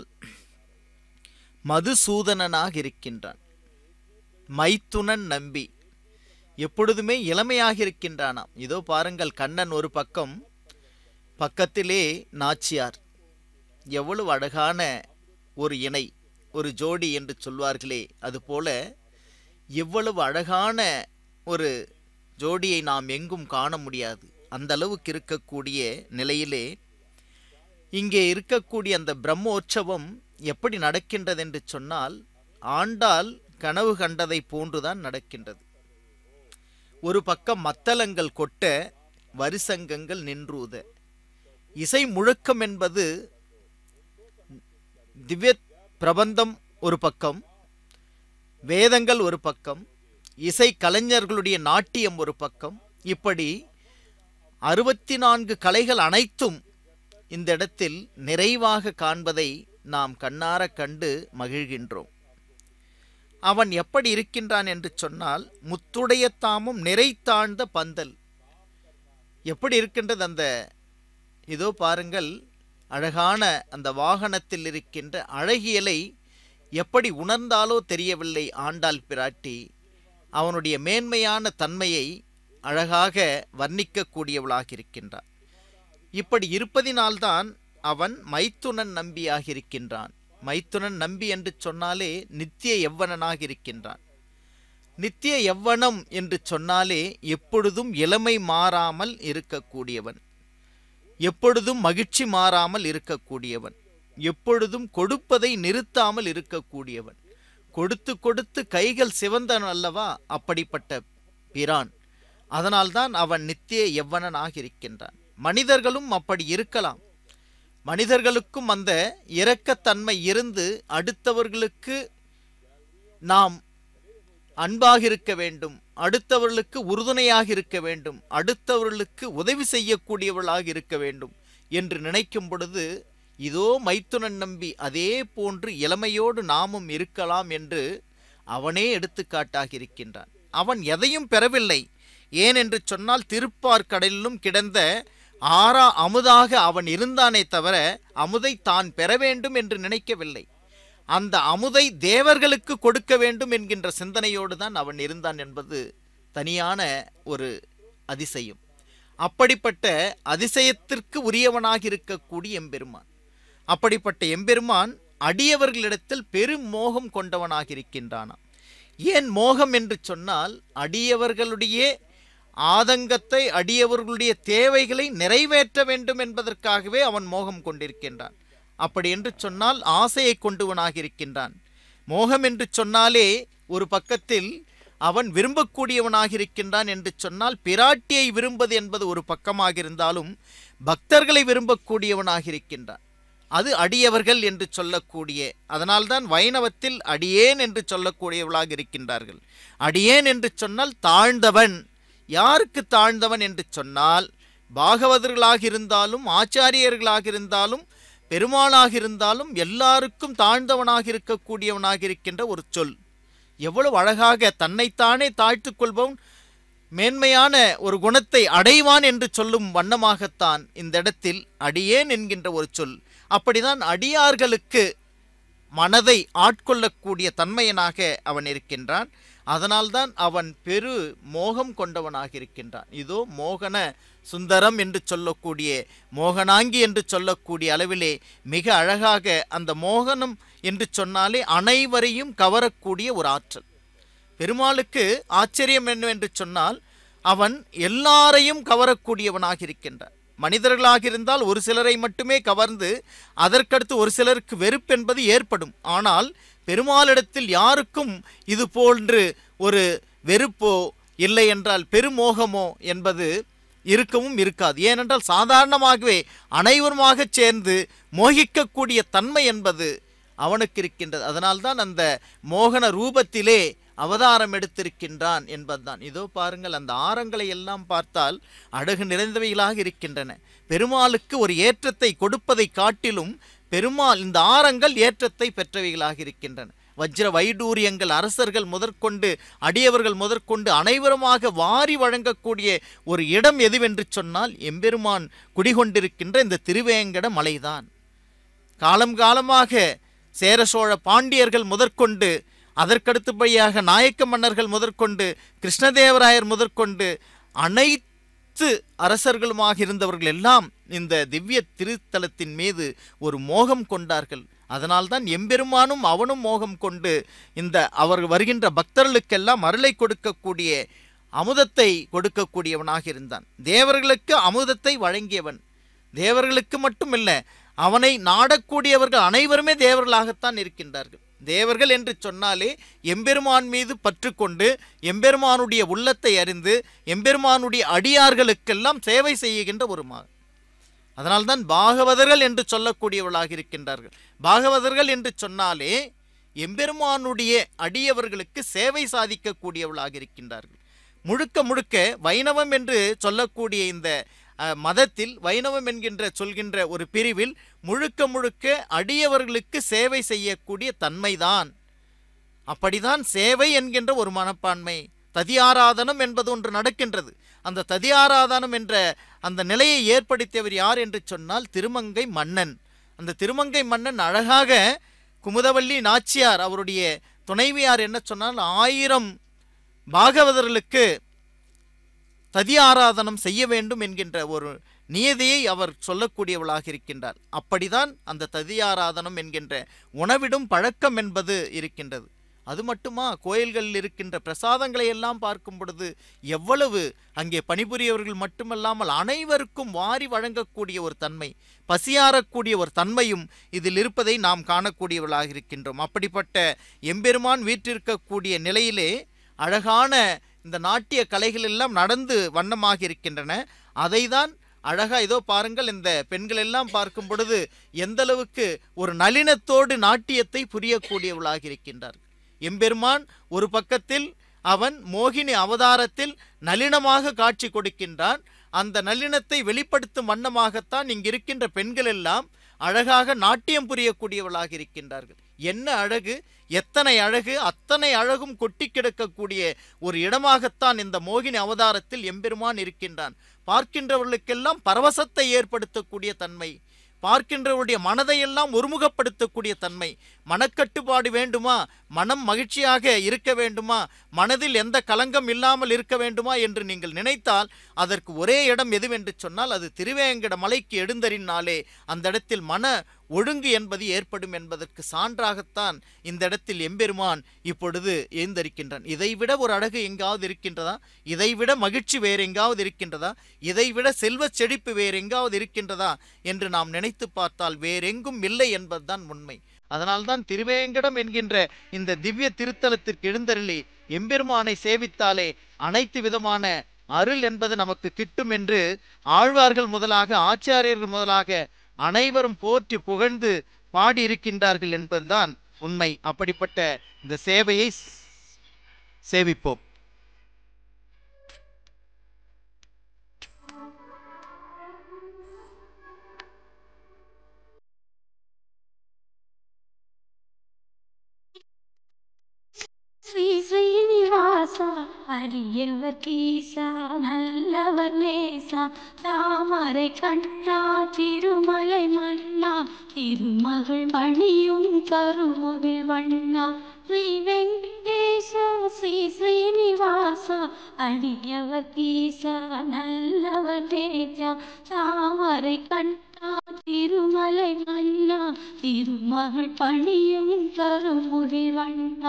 மதுசூதனனாக இருக்கின்றான் மைத்துனன் நம்பி எப்பொழுதுமே இளமையாக இருக்கின்றானாம் இதோ பாருங்கள் கண்ணன் ஒரு பக்கம் பக்கத்திலே நாச்சியார் எவ்வளவு அழகான ஒரு இணை ஒரு ஜோடி என்று சொல்வார்களே அதுபோல எவ்வளவு அழகான ஒரு ஜோடியை நாம் எங்கும் காண முடியாது அந்த அளவுக்கு இருக்கக்கூடிய நிலையிலே இங்கே இருக்கக்கூடிய அந்த பிரம்மோற்சவம் எப்படி நடக்கின்றது என்று சொன்னால் ஆண்டாள் கனவு கண்டதை போன்றுதான் நடக்கின்றது ஒரு பக்கம் மத்தளங்கள் கொட்ட வரிசங்கங்கள் நின்றூத இசை முழக்கம் என்பது திவ்ய பிரபந்தம் ஒரு பக்கம் வேதங்கள் ஒரு பக்கம் இசை கலைஞர்களுடைய நாட்டியம் ஒரு பக்கம் இப்படி அறுபத்தி நான்கு கலைகள் அனைத்தும் இந்த இடத்தில் நிறைவாக காண்பதை நாம் கண்ணார கண்டு மகிழ்கின்றோம் அவன் எப்படி இருக்கின்றான் என்று சொன்னால் முத்துடைய தாமும் நிறைத்தாழ்ந்த பந்தல் எப்படி இருக்கின்றது அந்த இதோ பாருங்கள் அழகான அந்த வாகனத்தில் இருக்கின்ற அழகியலை எப்படி உணர்ந்தாலோ தெரியவில்லை ஆண்டாள் பிராட்டி அவனுடைய மேன்மையான தன்மையை அழகாக வர்ணிக்கக்கூடியவளாக இருக்கின்றான் இப்படி இருப்பதினால்தான் அவன் மைத்துனன் நம்பியாக இருக்கின்றான் மைத்துனன் நம்பி என்று சொன்னாலே நித்திய எவ்வனனாக இருக்கின்றான் நித்திய எவ்வனம் என்று சொன்னாலே எப்பொழுதும் இளமை மாறாமல் இருக்கக்கூடியவன் எப்பொழுதும் மகிழ்ச்சி மாறாமல் இருக்கக்கூடியவன் எப்பொழுதும் கொடுப்பதை நிறுத்தாமல் இருக்கக்கூடியவன் கொடுத்து கொடுத்து கைகள் சிவந்தன் அல்லவா அப்படிப்பட்ட பிரான் அதனால்தான் அவன் நித்திய எவ்வனனாக இருக்கின்றான் மனிதர்களும் அப்படி இருக்கலாம் மனிதர்களுக்கும் அந்த இரக்கத்தன்மை இருந்து அடுத்தவர்களுக்கு நாம் அன்பாக இருக்க வேண்டும் அடுத்தவர்களுக்கு உறுதுணையாக இருக்க வேண்டும் அடுத்தவர்களுக்கு உதவி செய்யக்கூடியவர்களாக இருக்க வேண்டும் என்று நினைக்கும் பொழுது இதோ மைத்துனன் நம்பி அதே போன்று இளமையோடு நாமும் இருக்கலாம் என்று அவனே எடுத்துக்காட்டாக இருக்கின்றான் அவன் எதையும் பெறவில்லை ஏன் என்று சொன்னால் திருப்பார் கடலிலும் கிடந்த ஆறா அமுதாக அவன் இருந்தானே தவிர அமுதை தான் பெற வேண்டும் என்று நினைக்கவில்லை அந்த அமுதை தேவர்களுக்கு கொடுக்க வேண்டும் என்கின்ற சிந்தனையோடு தான் அவன் இருந்தான் என்பது தனியான ஒரு அதிசயம் அப்படிப்பட்ட அதிசயத்திற்கு உரியவனாக இருக்கக்கூடிய எம்பெருமான் அப்படிப்பட்ட எம்பெருமான் அடியவர்களிடத்தில் பெரும் மோகம் கொண்டவனாக இருக்கின்றானாம் ஏன் மோகம் என்று சொன்னால் அடியவர்களுடைய ஆதங்கத்தை அடியவர்களுடைய தேவைகளை நிறைவேற்ற வேண்டும் என்பதற்காகவே அவன் மோகம் கொண்டிருக்கின்றான் அப்படி என்று சொன்னால் ஆசையை கொண்டவனாக இருக்கின்றான் மோகம் என்று சொன்னாலே ஒரு பக்கத்தில் அவன் விரும்பக்கூடியவனாக இருக்கின்றான் என்று சொன்னால் பிராட்டியை விரும்புவது என்பது ஒரு பக்கமாக இருந்தாலும் பக்தர்களை விரும்பக்கூடியவனாக இருக்கின்றான் அது அடியவர்கள் என்று சொல்லக்கூடிய அதனால்தான் வைணவத்தில் அடியேன் என்று சொல்லக்கூடியவளாக இருக்கின்றார்கள் அடியேன் என்று சொன்னால் தாழ்ந்தவன் யாருக்கு தாழ்ந்தவன் என்று சொன்னால் பாகவதர்களாக இருந்தாலும் ஆச்சாரியர்களாக இருந்தாலும் பெருமாளாக இருந்தாலும் எல்லாருக்கும் தாழ்ந்தவனாக இருக்கக்கூடியவனாக இருக்கின்ற ஒரு சொல் எவ்வளவு அழகாக தன்னைத்தானே தாழ்த்துக் கொள்பவன் மேன்மையான ஒரு குணத்தை அடைவான் என்று சொல்லும் வண்ணமாகத்தான் இந்த இடத்தில் அடியேன் என்கின்ற ஒரு சொல் அப்படிதான் அடியார்களுக்கு மனதை ஆட்கொள்ளக்கூடிய தன்மையனாக அவன் இருக்கின்றான் அதனால்தான் அவன் பெரு மோகம் கொண்டவனாக இருக்கின்றான் இதோ மோகன சுந்தரம் என்று சொல்லக்கூடிய மோகனாங்கி என்று சொல்லக்கூடிய அளவிலே மிக அழகாக அந்த மோகனம் என்று சொன்னாலே அனைவரையும் கவரக்கூடிய ஒரு ஆற்றல் பெருமாளுக்கு ஆச்சரியம் என்னவென்று சொன்னால் அவன் எல்லாரையும் கவரக்கூடியவனாக இருக்கின்றான் மனிதர்களாக இருந்தால் ஒரு சிலரை மட்டுமே கவர்ந்து அதற்கடுத்து ஒரு சிலருக்கு வெறுப்பு என்பது ஏற்படும் ஆனால் பெருமாளிடத்தில் யாருக்கும் இது போன்று ஒரு வெறுப்போ இல்லை என்றால் பெருமோகமோ என்பது இருக்கவும் இருக்காது ஏனென்றால் சாதாரணமாகவே அனைவருமாக சேர்ந்து மோகிக்கக்கூடிய தன்மை என்பது அவனுக்கு இருக்கின்றது அதனால்தான் அந்த மோகன ரூபத்திலே அவதாரம் எடுத்திருக்கின்றான் என்பதுதான் இதோ பாருங்கள் அந்த ஆரங்களை எல்லாம் பார்த்தால் அழகு நிறைந்தவைகளாக இருக்கின்றன பெருமாளுக்கு ஒரு ஏற்றத்தை கொடுப்பதை காட்டிலும் பெருமாள் இந்த ஆரங்கள் ஏற்றத்தை பெற்றவைகளாக இருக்கின்றன வஜ்ர வைடூரியங்கள் அரசர்கள் முதற்கொண்டு அடியவர்கள் முதற்கொண்டு அனைவருமாக வாரி வழங்கக்கூடிய ஒரு இடம் எதுவென்று சொன்னால் எம்பெருமான் குடிகொண்டிருக்கின்ற இந்த திருவேங்கட மலைதான் காலம் காலமாக சேர சோழ பாண்டியர்கள் முதற்கொண்டு அதற்கடுத்தபடியாக நாயக்க மன்னர்கள் முதற்கொண்டு கிருஷ்ணதேவராயர் முதற்கொண்டு அனைத்து அரசர்களுமாக இருந்தவர்கள் எல்லாம் இந்த திவ்ய திருத்தலத்தின் மீது ஒரு மோகம் கொண்டார்கள் அதனால்தான் எம்பெருமானும் அவனும் மோகம் கொண்டு இந்த அவர் வருகின்ற பக்தர்களுக்கெல்லாம் அருளை கொடுக்கக்கூடிய அமுதத்தை கொடுக்கக்கூடியவனாக இருந்தான் தேவர்களுக்கு அமுதத்தை வழங்கியவன் தேவர்களுக்கு மட்டுமில்ல அவனை நாடக்கூடியவர்கள் அனைவருமே தேவர்களாகத்தான் இருக்கின்றார்கள் தேவர்கள் என்று சொன்னாலே எம்பெருமான் மீது பற்று கொண்டு எம்பெருமானுடைய உள்ளத்தை அறிந்து எம்பெருமானுடைய அடியார்களுக்கெல்லாம் சேவை செய்கின்ற ஒரு மா அதனால்தான் பாகவதர்கள் என்று சொல்லக்கூடியவர்களாக இருக்கின்றார்கள் பாகவதர்கள் என்று சொன்னாலே எம்பெருமானுடைய அடியவர்களுக்கு சேவை சாதிக்கக்கூடியவர்களாக இருக்கின்றார்கள் முழுக்க முழுக்க வைணவம் என்று சொல்லக்கூடிய இந்த அஹ், மதத்தில் வைணவம் என்கின்ற சொல்கின்ற ஒரு பிரிவில் முழுக்க முழுக்க அடியவர்களுக்கு சேவை செய்யக்கூடிய தன்மைதான் அப்படிதான் சேவை என்கின்ற ஒரு மனப்பான்மை ததியாராதனம் என்பது ஒன்று நடக்கின்றது அந்த ததியாராதனம் என்ற அந்த நிலையை ஏற்படுத்தியவர் யார் என்று சொன்னால் திருமங்கை மன்னன் அந்த திருமங்கை மன்னன் அழகாக குமுதவள்ளி நாச்சியார் அவருடைய துணைவியார் என்ன சொன்னால் ஆயிரம் பாகவதர்களுக்கு ததி ஆராதனம் செய்ய வேண்டும் என்கின்ற ஒரு நியதியை அவர் சொல்லக்கூடியவளாக இருக்கின்றார் அப்படிதான் அந்த ததி ஆராதனம் என்கின்ற உணவிடும் பழக்கம் என்பது இருக்கின்றது அது மட்டுமா கோயில்களில் இருக்கின்ற பிரசாதங்களை எல்லாம் பார்க்கும் பொழுது எவ்வளவு அங்கே பணிபுரியவர்கள் மட்டுமல்லாமல் அனைவருக்கும் வாரி வழங்கக்கூடிய ஒரு தன்மை பசியாறக்கூடிய ஒரு தன்மையும் இதில் இருப்பதை நாம் காணக்கூடியவர்களாக இருக்கின்றோம் அப்படிப்பட்ட எம்பெருமான் வீற்றிருக்கக்கூடிய நிலையிலே அழகான இந்த நாட்டிய கலைகள் எல்லாம் நடந்து வண்ணமாக இருக்கின்றன அதைதான் அழகா இதோ பாருங்கள் இந்த பெண்கள் எல்லாம் பார்க்கும் பொழுது எந்த அளவுக்கு ஒரு நளினத்தோடு நாட்டியத்தை புரியக்கூடியவளாக இருக்கின்றார்கள் எம்பெருமான் ஒரு பக்கத்தில் அவன் மோகினி அவதாரத்தில் நளினமாக காட்சி கொடுக்கின்றான் அந்த நளினத்தை வெளிப்படுத்தும் வண்ணமாகத்தான் இங்கு இருக்கின்ற பெண்கள் எல்லாம் அழகாக நாட்டியம் புரியக்கூடியவளாக இருக்கின்றார்கள் என்ன அழகு எத்தனை அழகு அத்தனை அழகும் கொட்டி கிடக்கக்கூடிய ஒரு இடமாகத்தான் இந்த மோகினி அவதாரத்தில் எம்பெருமான் இருக்கின்றான் பார்க்கின்றவர்களுக்கெல்லாம் பரவசத்தை ஏற்படுத்தக்கூடிய தன்மை பார்க்கின்றவருடைய மனதையெல்லாம் ஒருமுகப்படுத்தக்கூடிய தன்மை மனக்கட்டுப்பாடு வேண்டுமா மனம் மகிழ்ச்சியாக இருக்க வேண்டுமா மனதில் எந்த கலங்கம் இல்லாமல் இருக்க வேண்டுமா என்று நீங்கள் நினைத்தால் அதற்கு ஒரே இடம் எதுவென்று சொன்னால் அது திருவேங்கட மலைக்கு எழுந்தறினாலே அந்த இடத்தில் மன ஒழுங்கு என்பது ஏற்படும் என்பதற்கு சான்றாகத்தான் இந்த இடத்தில் எம்பெருமான் இப்பொழுது எழுந்தரிக்கின்றான் இதைவிட ஒரு அழகு எங்காவது இருக்கின்றதா இதைவிட மகிழ்ச்சி வேறு எங்காவது இருக்கின்றதா இதைவிட செல்வச் செழிப்பு வேறு எங்காவது இருக்கின்றதா என்று நாம் நினைத்து பார்த்தால் வேறெங்கும் இல்லை என்பதுதான் உண்மை அதனால்தான் திருவேங்கடம் என்கின்ற இந்த திவ்ய திருத்தலத்திற்கு எழுந்தருளி எம்பெருமானை சேவித்தாலே அனைத்து விதமான அருள் என்பது நமக்கு கிட்டும் என்று ஆழ்வார்கள் முதலாக ஆச்சாரியர்கள் முதலாக அனைவரும் போற்றி புகழ்ந்து பாடியிருக்கின்றார்கள் என்பதுதான் உண்மை அப்படிப்பட்ட இந்த சேவையை ஸ்- சேவிப்போம் ஸ்ரீ ஸ்ரீனிவாசா அரியவர் கீசா நல்லவர் நேசா தாமரை கண்ணா திருமலை மன்னா திருமகள் மணியும் கருமுகில் வண்ணா ஸ்ரீ வெங்கடேசா ஸ்ரீ ஸ்ரீனிவாசா அரியவர் கீசா நல்லவர் நேசா தாமரை கண்ணா திருமலை மன்னா திருமகள் பணியும் கருமுகில் வண்ணா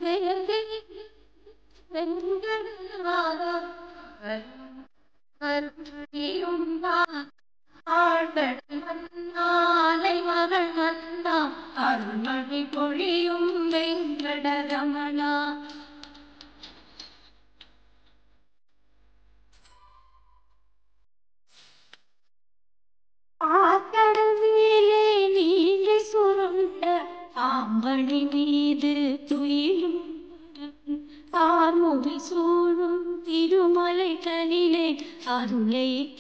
அருள்மழை பொழியும் வெங்கடரமணா ஆக்கடவிலே நீலை சுருண்ட ஆம்பணி மீது துயிலும்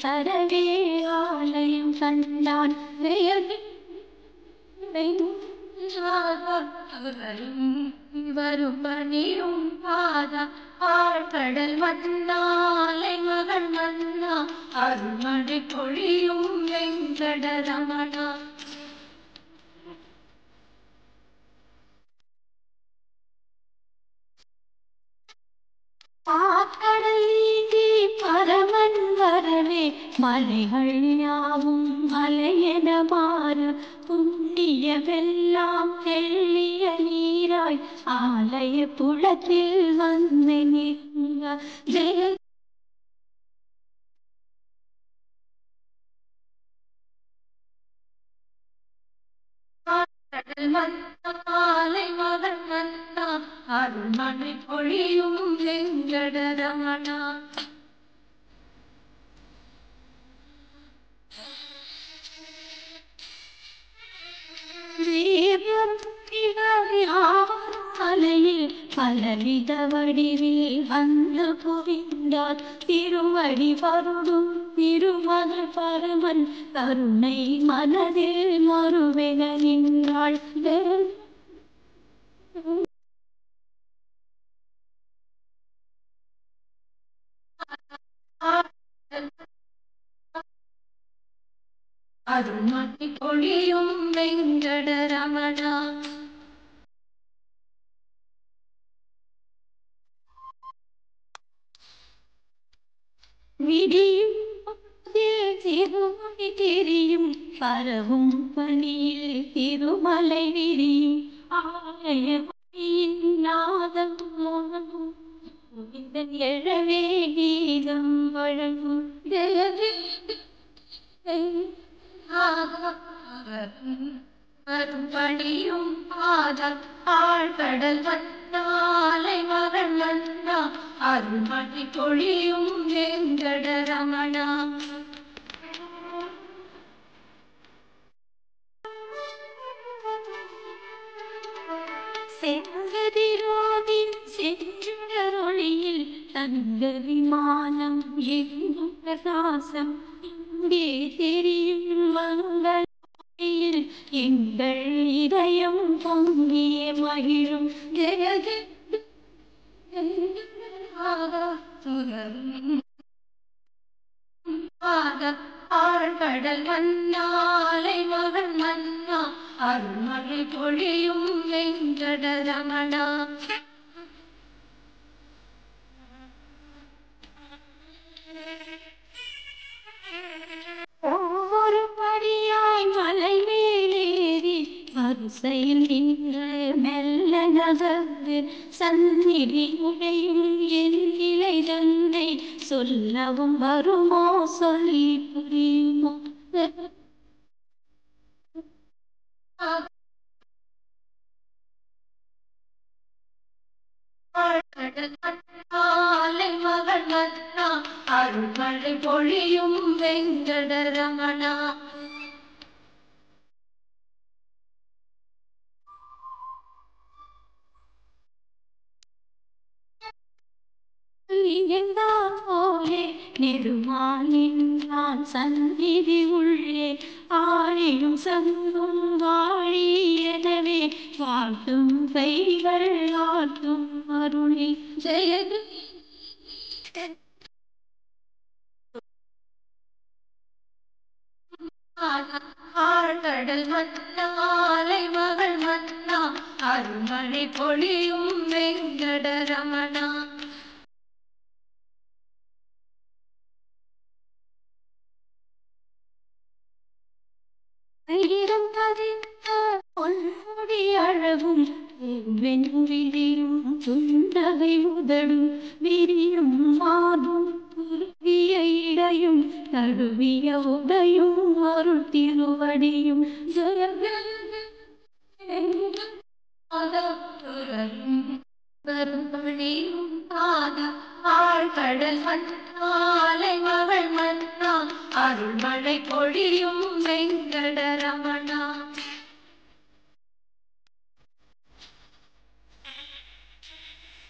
தரவே ஆலயம் கண்டான் வரும் பணியும் பாதா ஆழ்கடல் வந்தாலை மகள் மன்னா அருள்மழை பொழியும் வெங்கடரமணா பாக்கடல் நீங்கி பரமன் வரவே மலைகள் யாவும் மலையென மாற புண்ணிய வெல்லாம் தெள்ளிய நீராய் ஆலய புலத்தில் வந்து நிற்க ஜெய கடல் வந்த மாலை மகன் வந்தா அருள்மழை பொழியும் வெங்கடரமணா மலையில் பலவித வடிவில் வந்து புரிந்தார் திருவடி வருடும் திருமகள் பரமன் கருணை மனதில் மறுவென நின்றாள் அருள்மழை பொழியும் வெங்கடரமணா விடியும் திருமணி தெரியும் பரவும் பணியில் திருமலை விரியும் ஆலய மணியின் நாதம் முழங்கும் இதன் எழவே கீதம் வழங்கும் தேவி அரும்பணியும் பாதம் ஆழ்கடல் வந்தாலை மகள் வந்தா அருள்மணி பொழியும் வெங்கடரமணா செங்கதிரோவின் செஞ்சுடரொளியில் தங்க விமானம் எங்கும் பிரகாசம் இங்கே தெரியும் மங்கள் எங்கள் இதயம் பொங்கிய மகிழும் ஜெயக ஆழ்கடல் மன்னாலை மகன் மன்னா அருள்மழை பொழியும் வெங்கடரமணா ஒவ்வொரு படியாய் மலை மேலேறி வரிசையில் நின்று மெல்ல நகர்ந்து சந்நிதி உடையும் என் நிலை தன்னை சொல்லவும் வருமோ சொல்லி புரியுமோ ஆலை மகள் மன்னா அருள்மழை பொழியும் வெங்கடரமணா போலே நெடுமாலின்றான் சந்நிதி உள்ளே ஆழியும் சங்கும் வாழி எனவே வாழ்த்தும் கைகள் ஆட்டும் அருளி ஜெயது ஆழ்கடல் மன்னாலை மகள் மன்னா அருள்மழை பொழியும் வெங்கடரமணா இருந்ததிந்த பொன்முடி அழகும் வெண்விழியும் சுண்டகை உதடும் விரியும் மாதும் குறுகிய இடையும் தழுவிய உடையும் அருள் திருவடியும் கரும்பணியும் பாத ஆழ்கடல் மன்னாலை மகள் மன்னா அருள்மழை பொழியும் வெங்கடரமணா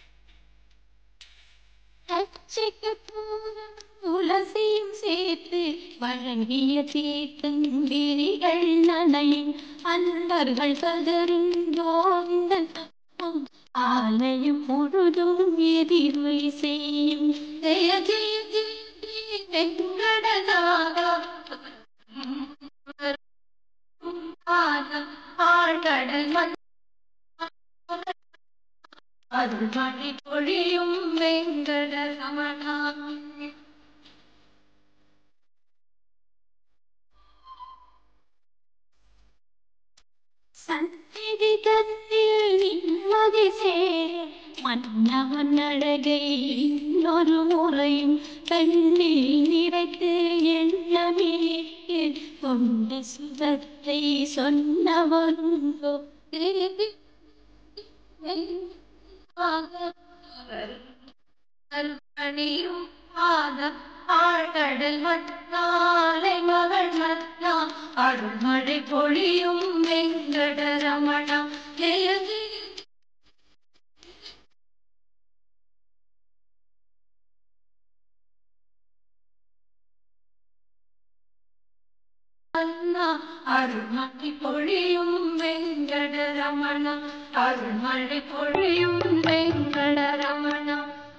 துளசியும் சேர்த்து அழகிய தீர்த்தங்கிரிகள் நனையும் அன்பர்கள் கதரும் கோவிந்தன் ஆலயம் முழுதும் எதிர்வை செய்யும் ஜெய ஜெய ஜெய ஜெய வெங்கடநாதா ஆழ்கடல் மண் அருள் மழை பொழியும் வெங்கட ரமணா சந்நிதி தன்னில் நிம்மதி சேர மன்னவன் அழகை இன்னொரு முறையும் கண்ணில் நிறைத்து எண்ணமே கொண்ட சுகத்தை சொன்னவருண்டோ அருள்பணியும் பாத ஆழ்கடல் மன்னாலை மகள் மன்னா அருள்மழை பொழியும் வெங்கட ரமணா ஜெய ஜெய அண்ணா அருள்மழை பொழியும் வெங்கட ரமணா அருள்மழை பொழியும் வெங்கட ரமணா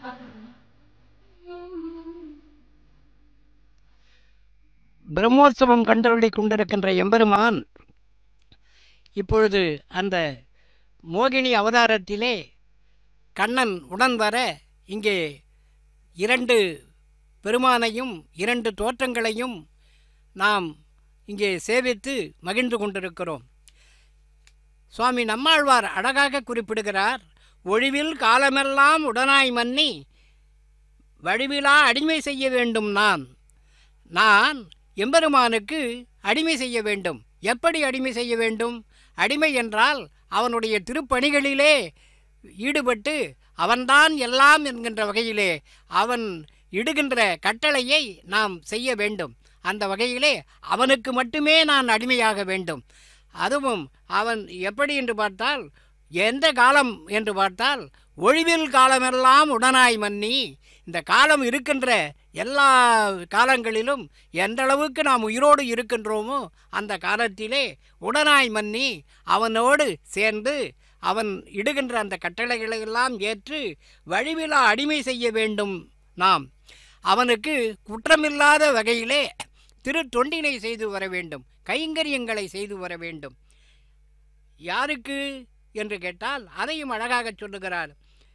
பிரம்மோற்சவம் கண்டருளி கொண்டிருக்கின்ற எம்பெருமான் இப்பொழுது அந்த மோகினி அவதாரத்திலே கண்ணன் உடன் வர இங்கே இரண்டு பெருமானையும் இரண்டு தோற்றங்களையும் நாம் இங்கே சேவித்து மகிழ்ந்து கொண்டிருக்கிறோம் சுவாமி நம்மாழ்வார் அழகாக குறிப்பிடுகிறார் ஒழிவில் காலமெல்லாம் உடனாய் மன்னி வடிவிலா அடிமை செய்ய வேண்டும் நான் நான் எம்பெருமானுக்கு அடிமை செய்ய வேண்டும் எப்படி அடிமை செய்ய வேண்டும் அடிமை என்றால் அவனுடைய திருப்பணிகளிலே ஈடுபட்டு அவன்தான் எல்லாம் என்கின்ற வகையிலே அவன் இடுகின்ற கட்டளையை நாம் செய்ய வேண்டும் அந்த வகையிலே அவனுக்கு மட்டுமே நான் அடிமையாக வேண்டும் அதுவும் அவன் எப்படி என்று பார்த்தால் எந்த காலம் என்று பார்த்தால் ஒழிவில் காலமெல்லாம் உடனாய் மன்னி இந்த காலம் இருக்கின்ற எல்லா காலங்களிலும் எந்த அளவுக்கு நாம் உயிரோடு இருக்கின்றோமோ அந்த காலத்திலே உடனாய் மன்னி அவனோடு சேர்ந்து அவன் இடுகின்ற அந்த கட்டளைகளை எல்லாம் ஏற்று வழிவிலா அடிமை செய்ய வேண்டும் நாம் அவனுக்கு குற்றமில்லாத வகையிலே திரு தொண்டினை செய்து வர வேண்டும் கைங்கரியங்களை செய்து வர வேண்டும் யாருக்கு என்று கேட்டால் அதையும் அழகாக சொல்லுகிறார்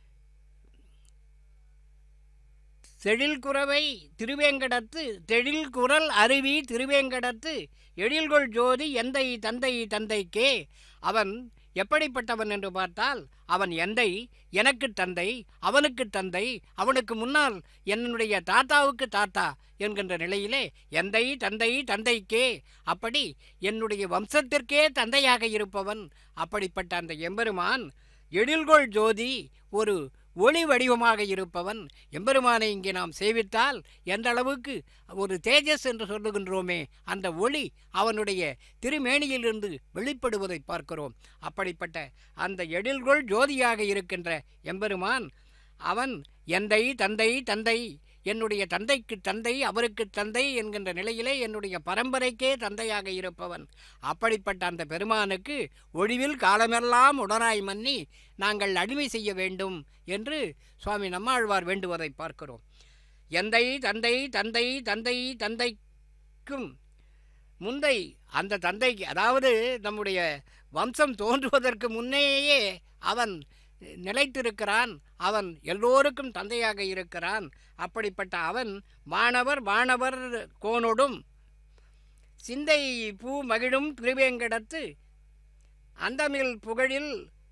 செழில் குறவை திருவேங்கடத்து தெழில் குரல் அருவி திருவேங்கடத்து எழில்கொள் ஜோதி எந்தை தந்தை தந்தைக்கே அவன் எப்படிப்பட்டவன் என்று பார்த்தால் அவன் எந்தை எனக்கு தந்தை அவனுக்கு தந்தை அவனுக்கு முன்னால் என்னுடைய தாத்தாவுக்கு தாத்தா என்கின்ற நிலையிலே எந்தை தந்தை தந்தைக்கே அப்படி என்னுடைய வம்சத்திற்கே தந்தையாக இருப்பவன் அப்படிப்பட்ட அந்த எம்பெருமான் எழில்கொள் ஜோதி ஒரு ஒளி வடிவமாக இருப்பவன் எம்பெருமானை இங்கே நாம் சேவித்தால் எந்த அளவுக்கு ஒரு தேஜஸ் என்று சொல்லுகின்றோமே அந்த ஒளி அவனுடைய திருமேனியிலிருந்து வெளிப்படுவதை பார்க்கிறோம் அப்படிப்பட்ட அந்த எழில்கொள் ஜோதியாக இருக்கின்ற எம்பெருமான் அவன் எந்தை தந்தை தந்தை என்னுடைய தந்தைக்கு தந்தை அவருக்கு தந்தை என்கின்ற நிலையிலே என்னுடைய பரம்பரைக்கே தந்தையாக இருப்பவன் அப்படிப்பட்ட அந்த பெருமானுக்கு ஒழிவில் காலமெல்லாம் உடனாய் மன்னி நாங்கள் அடிமை செய்ய வேண்டும் என்று சுவாமி நம்மாழ்வார் வேண்டுவதை பார்க்கிறோம் எந்தை தந்தை தந்தை தந்தை தந்தைக்கும் முந்தை அந்த தந்தைக்கு அதாவது நம்முடைய வம்சம் தோன்றுவதற்கு முன்னேயே அவன் நிலைத்திருக்கிறான் அவன் எல்லோருக்கும் தந்தையாக இருக்கிறான் அப்படிப்பட்ட அவன் வானவர் வானவர் கோனோடும் சிந்தை பூ மகிழும் திருவேங்கடத்து அந்தமில் புகழில்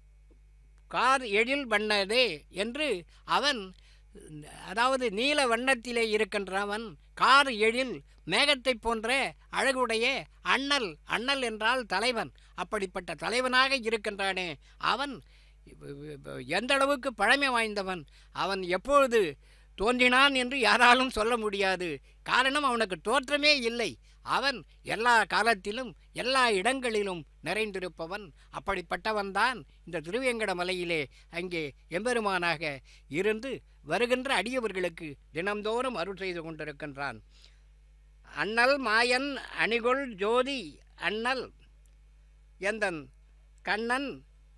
கார் எழில் வண்ணதே என்று அவன் அதாவது நீல வண்ணத்திலே இருக்கின்றவன் கார் எழில் மேகத்தைப் போன்ற அழகுடைய அண்ணல் அண்ணல் என்றால் தலைவன் அப்படிப்பட்ட தலைவனாக இருக்கின்றானே அவன் எந்த அளவுக்கு பழமை வாய்ந்தவன் அவன் எப்பொழுது தோன்றினான் என்று யாராலும் சொல்ல முடியாது காரணம் அவனுக்கு தோற்றமே இல்லை அவன் எல்லா காலத்திலும் எல்லா இடங்களிலும் நிறைந்திருப்பவன் அப்படிப்பட்டவன்தான் இந்த திருவேங்கட மலையிலே அங்கே எம்பெருமானாக இருந்து வருகின்ற அடியவர்களுக்கு தினந்தோறும் அருள் செய்து கொண்டிருக்கின்றான் அண்ணல் மாயன் அணிகொள் ஜோதி அண்ணல் எந்தன் கண்ணன்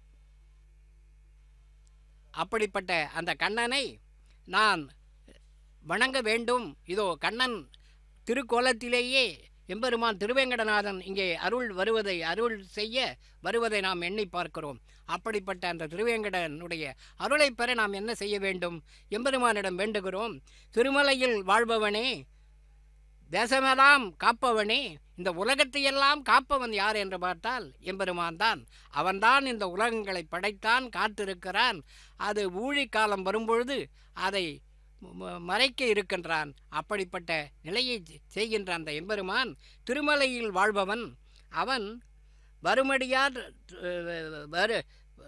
அப்படிப்பட்ட அந்த கண்ணனை நான் வணங்க வேண்டும் இதோ கண்ணன் திருக்கோலத்திலேயே எம்பெருமான் திருவேங்கடநாதன் இங்கே அருள் வருவதை அருள் செய்ய வருவதை நாம் எண்ணி பார்க்கிறோம் அப்படிப்பட்ட அந்த திருவேங்கடனுடைய அருளை பெற நாம் என்ன செய்ய வேண்டும் எம்பெருமானிடம் வேண்டுகிறோம் திருமலையில் வாழ்பவனே தேசமெல்லாம் காப்பவனே இந்த உலகத்தையெல்லாம் காப்பவன் யார் என்று பார்த்தால் எம்பெருமான் தான் அவன்தான் இந்த உலகங்களை படைத்தான் காத்திருக்கிறான் அது ஊழி காலம் வரும்பொழுது அதை ம- மறைக்க இருக்கின்றான் அப்படிப்பட்ட நிலையை செ- செய்கின்ற அந்த எம்பெருமான் திருமலையில் வாழ்பவன் அவன் வருமடியார் அஹ், வரு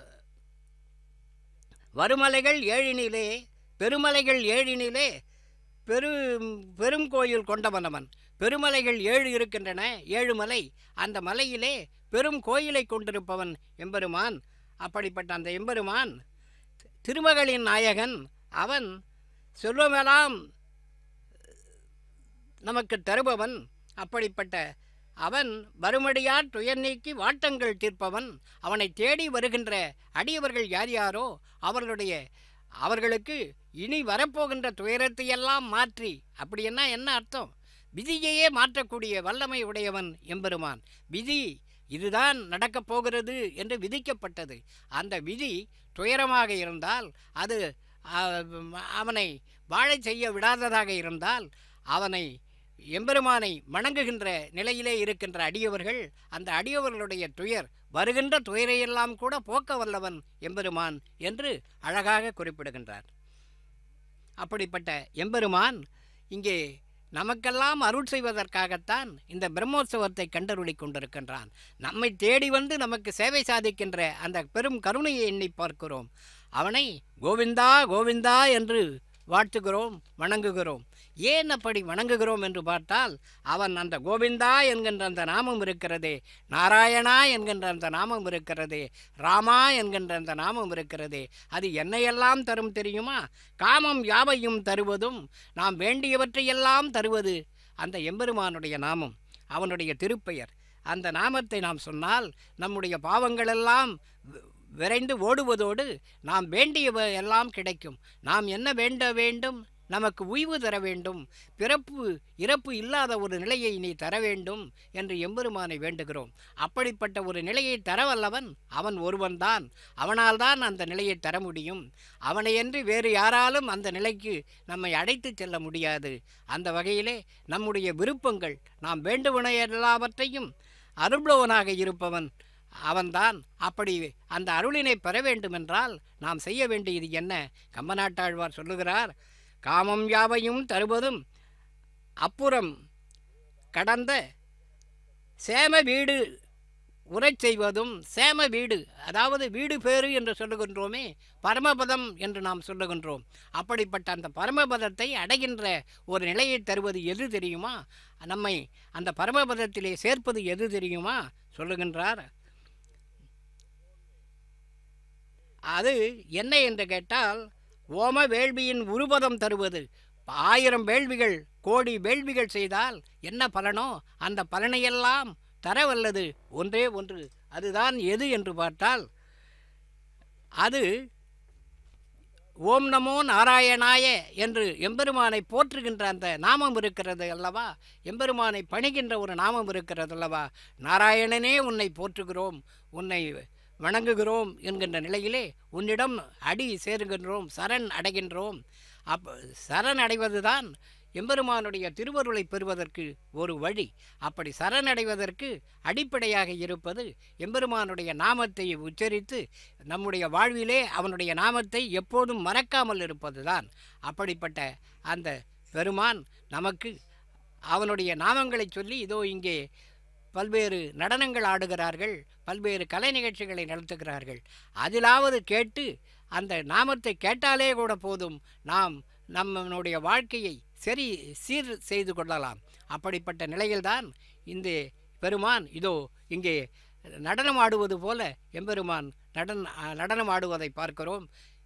வருமலைகள் ஏழினிலே பெருமலைகள் ஏழினிலே பெரும் பெரும் கோயில் கொண்டவன் அவன் பெருமலைகள் ஏழு இருக்கின்றன ஏழு மலை அந்த மலையிலே பெரும் கோயிலை கொண்டிருப்பவன் எம்பெருமான் அப்படிப்பட்ட அந்த எம்பெருமான் திருமகளின் நாயகன் அவன் செல்வமெல்லாம் நமக்கு தருபவன் அப்படிப்பட்ட அவன் வருமடியார் துயர் நீக்கி வாட்டங்கள் தீர்ப்பவன் அவனை தேடி வருகின்ற அடியவர்கள் யார் யாரோ அவர்களுடைய அவர்களுக்கு இனி வரப்போகின்ற துயரத்தையெல்லாம் மாற்றி அப்படின்னா என்ன அர்த்தம் விதியையே மாற்றக்கூடிய வல்லமை உடையவன் எம்பெருமான் விதி இதுதான் நடக்கப் போகிறது என்று விதிக்கப்பட்டது அந்த விதி துயரமாக இருந்தால் அது ஆ, அவனை வாழச் செய்ய விடாததாக இருந்தால் அவனை எம்பெருமானை வணங்குகின்ற நிலையிலே இருக்கின்ற அடியவர்கள் அந்த அடியவர்களுடைய துயர் வருகின்ற துயரையெல்லாம் கூட போக்க வல்லவன் எம்பெருமான் என்று அழகாக குறிப்பிடுகின்றார் அப்படிப்பட்ட எம்பெருமான் இங்கே நமக்கெல்லாம் அருள் செய்வதற்காகத்தான் இந்த பிரம்மோற்சவத்தை கண்டருளி கொண்டிருக்கின்றான் நம்மை தேடி வந்து நமக்கு சேவை சாதிக்கின்ற அந்த பெரும் கருணையை எண்ணி பார்க்கிறோம் அவனை கோவிந்தா கோவிந்தா என்று வாழ்த்துகிறோம் வணங்குகிறோம் ஏன் அப்படி வணங்குகிறோம் என்று பார்த்தால் அவன் அந்த கோவிந்தா என்கின்ற அந்த நாமம் இருக்கிறதே நாராயணா என்கின்ற அந்த நாமம் இருக்கிறதே ராமா என்கின்ற அந்த நாமம் இருக்கிறதே அது என்னையெல்லாம் தரும் தெரியுமா காமம் யாவையும் தருவதும் நாம் வேண்டியவற்றையெல்லாம் தருவது அந்த எம்பெருமானுடைய நாமம் அவனுடைய திருப்பெயர் அந்த நாமத்தை நாம் சொன்னால் நம்முடைய பாவங்களெல்லாம் வி- விரைந்து ஓடுவதோடு நாம் வேண்டியவ எல்லாம் கிடைக்கும் நாம் என்ன வேண்ட வேண்டும் நமக்கு உய்வு தர வேண்டும் பிறப்பு இறப்பு இல்லாத ஒரு நிலையை நீ தர வேண்டும் என்று எம்பெருமானை வேண்டுகிறோம் அப்படிப்பட்ட ஒரு நிலையை தரவல்லவன் அவன் ஒருவன்தான் அவனால்தான் அந்த நிலையை தர முடியும் அவனையன்றி வேறு யாராலும் அந்த நிலைக்கு நம்மை அழைத்துச் செல்ல முடியாது அந்த வகையிலே நம்முடைய விருப்பங்கள் நாம் வேண்டுவன எல்லாவற்றையும் அருள்பவனாக இருப்பவன் அவன்தான் அப்படி அந்த அருளினை பெற வேண்டுமென்றால் நாம் செய்ய வேண்டியது என்ன கம்பநாட்டாழ்வார் சொல்லுகிறார் காமம் யாவையும் தருவதும் அப்புறம் கடந்த சேம வீடு உரைச் செய்வதும் சேம வீடு அதாவது வீடு பேறு என்று சொல்லுகின்றோமே பரமபதம் என்று நாம் சொல்லுகின்றோம் அப்படிப்பட்ட அந்த பரமபதத்தை அடைகின்ற ஒரு நிலையை தருவது எது தெரியுமா நம்மை அந்த பரமபதத்திலே சேர்ப்பது எது தெரியுமா சொல்லுகின்றார் அது என்ன என்று கேட்டால் ஓம வேள்வியின் உருபதம் தருவது ஆயிரம் வேள்விகள் கோடி வேள்விகள் செய்தால் என்ன பலனோ அந்த பலனையெல்லாம் தரவல்லது ஒன்றே ஒன்று அதுதான் எது என்று பார்த்தால் அது ஓம் நமோ நாராயணாய என்று எம்பெருமானை போற்றுகின்ற அந்த நாமம் இருக்கிறது அல்லவா எம்பெருமானை பணிகின்ற ஒரு நாமம் இருக்கிறது அல்லவா நாராயணனே உன்னை போற்றுகிறோம் உன்னை வணங்குகிறோம் என்கின்ற நிலையிலே உன்னிடம் அடி சேருகின்றோம் சரண் அடைகின்றோம் அப் சரண் அடைவதுதான் எம்பெருமானுடைய திருவருளை பெறுவதற்கு ஒரு வழி அப்படி சரணடைவதற்கு அடிப்படையாக இருப்பது எம்பெருமானுடைய நாமத்தை உச்சரித்து நம்முடைய வாழ்விலே அவனுடைய நாமத்தை எப்போதும் மறக்காமல் இருப்பதுதான் அப்படிப்பட்ட அந்த பெருமான் நமக்கு அவனுடைய நாமங்களை சொல்லி இதோ இங்கே பல்வேறு நடனங்கள் ஆடுகிறார்கள் பல்வேறு கலை நிகழ்ச்சிகளை நடத்துகிறார்கள் அதிலாவது கேட்டு அந்த நாமத்தை கேட்டாலே கூட போதும் நாம் நம்மளுடைய வாழ்க்கையை சரி சீர் செய்து கொள்ளலாம் அப்படிப்பட்ட நிலையில்தான் இந்த பெருமான் இதோ இங்கே நடனம் ஆடுவது போல எம்பெருமான் நடன நடனம் ஆடுவதை பார்க்கிறோம்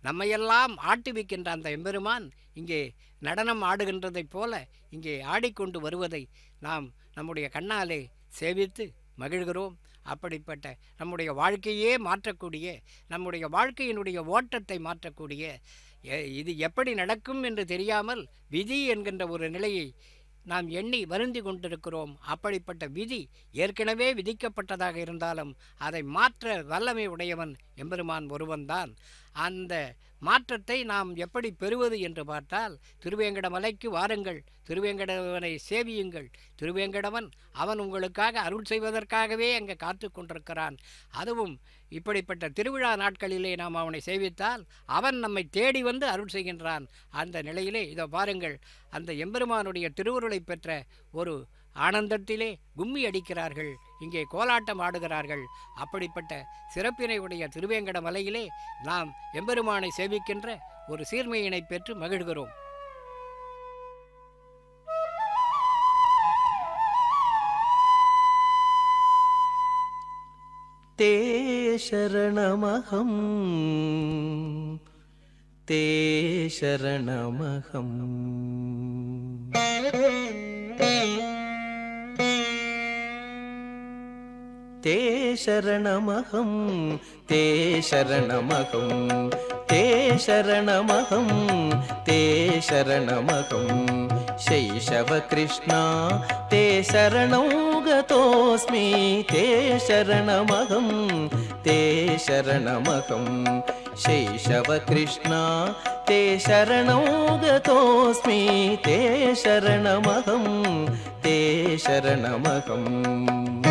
நம்மையெல்லாம் ஆட்டுவிக்கின்ற அந்த எம்பெருமான் இங்கே நடனம் ஆடுகின்றதைப் போல இங்கே ஆடிக்கொண்டு வருவதை நாம் நம்முடைய கண்ணாலே சேவித்து மகிழ்கிறோம் அப்படிப்பட்ட நம்முடைய வாழ்க்கையே மாற்றக்கூடிய நம்முடைய வாழ்க்கையினுடைய ஓட்டத்தை மாற்றக்கூடிய எ- இது எப்படி நடக்கும் என்று தெரியாமல் விதி என்கின்ற ஒரு நிலையை நாம் எண்ணி வருந்தி கொண்டிருக்கிறோம் அப்படிப்பட்ட விதி ஏற்கனவே விதிக்கப்பட்டதாக இருந்தாலும் அதை மாற்ற வல்லமை உடையவன் எம்பெருமான் ஒருவன்தான் அந்த மாற்றத்தை நாம் எப்படி பெறுவது என்று பார்த்தால் திருவேங்கட மலைக்கு வாருங்கள் திருவேங்கடவனை சேவியுங்கள் திருவேங்கடவன் அவன் உங்களுக்காக அருள் செய்வதற்காகவே அங்கே காத்து கொண்டிருக்கிறான் அதுவும் இப்படிப்பட்ட திருவிழா நாட்களிலே நாம் அவனை சேவித்தால் அவன் நம்மை தேடி வந்து அருள் செய்கின்றான் அந்த நிலையிலே இதோ பாருங்கள் அந்த எம்பெருமானுடைய திருவுருளை பெற்ற ஒரு ஆனந்தத்திலே கும்மி அடிக்கிறார்கள் இங்கே கோலாட்டம் ஆடுகிறார்கள் அப்படிப்பட்ட சிறப்பினை உடைய திருவேங்கட மலையிலே நாம் எம்பெருமானை சேவிக்கின்ற ஒரு சீர்மையினை பெற்று மகிழ்கிறோம் ते शरणमहम् ते शरणमहम् ते शरणमहं ते शरणमहं ते शरणमहं ते शरणमहं शैशवकृष्णा ते शरणौ गतोऽस्मि ते शरणमहं ते शरणमहं शैशवकृष्णा ते शरणौ गतोऽस्मि ते शरणमहं ते शरणमहम्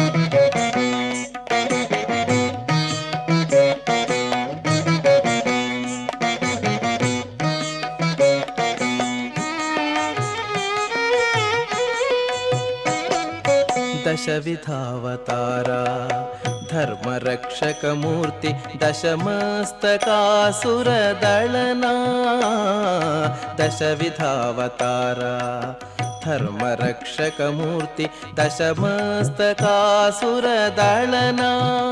दशविधावतारा धर्मरक्षकमूर्ति दशमस्तकासुरदळना दशविधावतारा धर्मरक्षकमूर्ति दशमस्तकासुरदळना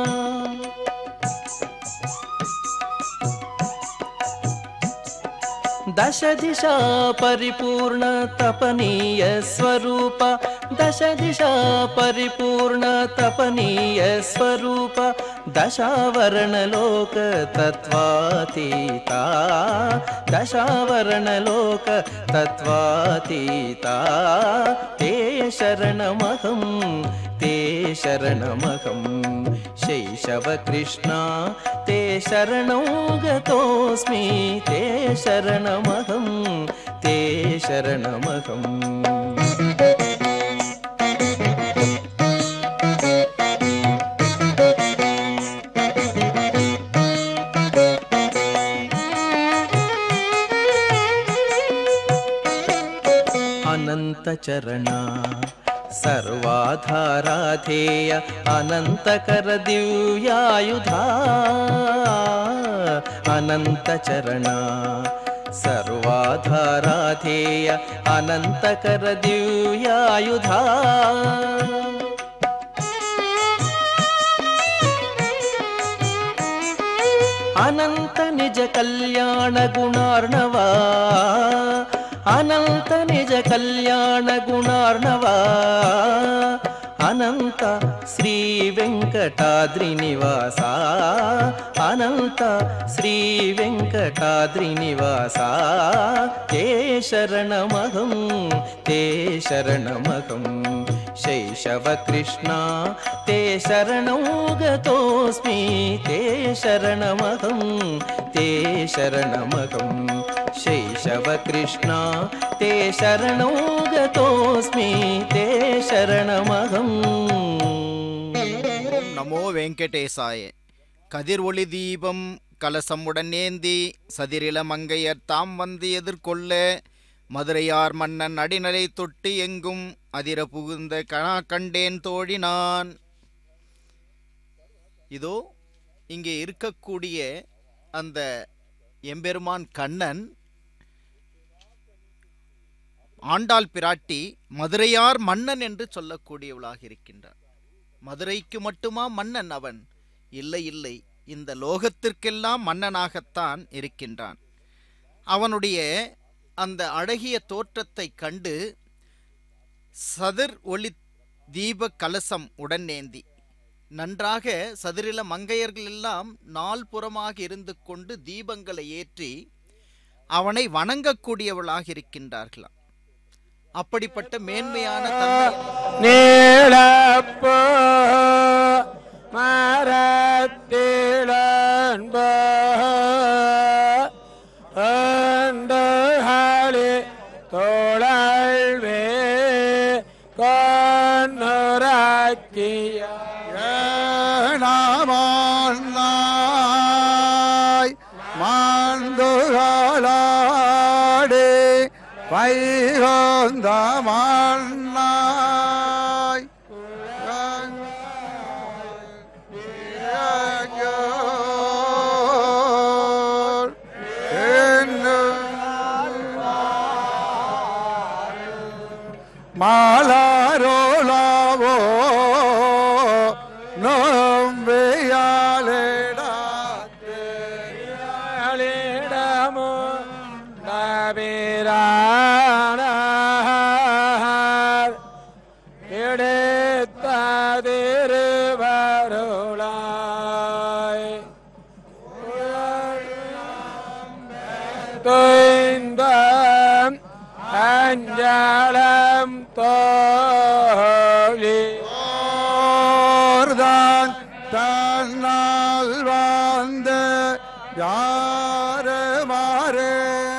दश दिशा परिपूर्ण तपनीय स्वरूप दश दिशा परिपूर्ण तपनीय स्वरूप दशावरणलोक तत्त्वातीता दशावरणलोक तत्त्वातीता ते शरणमहं ते शरणमहं शैशवकृष्णा ते शरणौ गतोऽस्मि ते शरणमहं ते शरणमहम् अनन्तचरणा सर्वाधाराधेय अनन्तकरदिव्यायुधा अनन्तचरणा सर्वाधाराधेय अनन्तकरदिव्यायुधा अनन्त निज कल्याण गुणार्णवा अनन्त निज कल्याण गुणार्णवा अनन्त श्रीवेङ्कटाद्रिनिवासा अनन्त श्रीवेङ्कटाद्रिनिवासा ते शरणमहं ते शरणमहं शैशवकृष्णा ते शरणौ गतोऽस्मि ते शरणमहं ते शरणमहं शैशवकृष्णा ते शरणौ गतोऽस्मि ते शरणमहम् ஓம் நமோ வெங்கடேசாய கதிர் ஒளி தீபம் கலசம் உடனேந்தி சதிரில மங்கையர் தாம் வந்து எதிர்கொள்ள மதுரையார் மன்னன் அடிநலை தொட்டு எங்கும் அதிர புகுந்த கணா கண்டேன் தோழி நான் இதோ இங்கே இருக்கக்கூடிய அந்த எம்பெருமான் கண்ணன் ஆண்டாள் பிராட்டி மதுரையார் மன்னன் என்று சொல்லக்கூடியவளாக இருக்கின்றார் மதுரைக்கு மட்டுமா மன்னன் அவன் இல்லை இல்லை இந்த லோகத்திற்கெல்லாம் மன்னனாகத்தான் இருக்கின்றான் அவனுடைய அந்த அழகிய தோற்றத்தை கண்டு சதிர் ஒளி தீப கலசம் உடனேந்தி நன்றாக சதுரில மங்கையர்கள் எல்லாம் நால்புறமாக இருந்து கொண்டு தீபங்களை ஏற்றி அவனை வணங்கக்கூடியவளாக இருக்கின்றார்களாம் அப்படிப்பட்ட மேன்மையான தன்மை நீளப்போ மரத்திலன்ப அண்டஹாளி தோழல்வே கண்ணுராக்கிய நாமாய் மாந்துகளாடே வைகோந்த மன்னாய் மாலாரோலாவோ நோம்பியாலேடா நபிரானார் கிடைத்ததிருவருளாய் தொய்ந்தம் அஞ்சலம் தோழி ஓர்தான் தன்னால் வாழ்ந்த யாரு மாறு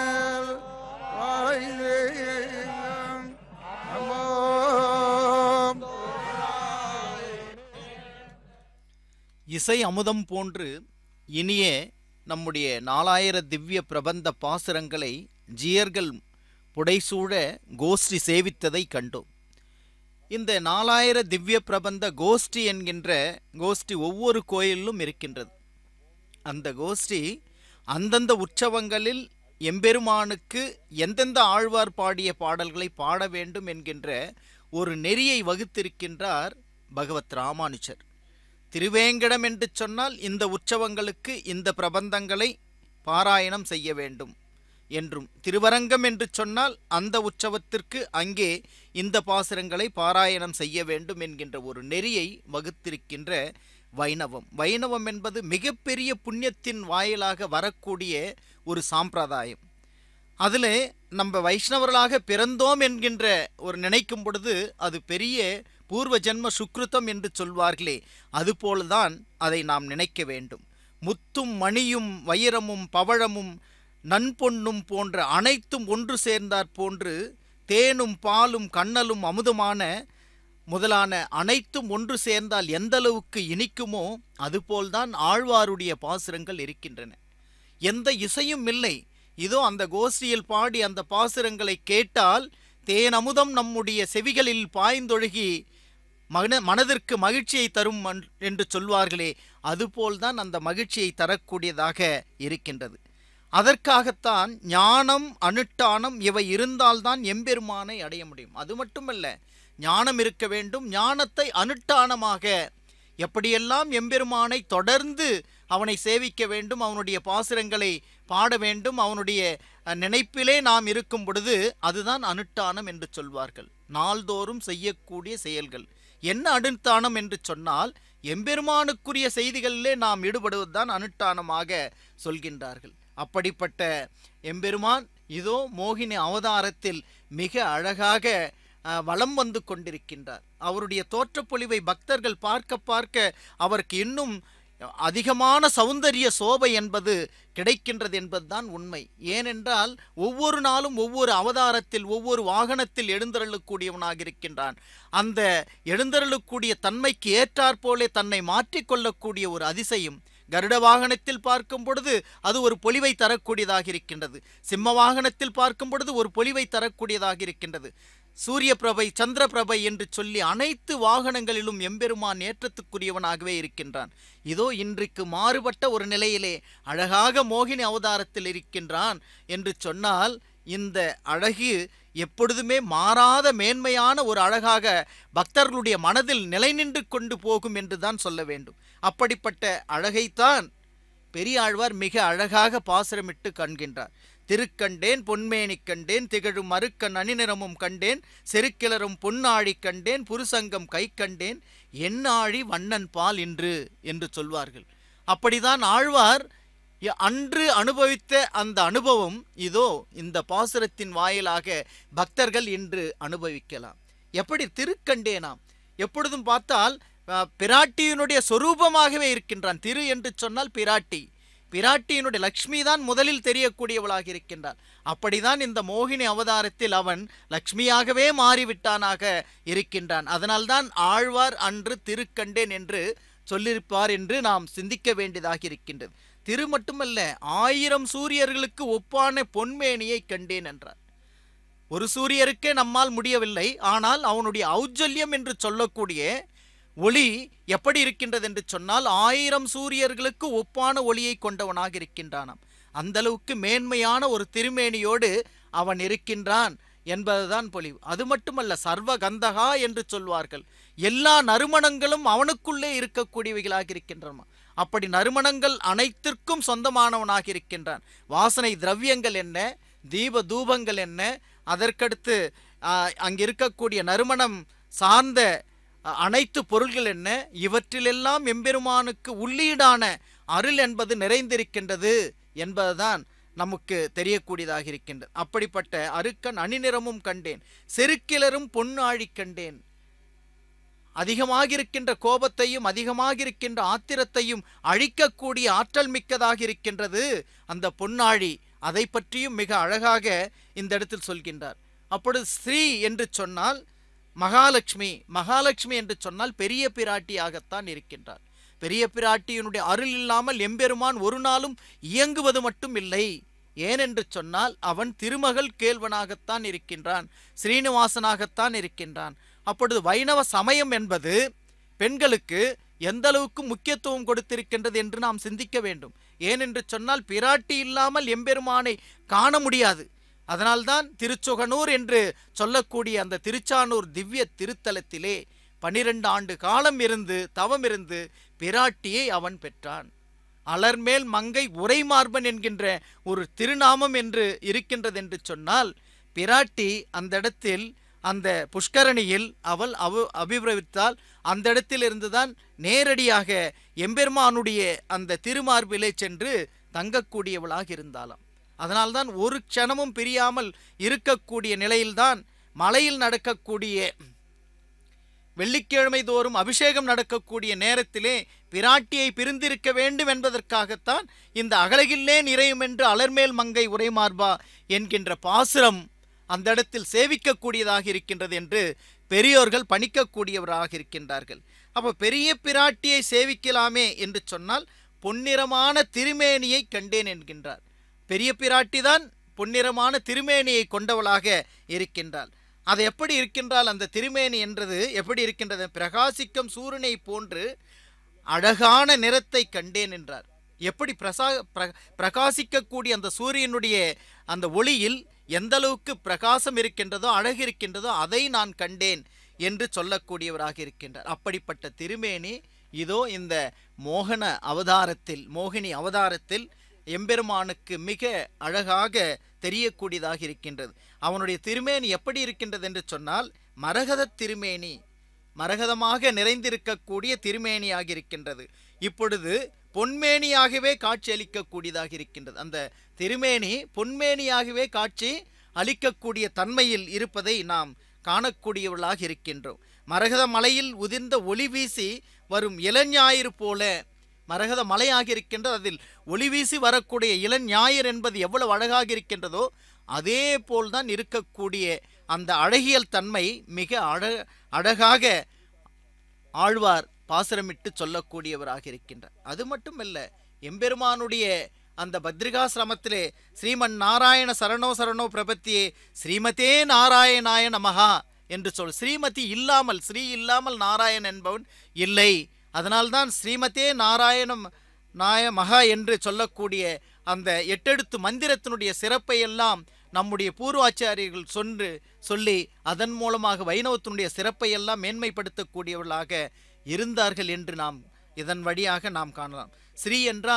இசை அமுதம் போன்று இனிய நம்முடைய நாலாயிர திவ்ய பிரபந்த பாசுரங்களை ஜியர்கள் புடைசூழ கோஷ்டி சேவித்ததை கண்டோம் இந்த நாலாயிர திவ்ய பிரபந்த கோஷ்டி என்கின்ற கோஷ்டி ஒவ்வொரு கோயிலிலும் இருக்கின்றது அந்த கோஷ்டி அந்தந்த உற்சவங்களில் எம்பெருமானுக்கு எந்தெந்த ஆழ்வார் பாடிய பாடல்களை பாட வேண்டும் என்கின்ற ஒரு நெறியை வகுத்திருக்கின்றார் பகவத் ராமானுஜர் திருவேங்கடம் என்று சொன்னால் இந்த உற்சவங்களுக்கு இந்த பிரபந்தங்களை பாராயணம் செய்ய வேண்டும் என்றும் திருவரங்கம் என்று சொன்னால் அந்த உற்சவத்திற்கு அங்கே இந்த பாசுரங்களை பாராயணம் செய்ய வேண்டும் என்கின்ற ஒரு நெறியை வகுத்திருக்கின்ற வைணவம் வைணவம் என்பது மிகப்பெரிய புண்ணியத்தின் வாயிலாக வரக்கூடிய ஒரு சாம்பிரதாயம் அதில் நம்ம வைஷ்ணவர்களாக பிறந்தோம் என்கின்ற ஒரு நினைக்கும் பொழுது அது பெரிய பூர்வ ஜென்ம சுக்ருதம் என்று சொல்வார்களே அதுபோல்தான் அதை நாம் நினைக்க வேண்டும் முத்தும் மணியும் வைரமும் பவழமும் நன்பொன்னும் போன்ற அனைத்தும் ஒன்று சேர்ந்தாற் போன்று தேனும் பாலும் கண்ணலும் அமுதமான முதலான அனைத்தும் ஒன்று சேர்ந்தால் எந்த அளவுக்கு இனிக்குமோ அதுபோல்தான் ஆழ்வாருடைய பாசுரங்கள் இருக்கின்றன எந்த இசையும் இல்லை இதோ அந்த கோஷ்டியில் பாடி அந்த பாசுரங்களை கேட்டால் தேன் அமுதம் நம்முடைய செவிகளில் பாய்ந்தொழுகி மன மனதிற்கு மகிழ்ச்சியை தரும் மன்- என்று சொல்வார்களே அதுபோல்தான் அந்த மகிழ்ச்சியை தரக்கூடியதாக இருக்கின்றது அதற்காகத்தான் ஞானம் அனுஷ்டானம் இவை இருந்தால்தான் எம்பெருமானை அடைய முடியும் அது மட்டுமல்ல ஞானம் இருக்க வேண்டும் ஞானத்தை அனுஷ்டானமாக எப்படியெல்லாம் எம்பெருமானை தொடர்ந்து அவனை சேவிக்க வேண்டும் அவனுடைய பாசுரங்களை பாட வேண்டும் அவனுடைய அஹ், நினைப்பிலே நாம் இருக்கும் பொழுது அதுதான் அனுஷ்டானம் என்று சொல்வார்கள் நாள்தோறும் செய்யக்கூடிய செயல்கள் என்ன அனுஷ்டானம் என்று சொன்னால் எம்பெருமானுக்குரிய செய்திகளிலே நாம் ஈடுபடுவதுதான் அனுஷ்டானமாக சொல்கின்றார்கள் அப்படிப்பட்ட எம்பெருமான் இதோ மோகினி அவதாரத்தில் மிக அழகாக அஹ், வலம் வந்து கொண்டிருக்கின்றார் அவருடைய தோற்றப்பொழிவை பக்தர்கள் பார்க்க பார்க்க அவருக்கு இன்னும் அதிகமான சௌந்தரிய சோபை என்பது கிடைக்கின்றது என்பதுதான் உண்மை ஏனென்றால் ஒவ்வொரு நாளும் ஒவ்வொரு அவதாரத்தில் ஒவ்வொரு வாகனத்தில் எழுந்தருளக்கூடியவனாக இருக்கின்றான் அந்த எழுந்தருளக்கூடிய தன்மைக்கு ஏற்றாற்போலே தன்னை மாற்றிக்கொள்ளக்கூடிய ஒரு அதிசயம் கருட வாகனத்தில் பார்க்கும் பொழுது அது ஒரு பொலிவை தரக்கூடியதாக இருக்கின்றது சிம்ம வாகனத்தில் பார்க்கும் பொழுது ஒரு பொலிவை தரக்கூடியதாக இருக்கின்றது சூரிய பிரபை சந்திர பிரபை என்று சொல்லி அனைத்து வாகனங்களிலும் எம்பெருமான் ஏற்றத்துக்குரியவனாகவே இருக்கின்றான் இதோ இன்றைக்கு மாறுபட்ட ஒரு நிலையிலே அழகாக மோகினி அவதாரத்தில் இருக்கின்றான் என்று சொன்னால் இந்த அழகு எப்பொழுதுமே மாறாத மேன்மையான ஒரு அழகாக பக்தர்களுடைய மனதில் நிலை நின்று கொண்டு போகும் என்று தான் சொல்ல வேண்டும் அப்படிப்பட்ட அழகைத்தான் பெரியாழ்வார் மிக அழகாக பாசுரமிட்டு காண்கின்றார் திருக்கண்டேன் பொன்மேனி கண்டேன் திகழும் மறுக்கண் அணிநிறமும் கண்டேன் செருக்கிளரும் பொன்னாழி கண்டேன் புருசங்கம் கை கண்டேன் என்னாழி வண்ணன் பால் இன்று என்று சொல்வார்கள் அப்படிதான் ஆழ்வார் ய- அன்று அனுபவித்த அந்த அனுபவம் இதோ இந்த பாசுரத்தின் வாயிலாக பக்தர்கள் இன்று அனுபவிக்கலாம் எப்படி திருக்கண்டேனாம் எப்பொழுதும் பார்த்தால் அஹ், பிராட்டியினுடைய சொரூபமாகவே இருக்கின்றான் திரு என்று சொன்னால் பிராட்டி பிராட்டியினுடைய லக்ஷ்மி தான் முதலில் தெரியக்கூடியவளாக இருக்கின்றான் அப்படிதான் இந்த மோகினி அவதாரத்தில் அவன் லக்ஷ்மியாகவே மாறிவிட்டானாக இருக்கின்றான் அதனால்தான் ஆழ்வார் அன்று திருக்கண்டேன் என்று சொல்லியிருப்பார் என்று நாம் சிந்திக்க வேண்டியதாக இருக்கின்றது திரு மட்டுமல்ல ஆயிரம் சூரியர்களுக்கு ஒப்பான பொன்மேனியை கண்டேன் என்றார் ஒரு சூரியருக்கே நம்மால் முடியவில்லை ஆனால் அவனுடைய ஔஜல்யம் என்று சொல்லக்கூடிய ஒளி எப்படி இருக்கின்றது என்று சொன்னால் ஆயிரம் சூரியர்களுக்கு ஒப்பான ஒளியை கொண்டவனாக இருக்கின்றானாம் அந்த அளவுக்கு மேன்மையான ஒரு திருமேனியோடு அவன் இருக்கின்றான் என்பதுதான் பொலிவு அது மட்டுமல்ல சர்வ கந்தகா என்று சொல்வார்கள் எல்லா நறுமணங்களும் அவனுக்குள்ளே இருக்கக்கூடியவைகளாக இருக்கின்றன அப்படி நறுமணங்கள் அனைத்திற்கும் சொந்தமானவனாக இருக்கின்றான் வாசனை திரவியங்கள் என்ன தீப தூபங்கள் என்ன அதற்கடுத்து ஆ, அங்கு இருக்கக்கூடிய நறுமணம் சார்ந்த அ, அனைத்து பொருள்கள் என்ன இவற்றிலெல்லாம் எம்பெருமானுக்கு உள்ளீடான அருள் என்பது நிறைந்திருக்கின்றது என்பதுதான் நமக்கு தெரியக்கூடியதாக இருக்கின்றது அப்படிப்பட்ட அருக்கன் அணிநிறமும் கண்டேன் செருக்கிலரும் பொன்னாழி கண்டேன் அதிகமாக இருக்கின்ற கோபத்தையும் அதிகமாக இருக்கின்ற ஆத்திரத்தையும் அழிக்கக்கூடிய ஆற்றல் மிக்கதாக இருக்கின்றது அந்த பொன்னாழி அதை பற்றியும் மிக அழகாக இந்த இடத்தில் சொல்கின்றார் அப்பொழுது ஸ்ரீ என்று சொன்னால் மகாலட்சுமி மகாலட்சுமி என்று சொன்னால் பெரிய பிராட்டியாகத்தான் இருக்கின்றார் பெரிய பிராட்டியினுடைய அருள் இல்லாமல் எம்பெருமான் ஒரு நாளும் இயங்குவது மட்டும் இல்லை ஏனென்று சொன்னால் அவன் திருமகள் கேள்வனாகத்தான் இருக்கின்றான் ஸ்ரீனிவாசனாகத்தான் இருக்கின்றான் அப்பொழுது வைணவ சமயம் என்பது பெண்களுக்கு எந்த அளவுக்கு முக்கியத்துவம் கொடுத்திருக்கின்றது என்று நாம் சிந்திக்க வேண்டும் ஏனென்று சொன்னால் பிராட்டி இல்லாமல் எம்பெருமானை காண முடியாது அதனால்தான் திருச்சொகனூர் என்று சொல்லக்கூடிய அந்த திருச்சானூர் திவ்ய திருத்தலத்திலே பனிரெண்டு ஆண்டு காலம் இருந்து தவம் இருந்து பிராட்டியை அவன் பெற்றான் அலர்மேல் மங்கை உரைமார்பன் என்கின்ற ஒரு திருநாமம் என்று இருக்கின்றது என்று சொன்னால் பிராட்டி அந்த இடத்தில் அந்த புஷ்கரணியில் அவள் அவ அபிப்பிரவித்தால் அந்த இடத்தில் இருந்துதான் நேரடியாக எம்பெருமானுடைய அந்த திருமார்பிலே சென்று தங்கக்கூடியவளாக இருந்தாளாம் அதனால்தான் ஒரு க்ஷணமும் பிரியாமல் இருக்கக்கூடிய நிலையில்தான் மலையில் நடக்கக்கூடிய வெள்ளிக்கிழமை தோறும் அபிஷேகம் நடக்கக்கூடிய நேரத்திலே பிராட்டியை பிரிந்திருக்க வேண்டும் என்பதற்காகத்தான் இந்த அகலகில்லே நிறையும் என்று அலர்மேல் மங்கை உரைமார்பா என்கின்ற பாசுரம் அந்த இடத்தில் சேவிக்கக்கூடியதாக இருக்கின்றது என்று பெரியோர்கள் பணிக்கக்கூடியவராக இருக்கின்றார்கள் அப்போ பெரிய பிராட்டியை சேவிக்கலாமே என்று சொன்னால் பொன்னிறமான திருமேனியை கண்டேன் என்கின்றார் பெரிய பிராட்டி தான் பொன்னிறமான திருமேனியை கொண்டவளாக இருக்கின்றாள் அது எப்படி இருக்கின்றால் அந்த திருமேனி என்றது எப்படி இருக்கின்றது பிரகாசிக்கும் சூரியனை போன்று அழகான நிறத்தை கண்டேன் என்றார் எப்படி பிரசா பிர- பிரகாசிக்கக்கூடிய அந்த சூரியனுடைய அந்த ஒளியில் எந்த அளவுக்கு பிரகாசம் இருக்கின்றதோ அழகு இருக்கின்றதோ அதை நான் கண்டேன் என்று சொல்லக்கூடியவராக இருக்கின்றார் அப்படிப்பட்ட திருமேனி இதோ இந்த மோகன அவதாரத்தில் மோகினி அவதாரத்தில் எம்பெருமானுக்கு மிக அழகாக தெரியக்கூடியதாக இருக்கின்றது அவனுடைய திருமேனி எப்படி இருக்கின்றது என்று சொன்னால் மரகத திருமேனி மரகதமாக நிறைந்திருக்கக்கூடிய திருமேனியாக இருக்கின்றது இப்பொழுது பொன்மேனியாகவே காட்சி அளிக்கக்கூடியதாக இருக்கின்றது அந்த திருமேனி பொன்மேனியாகவே காட்சி அளிக்கக்கூடிய தன்மையில் இருப்பதை நாம் காணக்கூடியவர்களாக இருக்கின்றோம் மரகத மலையில் உதிர்ந்த ஒளி வீசி வரும் இளஞாயிறு போல மரகத மலையாக இருக்கின்றது அதில் ஒளி வீசி வரக்கூடிய இளஞாயிறு என்பது எவ்வளவு அழகாக இருக்கின்றதோ அதே போல்தான் இருக்கக்கூடிய அந்த அழகியல் தன்மை மிக அழ அழகாக ஆழ்வார் பாசுரமிட்டு சொல்லக்கூடியவராக இருக்கின்றார் அது மட்டுமல்ல எம்பெருமானுடைய அந்த பத்ரிகாசிரமத்திலே ஸ்ரீமன் நாராயண சரணோ சரணோ பிரபத்தியே ஸ்ரீமதே நாராயணாய நமகா என்று சொல் ஸ்ரீமதி இல்லாமல் ஸ்ரீ இல்லாமல் நாராயண் என்பவன் இல்லை அதனால்தான் ஸ்ரீமதே நாராயணம் நாய மகா என்று சொல்லக்கூடிய அந்த எட்டெழுத்து மந்திரத்தினுடைய சிறப்பை எல்லாம் நம்முடைய பூர்வாச்சாரியர்கள் சொன்று சொல்லி அதன் மூலமாக வைணவத்தினுடைய சிறப்பை எல்லாம் மேன்மைப்படுத்தக்கூடியவர்களாக இருந்தார்கள் என்று நாம் இதன் வழியாக நாம் காணலாம் ஸ்ரீ என்றால்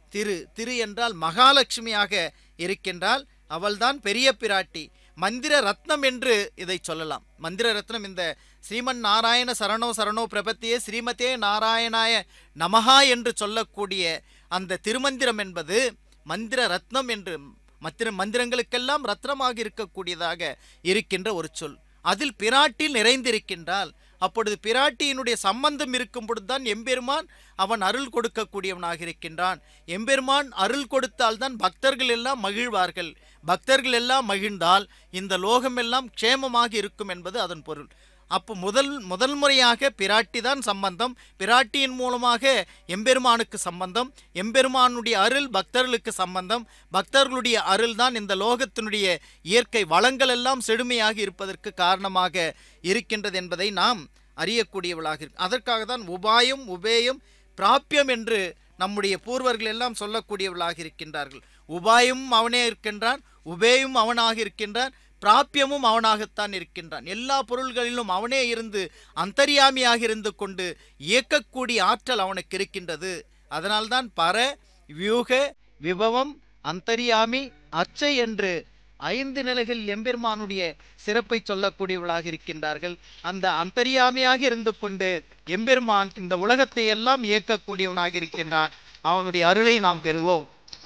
திரு திரு என்றால் மகாலட்சுமியாக இருக்கின்றாள் அவள்தான் பெரிய பிராட்டி மந்திர ரத்னம் என்று இதை சொல்லலாம் மந்திர ரத்னம் இந்த ஸ்ரீமன் நாராயண சரணோ சரணோ பிரபத்தியே ஸ்ரீமதே நாராயணாய நமஹா என்று சொல்லக்கூடிய அந்த திருமந்திரம் என்பது மந்திர ரத்னம் என்று மந்திர மந்திரங்களுக்கெல்லாம் ரத்னமாக இருக்கக்கூடியதாக இருக்கின்ற ஒரு சொல் அதில் பிராட்டில் நிறைந்திருக்கின்றால் அப்பொழுது பிராட்டியினுடைய சம்பந்தம் இருக்கும் பொழுதுதான் எம்பெருமான் அவன் அருள் கொடுக்கக்கூடியவனாக இருக்கின்றான் எம்பெருமான் அருள் கொடுத்தால்தான் பக்தர்கள் எல்லாம் மகிழ்வார்கள் பக்தர்கள் எல்லாம் மகிழ்ந்தால் இந்த லோகம் எல்லாம் க்ஷேமமாக இருக்கும் என்பது அதன் பொருள் அப்போ முதல் முதல் முறையாக பிராட்டி தான் சம்பந்தம் பிராட்டியின் மூலமாக எம்பெருமானுக்கு சம்பந்தம் எம்பெருமானுடைய அருள் பக்தர்களுக்கு சம்பந்தம் பக்தர்களுடைய அருள் தான் இந்த லோகத்தினுடைய இயற்கை வளங்கள் எல்லாம் செழுமையாக இருப்பதற்கு காரணமாக இருக்கின்றது என்பதை நாம் அறியக்கூடியவளாக இருக்கு அதற்காக தான் உபாயம் உபேயம் பிராப்பியம் என்று நம்முடைய பூர்வர்கள் எல்லாம் சொல்லக்கூடியவர்களாக இருக்கின்றார்கள் உபாயும் அவனே இருக்கின்றான் உபேயும் அவனாக இருக்கின்றான் பிராப்பியமும் அவனாகத்தான் இருக்கின்றான் எல்லா பொருள்களிலும் அவனே இருந்து அந்தரியாமியாக இருந்து கொண்டு இயக்கக்கூடிய ஆற்றல் அவனுக்கு இருக்கின்றது அதனால்தான் பர வியூக விபவம் அந்தரியாமி அச்சை என்று ஐந்து நிலைகள் எம்பெருமானுடைய சிறப்பை சொல்லக்கூடியவர்களாக இருக்கின்றார்கள் அந்த அந்தரியாமியாக இருந்து கொண்டு எம்பெருமான் இந்த உலகத்தை எல்லாம் இயக்கக்கூடியவனாக இருக்கின்றான் அவனுடைய அருளை நாம் பெறுவோம்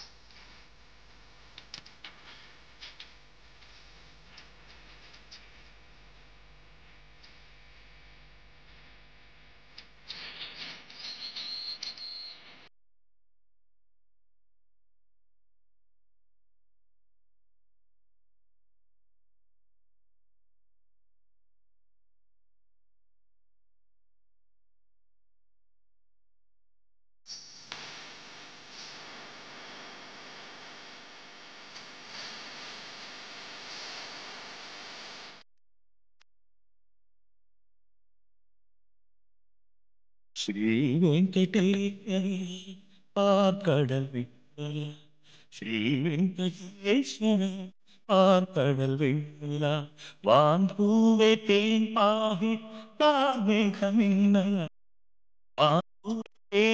ஸ்ரீ வெங்கடேஸ்வர பார்க்கடல் விட்டல ஸ்ரீ வெங்கடேஸ்வர பார்க்கடல் விட்டலா வான் பூவே தேன் பாகி தாமேகமின்ன வான் பூவே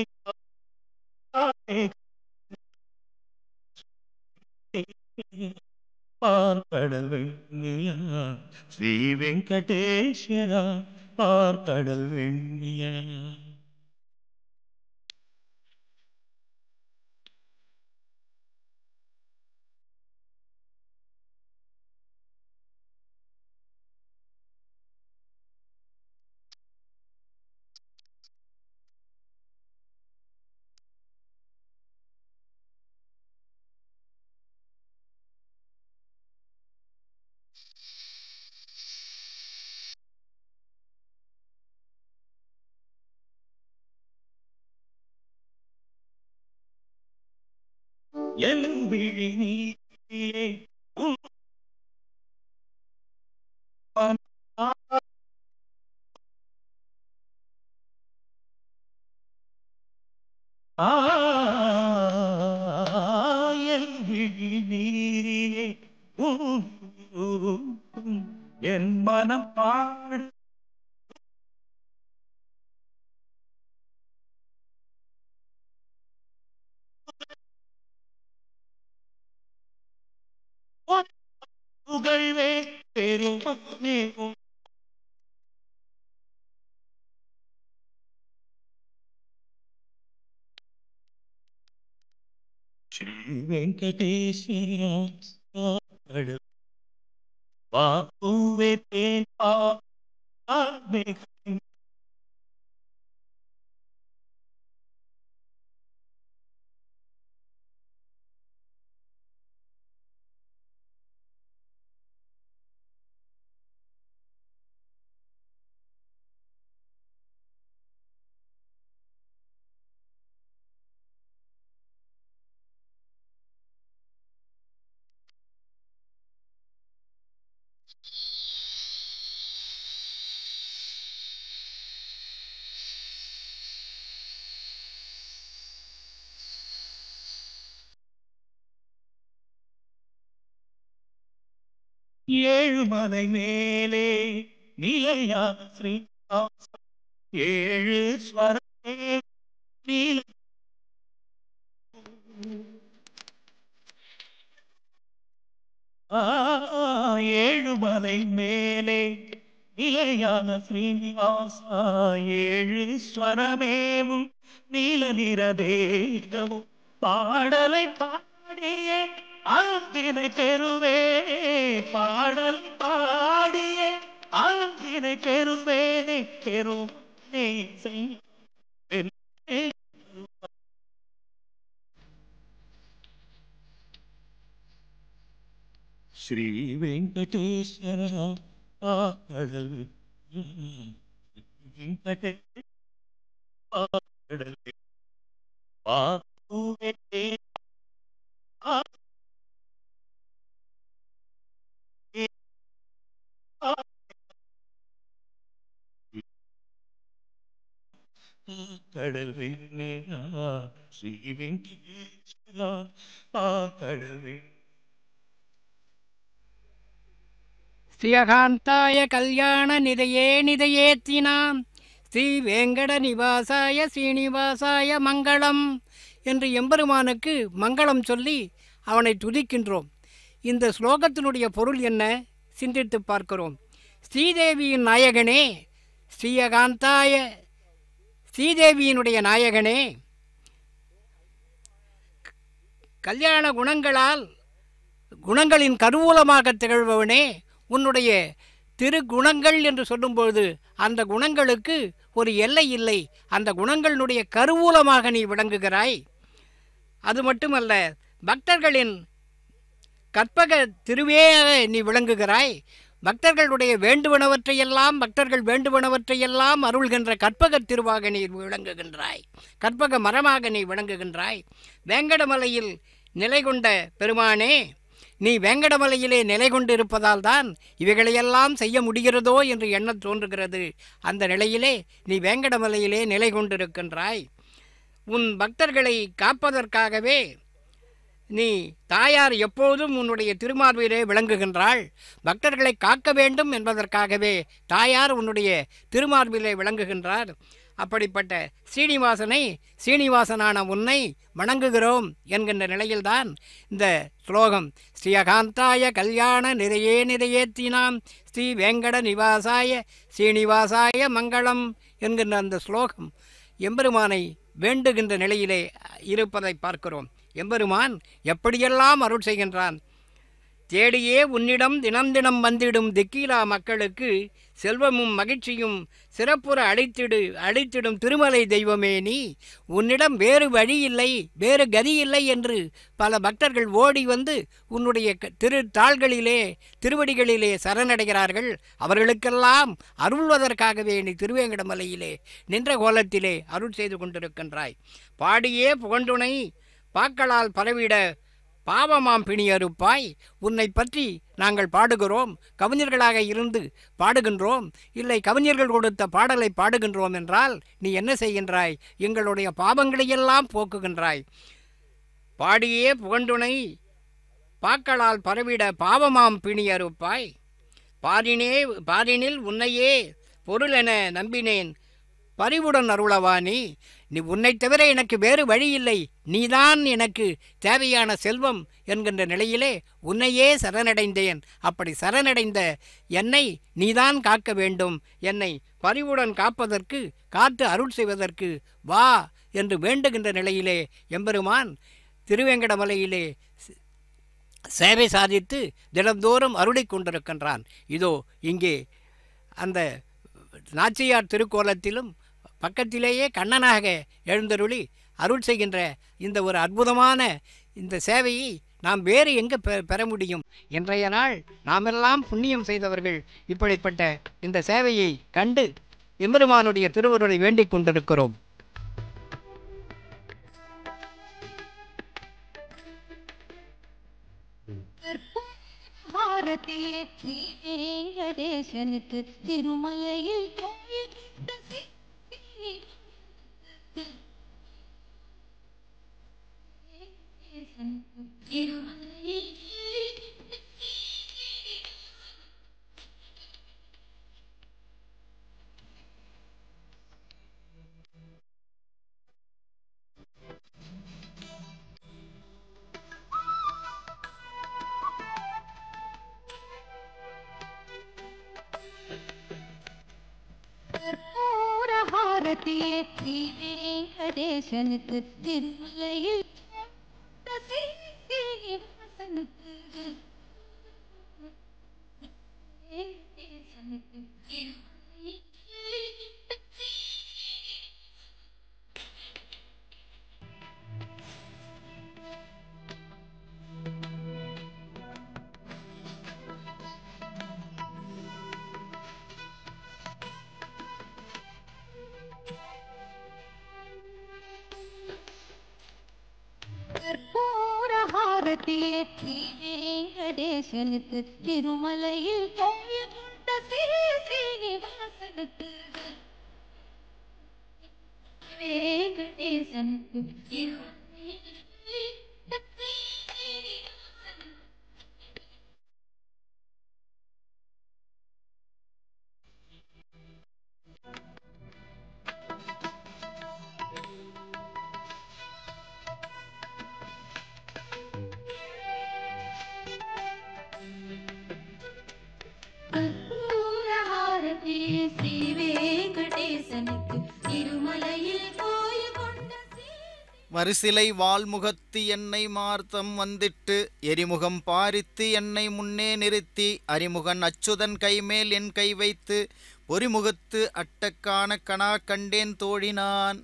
பார்க்கடல் வெண்ணியா ஸ்ரீ வெங்கடேஸ்வரா பார்க்கடல் வெண்ணியா எலும்பிழி நீயே உன் ஆயல் விழி நீரியே என் மனம் பாடு புகழ்வே பெருமே ஸ்ரீ வெங்கடேஸ்வரா வாக்குவே தேன் பா ஏழுமலை மேலே நிலையா ஸ்ரீ ஏழு ஸ்வரே நீல ஏழுமலை மேலே நிலையான ஸ்ரீனிவாசா ஏழு ஸ்வரமேவும் நீல நிற தேகமும் பாடலை பாடிய அந்தினை பெறுவே பாடல் பாடிய அந்தினை பெறுவேனே பெறும் நீ செய் శ్రీ వెంకటేశ్వర ఆకడల్ వెంకటే ఆకడల్ పాకువెట్టే கடல் ஸ்ரீ வெங்கடேஸ்வர ஆகடல் ஸ்ரீயகாந்தாய கல்யாண நிதையே நிதையேத்தினாம் ஸ்ரீ வேங்கட நிவாசாய சீனிவாசாய மங்களம் என்று எம்பெருமானுக்கு மங்களம் சொல்லி அவனை துதிக்கின்றோம் இந்த ஸ்லோகத்தினுடைய பொருள் என்ன சிந்தித்து பார்க்கிறோம் ஸ்ரீதேவியின் நாயகனே ஸ்ரீயகாந்தாய ஸ்ரீதேவியினுடைய நாயகனே கல்யாண குணங்களால் குணங்களின் கருவூலமாக திகழ்பவனே உன்னுடைய திருகுணங்கள் என்று சொல்லும்பொழுது அந்த குணங்களுக்கு ஒரு எல்லை இல்லை அந்த குணங்களினுடைய கருவூலமாக நீ விளங்குகிறாய் அது மட்டுமல்ல பக்தர்களின் கற்பக திருவேயாக நீ விளங்குகிறாய் பக்தர்களுடைய வேண்டுவனவற்றையெல்லாம் பக்தர்கள் வேண்டுவனவற்றையெல்லாம் அருள்கின்ற கற்பக திருவாக நீ விளங்குகின்றாய் கற்பக மரமாக நீ விளங்குகின்றாய் வேங்கடமலையில் நிலை கொண்ட பெருமானே நீ வேங்கடமலையிலே நிலை கொண்டிருப்பதால் தான் இவைகளையெல்லாம் செய்ய முடிகிறதோ என்று எண்ணத் தோன்றுகிறது அந்த நிலையிலே நீ வேங்கடமலையிலே நிலை கொண்டிருக்கின்றாய் உன் பக்தர்களை காப்பதற்காகவே நீ தாயார் எப்போதும் உன்னுடைய திருமார்பிலே விளங்குகின்றாள் பக்தர்களை காக்க வேண்டும் என்பதற்காகவே தாயார் உன்னுடைய திருமார்பிலே விளங்குகின்றார் அப்படிப்பட்ட சீனிவாசனை சீனிவாசனான உன்னை வணங்குகிறோம் என்கின்ற நிலையில்தான் இந்த ஸ்லோகம் ஸ்ரீயகாந்தாய கல்யாண நிறையே நிறையேத்தினாம் ஸ்ரீ வேங்கட நிவாசாய சீனிவாசாய மங்களம் என்கின்ற அந்த ஸ்லோகம் எம்பெருமானை வேண்டுகின்ற நிலையிலே இருப்பதை பார்க்கிறோம் எம்பெருமான் எப்படியெல்லாம் அருள் செய்கின்றான் தேடியே உன்னிடம் தினம் தினம் வந்திடும் திக்கீலா மக்களுக்கு செல்வமும் மகிழ்ச்சியும் சிறப்புற அளித்திடு அளித்திடும் திருமலை தெய்வமே நீ உன்னிடம் வேறு வழி இல்லை வேறு கதி இல்லை என்று பல பக்தர்கள் ஓடி வந்து உன்னுடைய க- திரு தாள்களிலே திருவடிகளிலே சரணடைகிறார்கள் அவர்களுக்கெல்லாம் அருள்வதற்காகவே நீ திருவேங்கடமலையிலே நின்ற கோலத்திலே அருள் செய்து கொண்டிருக்கின்றாய் பாடியே புகண்டுனை பாக்களால் பரவிட பாவமாம் பிணியறுப்பாய் உன்னை பற்றி நாங்கள் பாடுகிறோம் கவிஞர்களாக இருந்து பாடுகின்றோம் இல்லை கவிஞர்கள் கொடுத்த பாடலை பாடுகின்றோம் என்றால் நீ என்ன செய்கின்றாய் எங்களுடைய பாவங்களையெல்லாம் போக்குகின்றாய் பாடியே புகண்டுனை பாக்களால் பரவிட பாவமாம் பிணியறுப்பாய் பாரினே பாரினில் உன்னையே பொருள் என நம்பினேன் பரிவுடன் அருளவானி நீ உன்னைத் தவிர எனக்கு வேறு வழி இல்லை நீதான் எனக்கு தேவையான செல்வம் என்கின்ற நிலையிலே உன்னையே சரணடைந்தேன் அப்படி சரணடைந்த என்னை நீதான் காக்க வேண்டும் என்னை பரிவுடன் காப்பதற்கு காத்து அருள் செய்வதற்கு வா என்று வேண்டுகின்ற நிலையிலே எம்பெருமான் திருவேங்கடமலையிலே சேவை சாதித்து தினந்தோறும் அருளிக் கொண்டிருக்கின்றான் இதோ இங்கே அந்த நாச்சியார் திருக்கோலத்திலும் பக்கத்திலேயே கண்ணனாக எழுந்தருளி அருள் செய்கின்ற இந்த ஒரு அற்புதமான இந்த சேவையை நாம் வேறு எங்கே பெ பெற முடியும் இன்றைய நாள் நாமெல்லாம் புண்ணியம் செய்தவர்கள் இப்படிப்பட்ட இந்த சேவையை கண்டு எம்பெருமானுடைய திருவருளை வேண்டிக் கொண்டிருக்கிறோம் பாரதியே ஸ்ரீவேங்கடேசனுக்கு திருமலையில் கோயிலிட்ட சித்தி. திருமலையில் ஆரத்தியேற்றி வெங்கடேசனுக்கு திருமலையில் சீனிவாசனுக்கு வெங்கடேசனுக்கு திருமலையில் கற்பூர ஹாரத்தியேற்றி வெங்கடேசனுக்கு திருமலையில் கோயில் கொண்ட ஸ்ரீ ஸ்ரீனிவாசனுக்கு வெங்கடேசனுக்கு திருமலையில் கற்பூரஹாரதி ஸ்ரீ வெங்கடேசனுக்கு திருமலையில் கோயில் கொண்ட வரிசிலை வால்முகத்து என்னை மார்த்தம் வந்திட்டு எரிமுகம் பாரித்து என்னை முன்னே நிறுத்தி அரிமுகன் அச்சுதன் கைமேல் என் கை வைத்து பொறிமுகத்து அட்டக்கான கணா கண்டேன் தோழினான்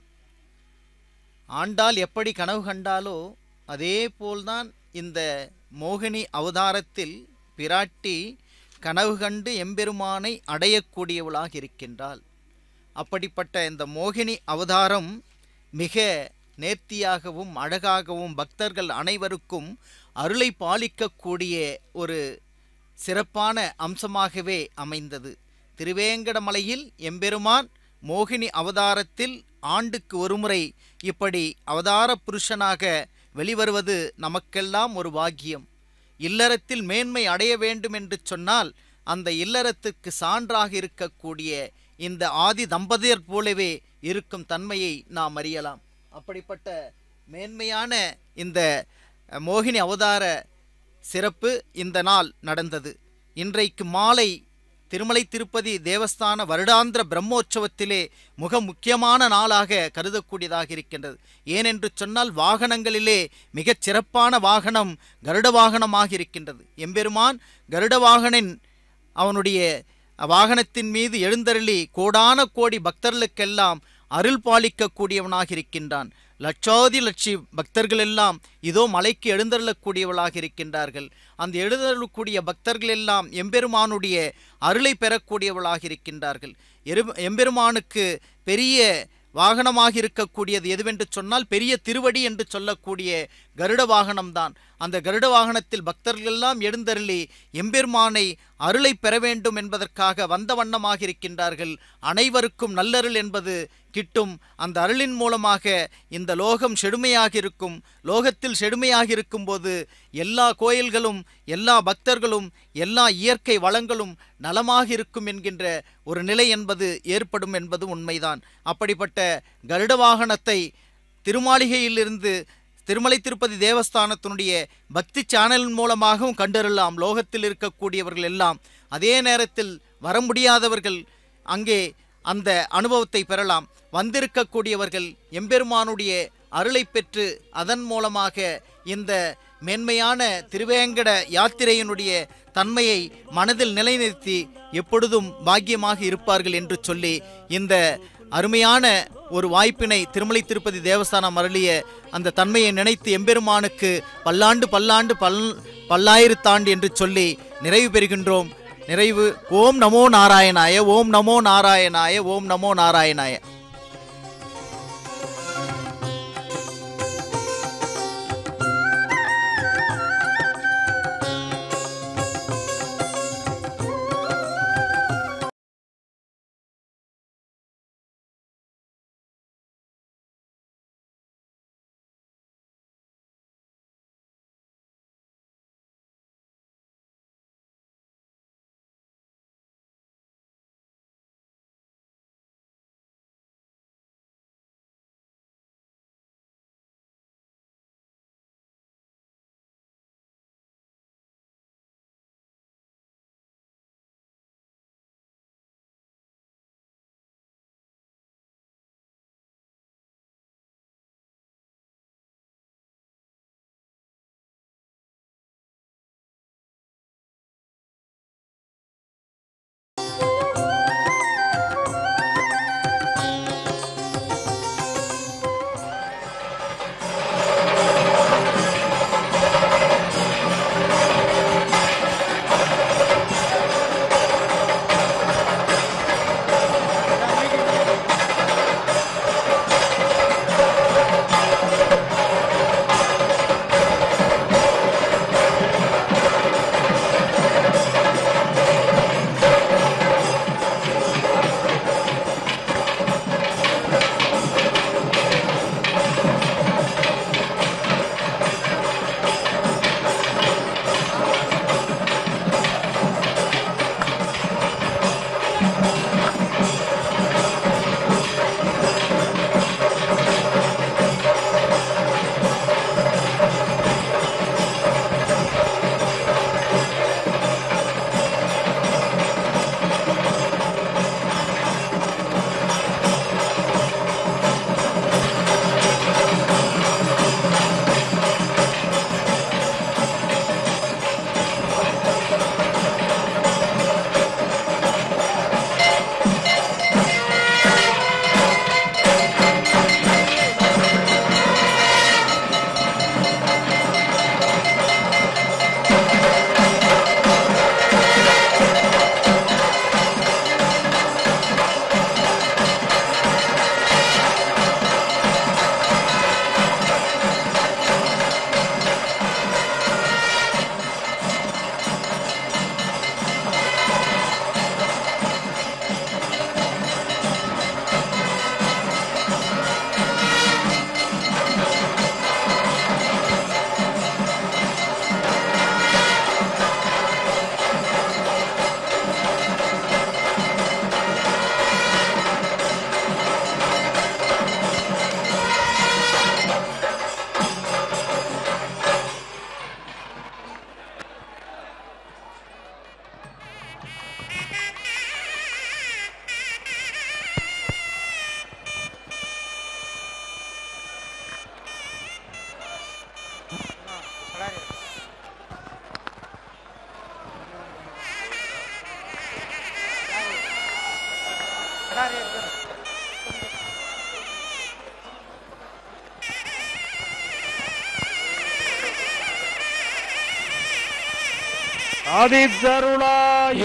ஆண்டாள் எப்படி கனவு கண்டாலோ அதே போல்தான் இந்த மோகினி அவதாரத்தில் பிராட்டி கனவு கண்டு எம்பெருமானை அடையக்கூடியவளாக இருக்கின்றாள் அப்படிப்பட்ட இந்த மோகினி அவதாரம் மிக நேர்த்தியாகவும் அழகாகவும் பக்தர்கள் அனைவருக்கும் அருளை பாலிக்கக்கூடிய ஒரு சிறப்பான அம்சமாகவே அமைந்தது திருவேங்கடமலையில் எம்பெருமான் மோகினி அவதாரத்தில் ஆண்டுக்கு ஒருமுறை இப்படி அவதார புருஷனாக வெளிவருவது நமக்கெல்லாம் ஒரு பாக்கியம் இல்லறத்தில் மேன்மை அடைய வேண்டும் என்று சொன்னால் அந்த இல்லறத்துக்கு சான்றாக இருக்கக்கூடிய இந்த ஆதி தம்பதியர் போலவே இருக்கும் தன்மையை நாம் அறியலாம் அப்படிப்பட்ட மேன்மையான இந்த மோகினி அவதார சிறப்பு இந்த நாள் நடந்தது இன்றைக்கு மாலை திருமலை திருப்பதி தேவஸ்தான வருடாந்திர பிரம்மோற்சவத்திலே மிக முக்கியமான நாளாக கருதக்கூடியதாக இருக்கின்றது ஏனென்று சொன்னால் வாகனங்களிலே மிகச் சிறப்பான வாகனம் கருட வாகனமாக இருக்கின்றது எம்பெருமான் கருட வாகனின் அவனுடைய வாகனத்தின் மீது எழுந்தருளி கோடான கோடி பக்தர்களுக்கெல்லாம் அருள் பாலிக்கக்கூடியவனாக இருக்கின்றான் லட்சாதி லட்சி பக்தர்கள் எல்லாம் இதோ மலைக்கு எழுந்தருளக்கூடியவளாக இருக்கின்றார்கள் அந்த எழுந்தருளக்கூடிய பக்தர்கள் எல்லாம் எம்பெருமானுடைய அருளை பெறக்கூடியவளாக இருக்கின்றார்கள் எரு எம்பெருமானுக்கு பெரிய வாகனமாக இருக்கக்கூடியது எதுவென்று சொன்னால் பெரிய திருவடி என்று சொல்லக்கூடிய கருட வாகனம்தான் அந்த கருட வாகனத்தில் பக்தர்கள் எல்லாம் எழுந்தருளி எம்பெருமானை அருளை பெற வேண்டும் என்பதற்காக வந்த வண்ணமாக இருக்கின்றார்கள் அனைவருக்கும் நல்லருள் என்பது கிட்டும் அந்த அருளின் மூலமாக இந்த லோகம் செழுமையாக இருக்கும் லோகத்தில் செழுமையாக இருக்கும்போது எல்லா கோயில்களும் எல்லா பக்தர்களும் எல்லா இயற்கை வளங்களும் நலமாக இருக்கும் என்கின்ற ஒரு நிலை என்பது ஏற்படும் என்பது உண்மைதான் அப்படிப்பட்ட கருட வாகனத்தை திருமாளிகையிலிருந்து திருமலை திருப்பதி தேவஸ்தானத்தினுடைய பக்தி சேனலின் மூலமாகவும் கண்டறியலாம் லோகத்தில் இருக்கக்கூடியவர்கள் எல்லாம் அதே நேரத்தில் வர முடியாதவர்கள் அங்கே அந்த அனுபவத்தை பெறலாம் வந்திருக்கக்கூடியவர்கள் எம்பெருமானுடைய அருளை பெற்று அதன் மூலமாக இந்த மேன்மையான திருவேங்கட யாத்திரையினுடைய தன்மையை மனதில் நிலைநிறுத்தி எப்பொழுதும் பாக்கியமாக இருப்பார்கள் என்று சொல்லி இந்த அருமையான ஒரு வாய்ப்பினை திருமலை திருப்பதி தேவஸ்தானம் அருளிய அந்த தன்மையை நினைத்து எம்பெருமானுக்கு பல்லாண்டு பல்லாண்டு பல் பல்லாயிரத்தாண்டு என்று சொல்லி நிறைவு பெறுகின்றோம் நிறைவு ஓம் நமோ நாராயணாய ஓம் நமோ நாராயணாய ஓம் நமோ நாராயணாய ஆதித்தருளாய்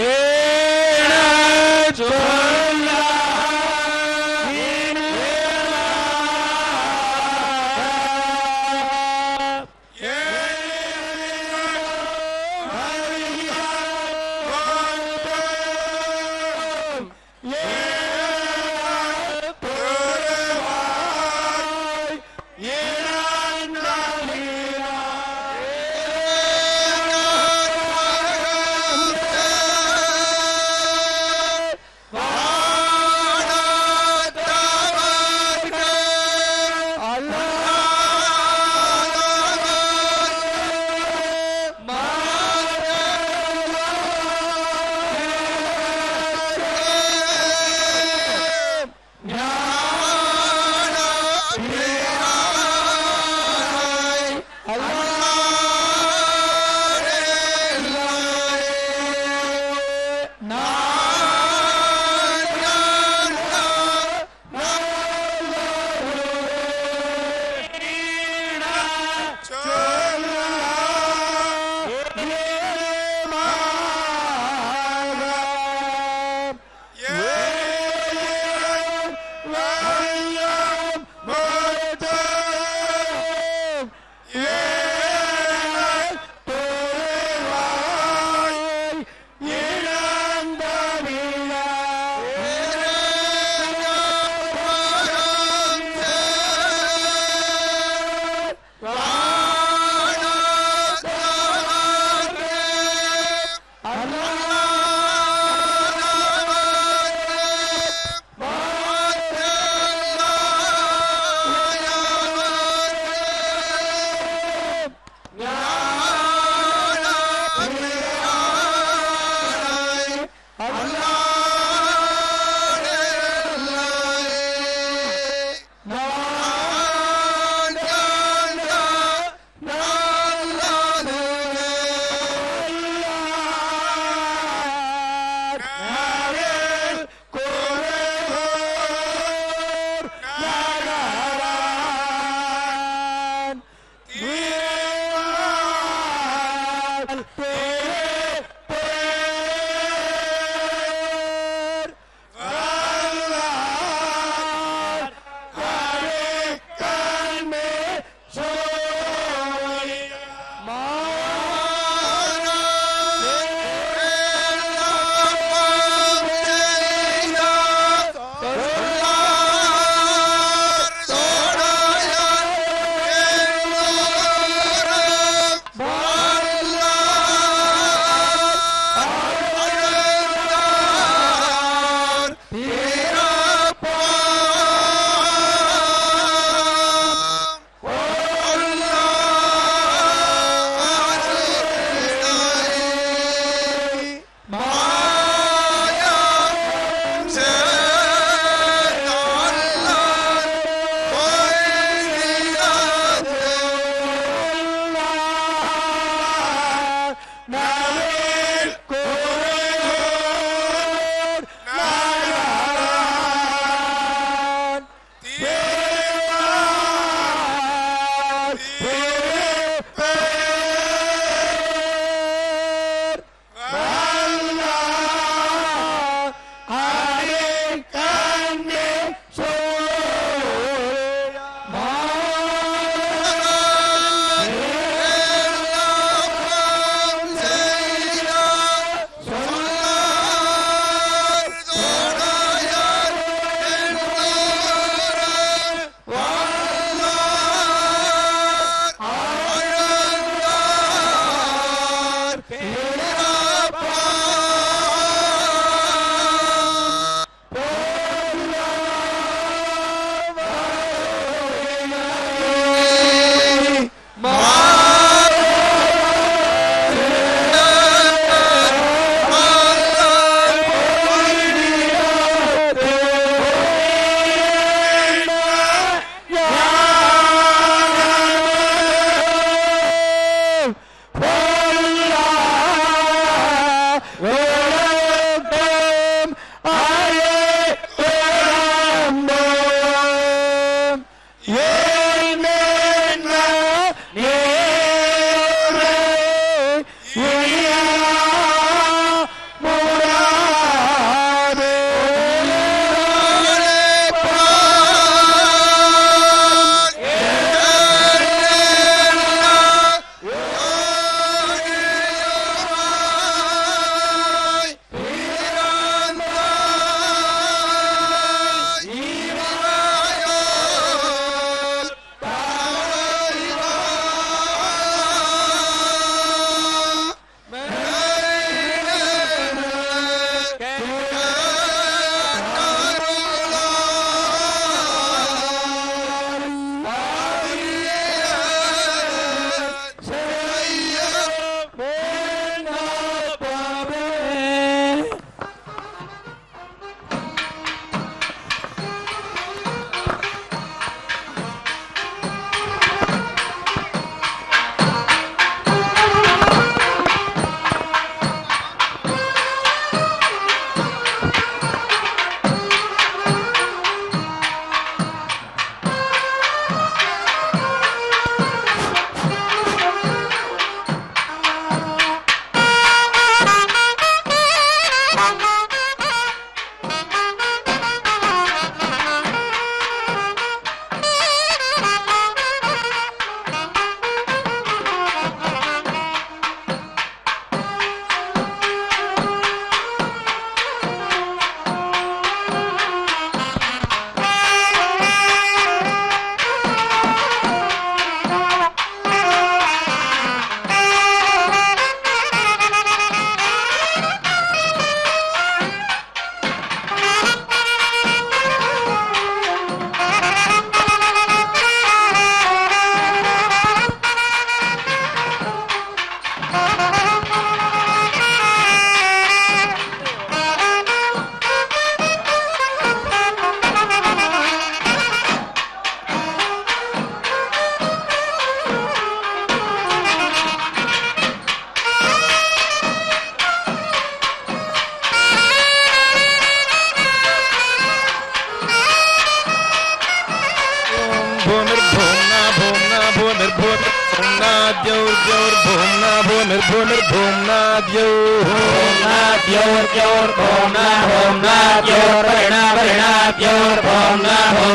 भूम्ना भूमिर्भूमिर्भूम्नाद्यौ भूम्नाद्योर्द्योर्भूम्ना भूम्नाद्योर्वर्णा वर्णाद्योर्भूम्ना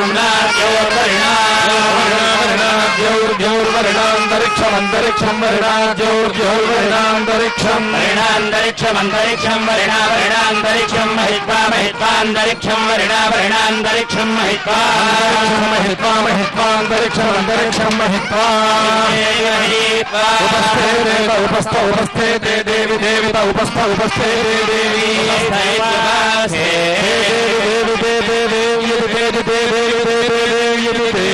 भूम्नाद्योर्वर्णाद्योर्द्योर्वर्णान्तरिक्षमन्तरिक्षं वर्णाद्योर्द्योर्वर्णान्तरिक्षं वर्णान्तरिक्षमन्तरिक्षं वर्णा वर्णान्तरिक्षं महित्वा महित्वान्तरिक्षं वर्णा वर्णान्तरिक्षं महित्वा महित्वा महित्वान्तरिक्षमन्तरिक्षं महित्वा उपस्थे देव उपस्थ उपस्थे दे देवी देविता उपस्थ उपस्थे दे देवी देवी दे दे देवी दे दे दे देवी दे दे देवी दे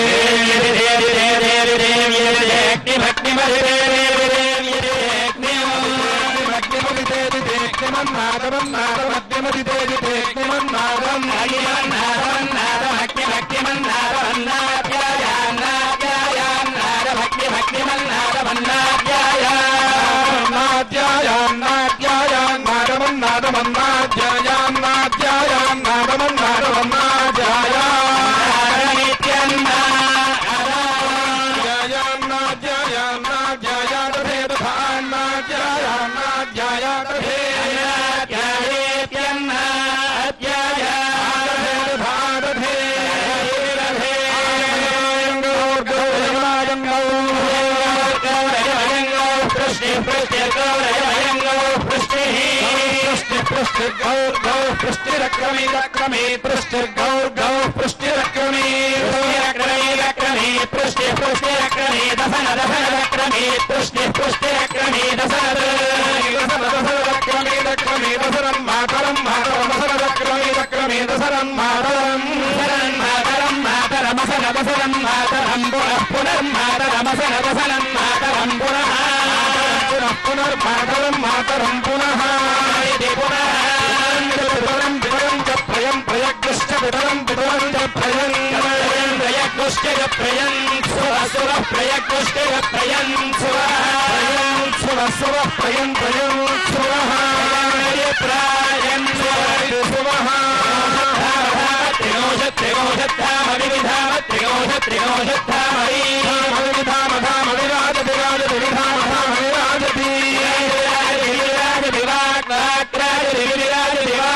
पृष्टिरक्रमे पृष्टिर्गौर्गौ पृष्टिरक्रमे पृष्टिरक्रमे पृष्टि पृष्टिरक्रमे दशन दशनक्रमे पृष्टि पृष्टिरक्रमे दशन दशनक्रमे दक्रमे दशरं मातरं मातरं दशनक्रमे दक्रमे दशरं मातरं दशरं मातरं मातरमसन दशरं मातरं पुनः पुनर्मातरमसन दशनं मातरं पुनः पुनः पुनर्मातरं मातरं पुनः इति पुनः पितरं पितरं च प्रयं प्रयग्निश्च पितरं पितरं च प्रयं प्रयग्निश्च प्रयं सुरः सुरः प्रयग्निश्च प्रयं सुरः प्रयं सुरः सुरः प्रयं प्रयं सुरः प्रायं सुरः त्रिगोष त्रिगोषत्थाम विविधाम त्रिगोष त्रिगोषत्थाम विविधाम धाम विराज विराज विविधाम धाम विराजति विराज विराज वाक्राज विराज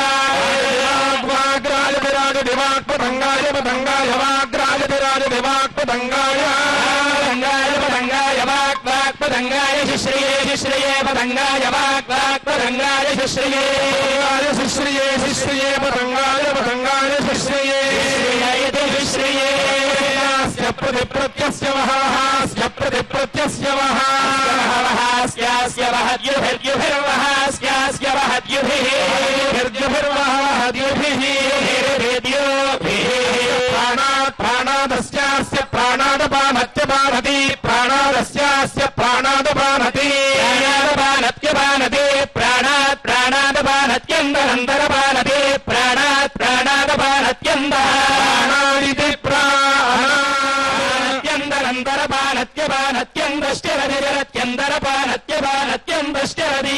वाग्राज विराज दिवाक् पतङ्गाय पतङ्गाय वाग्राज विराज दिवाक् पतङ्गाय पतङ्गाय पतङ्गाय वाक् वाक् पतङ्गाय शिश्रिये शिश्रिये पतङ्गाय वाक् वाक् पतङ्गाय शिश्रिये शिश्रिये शिश्रिये पतङ्गाय पतङ्गाय शिश्रिये शिश्रिये शिश्रिये स्य प्रतिप्रत्यस्य वहास्य प्रतिप्रत्यस्य वहास्य वहद्युभिर्युभिर्वः स्यास्य वहद्युभिः प्राणात् प्राणादस्यास्य प्राणादपानत्यपानति प्राणादस्यास्य प्राणादपानति प्राणादपानत्यपानति प्राणात् प्राणादपानत्यन्तरन्तरपानति प्राणात् प्राणादपानत्यन्तः प्राणादिति प्राणात्यन्तरन्तरपानत्यपानत्यन्तश्चरतिरत्यन्तरपानत्यपानत्यन्तश्चरति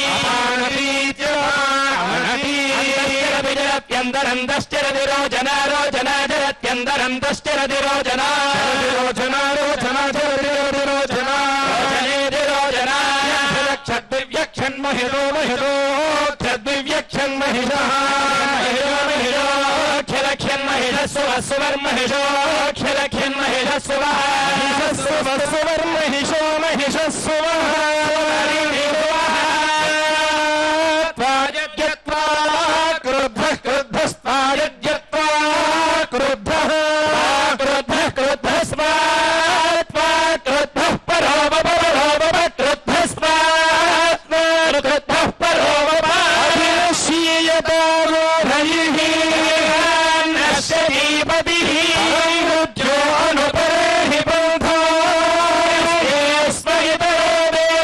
अत्यन्तरन्तश्चरति रोजना रोजना जरत्यन्तरन्तश्चरति रोजना रोजना रोजना चरति रोजना रोजनेति रोजना क्षद्दिव्यक्षन्महिरो महिरो क्षद्दिव्यक्षन्महिषः महिषोक्षलक्षन्महिषस्व सुवर्महिषो क्षलक्षन्महिषस्व सुवर्महिषो महिषस्व त्वायज्ञत्वा क्रुद्धः क्रुद्धस्त्वायज्ञत्वा क्रुद्धः क्रुद्धः क्रुद्धः स्वात्मा क्रुद्धः परो परो क्रुद्धः स्वात्मा क्रुद्धः परो अभिनश्येयतारोधैः नश्यतीपतिः रुद्रो अनुपरेहि बन्धो स्मयितो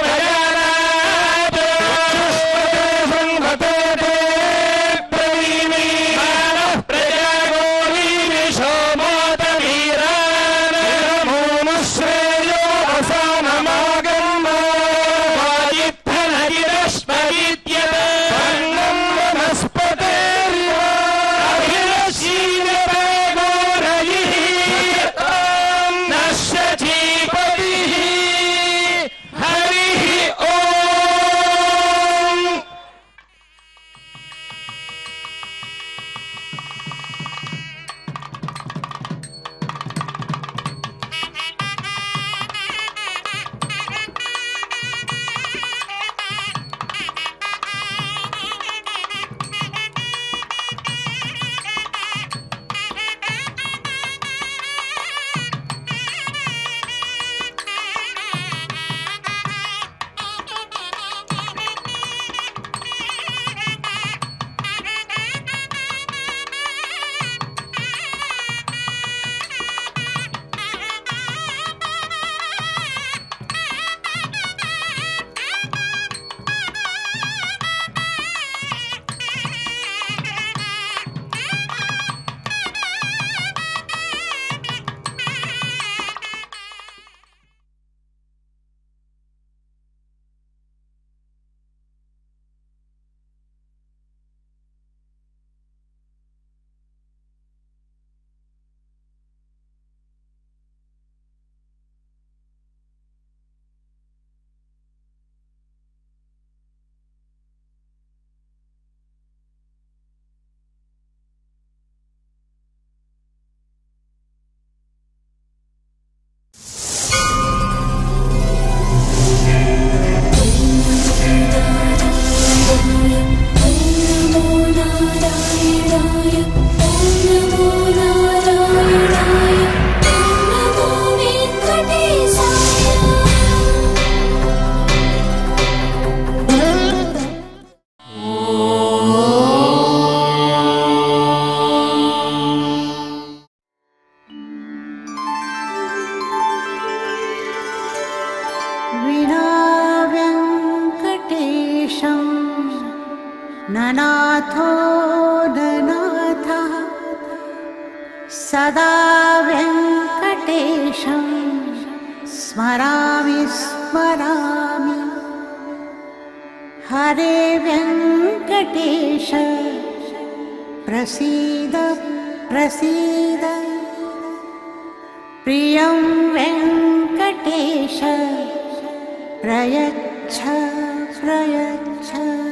विना व्यङ्कटेशं ननाथो ननाथः सदा व्यङ्कटेशं स्मरामि स्मरामि हरे व्यङ्कटेश प्रसीद प्रसीद प्रियं वेङ्कटेश प्रयच्छ प्रयच्छ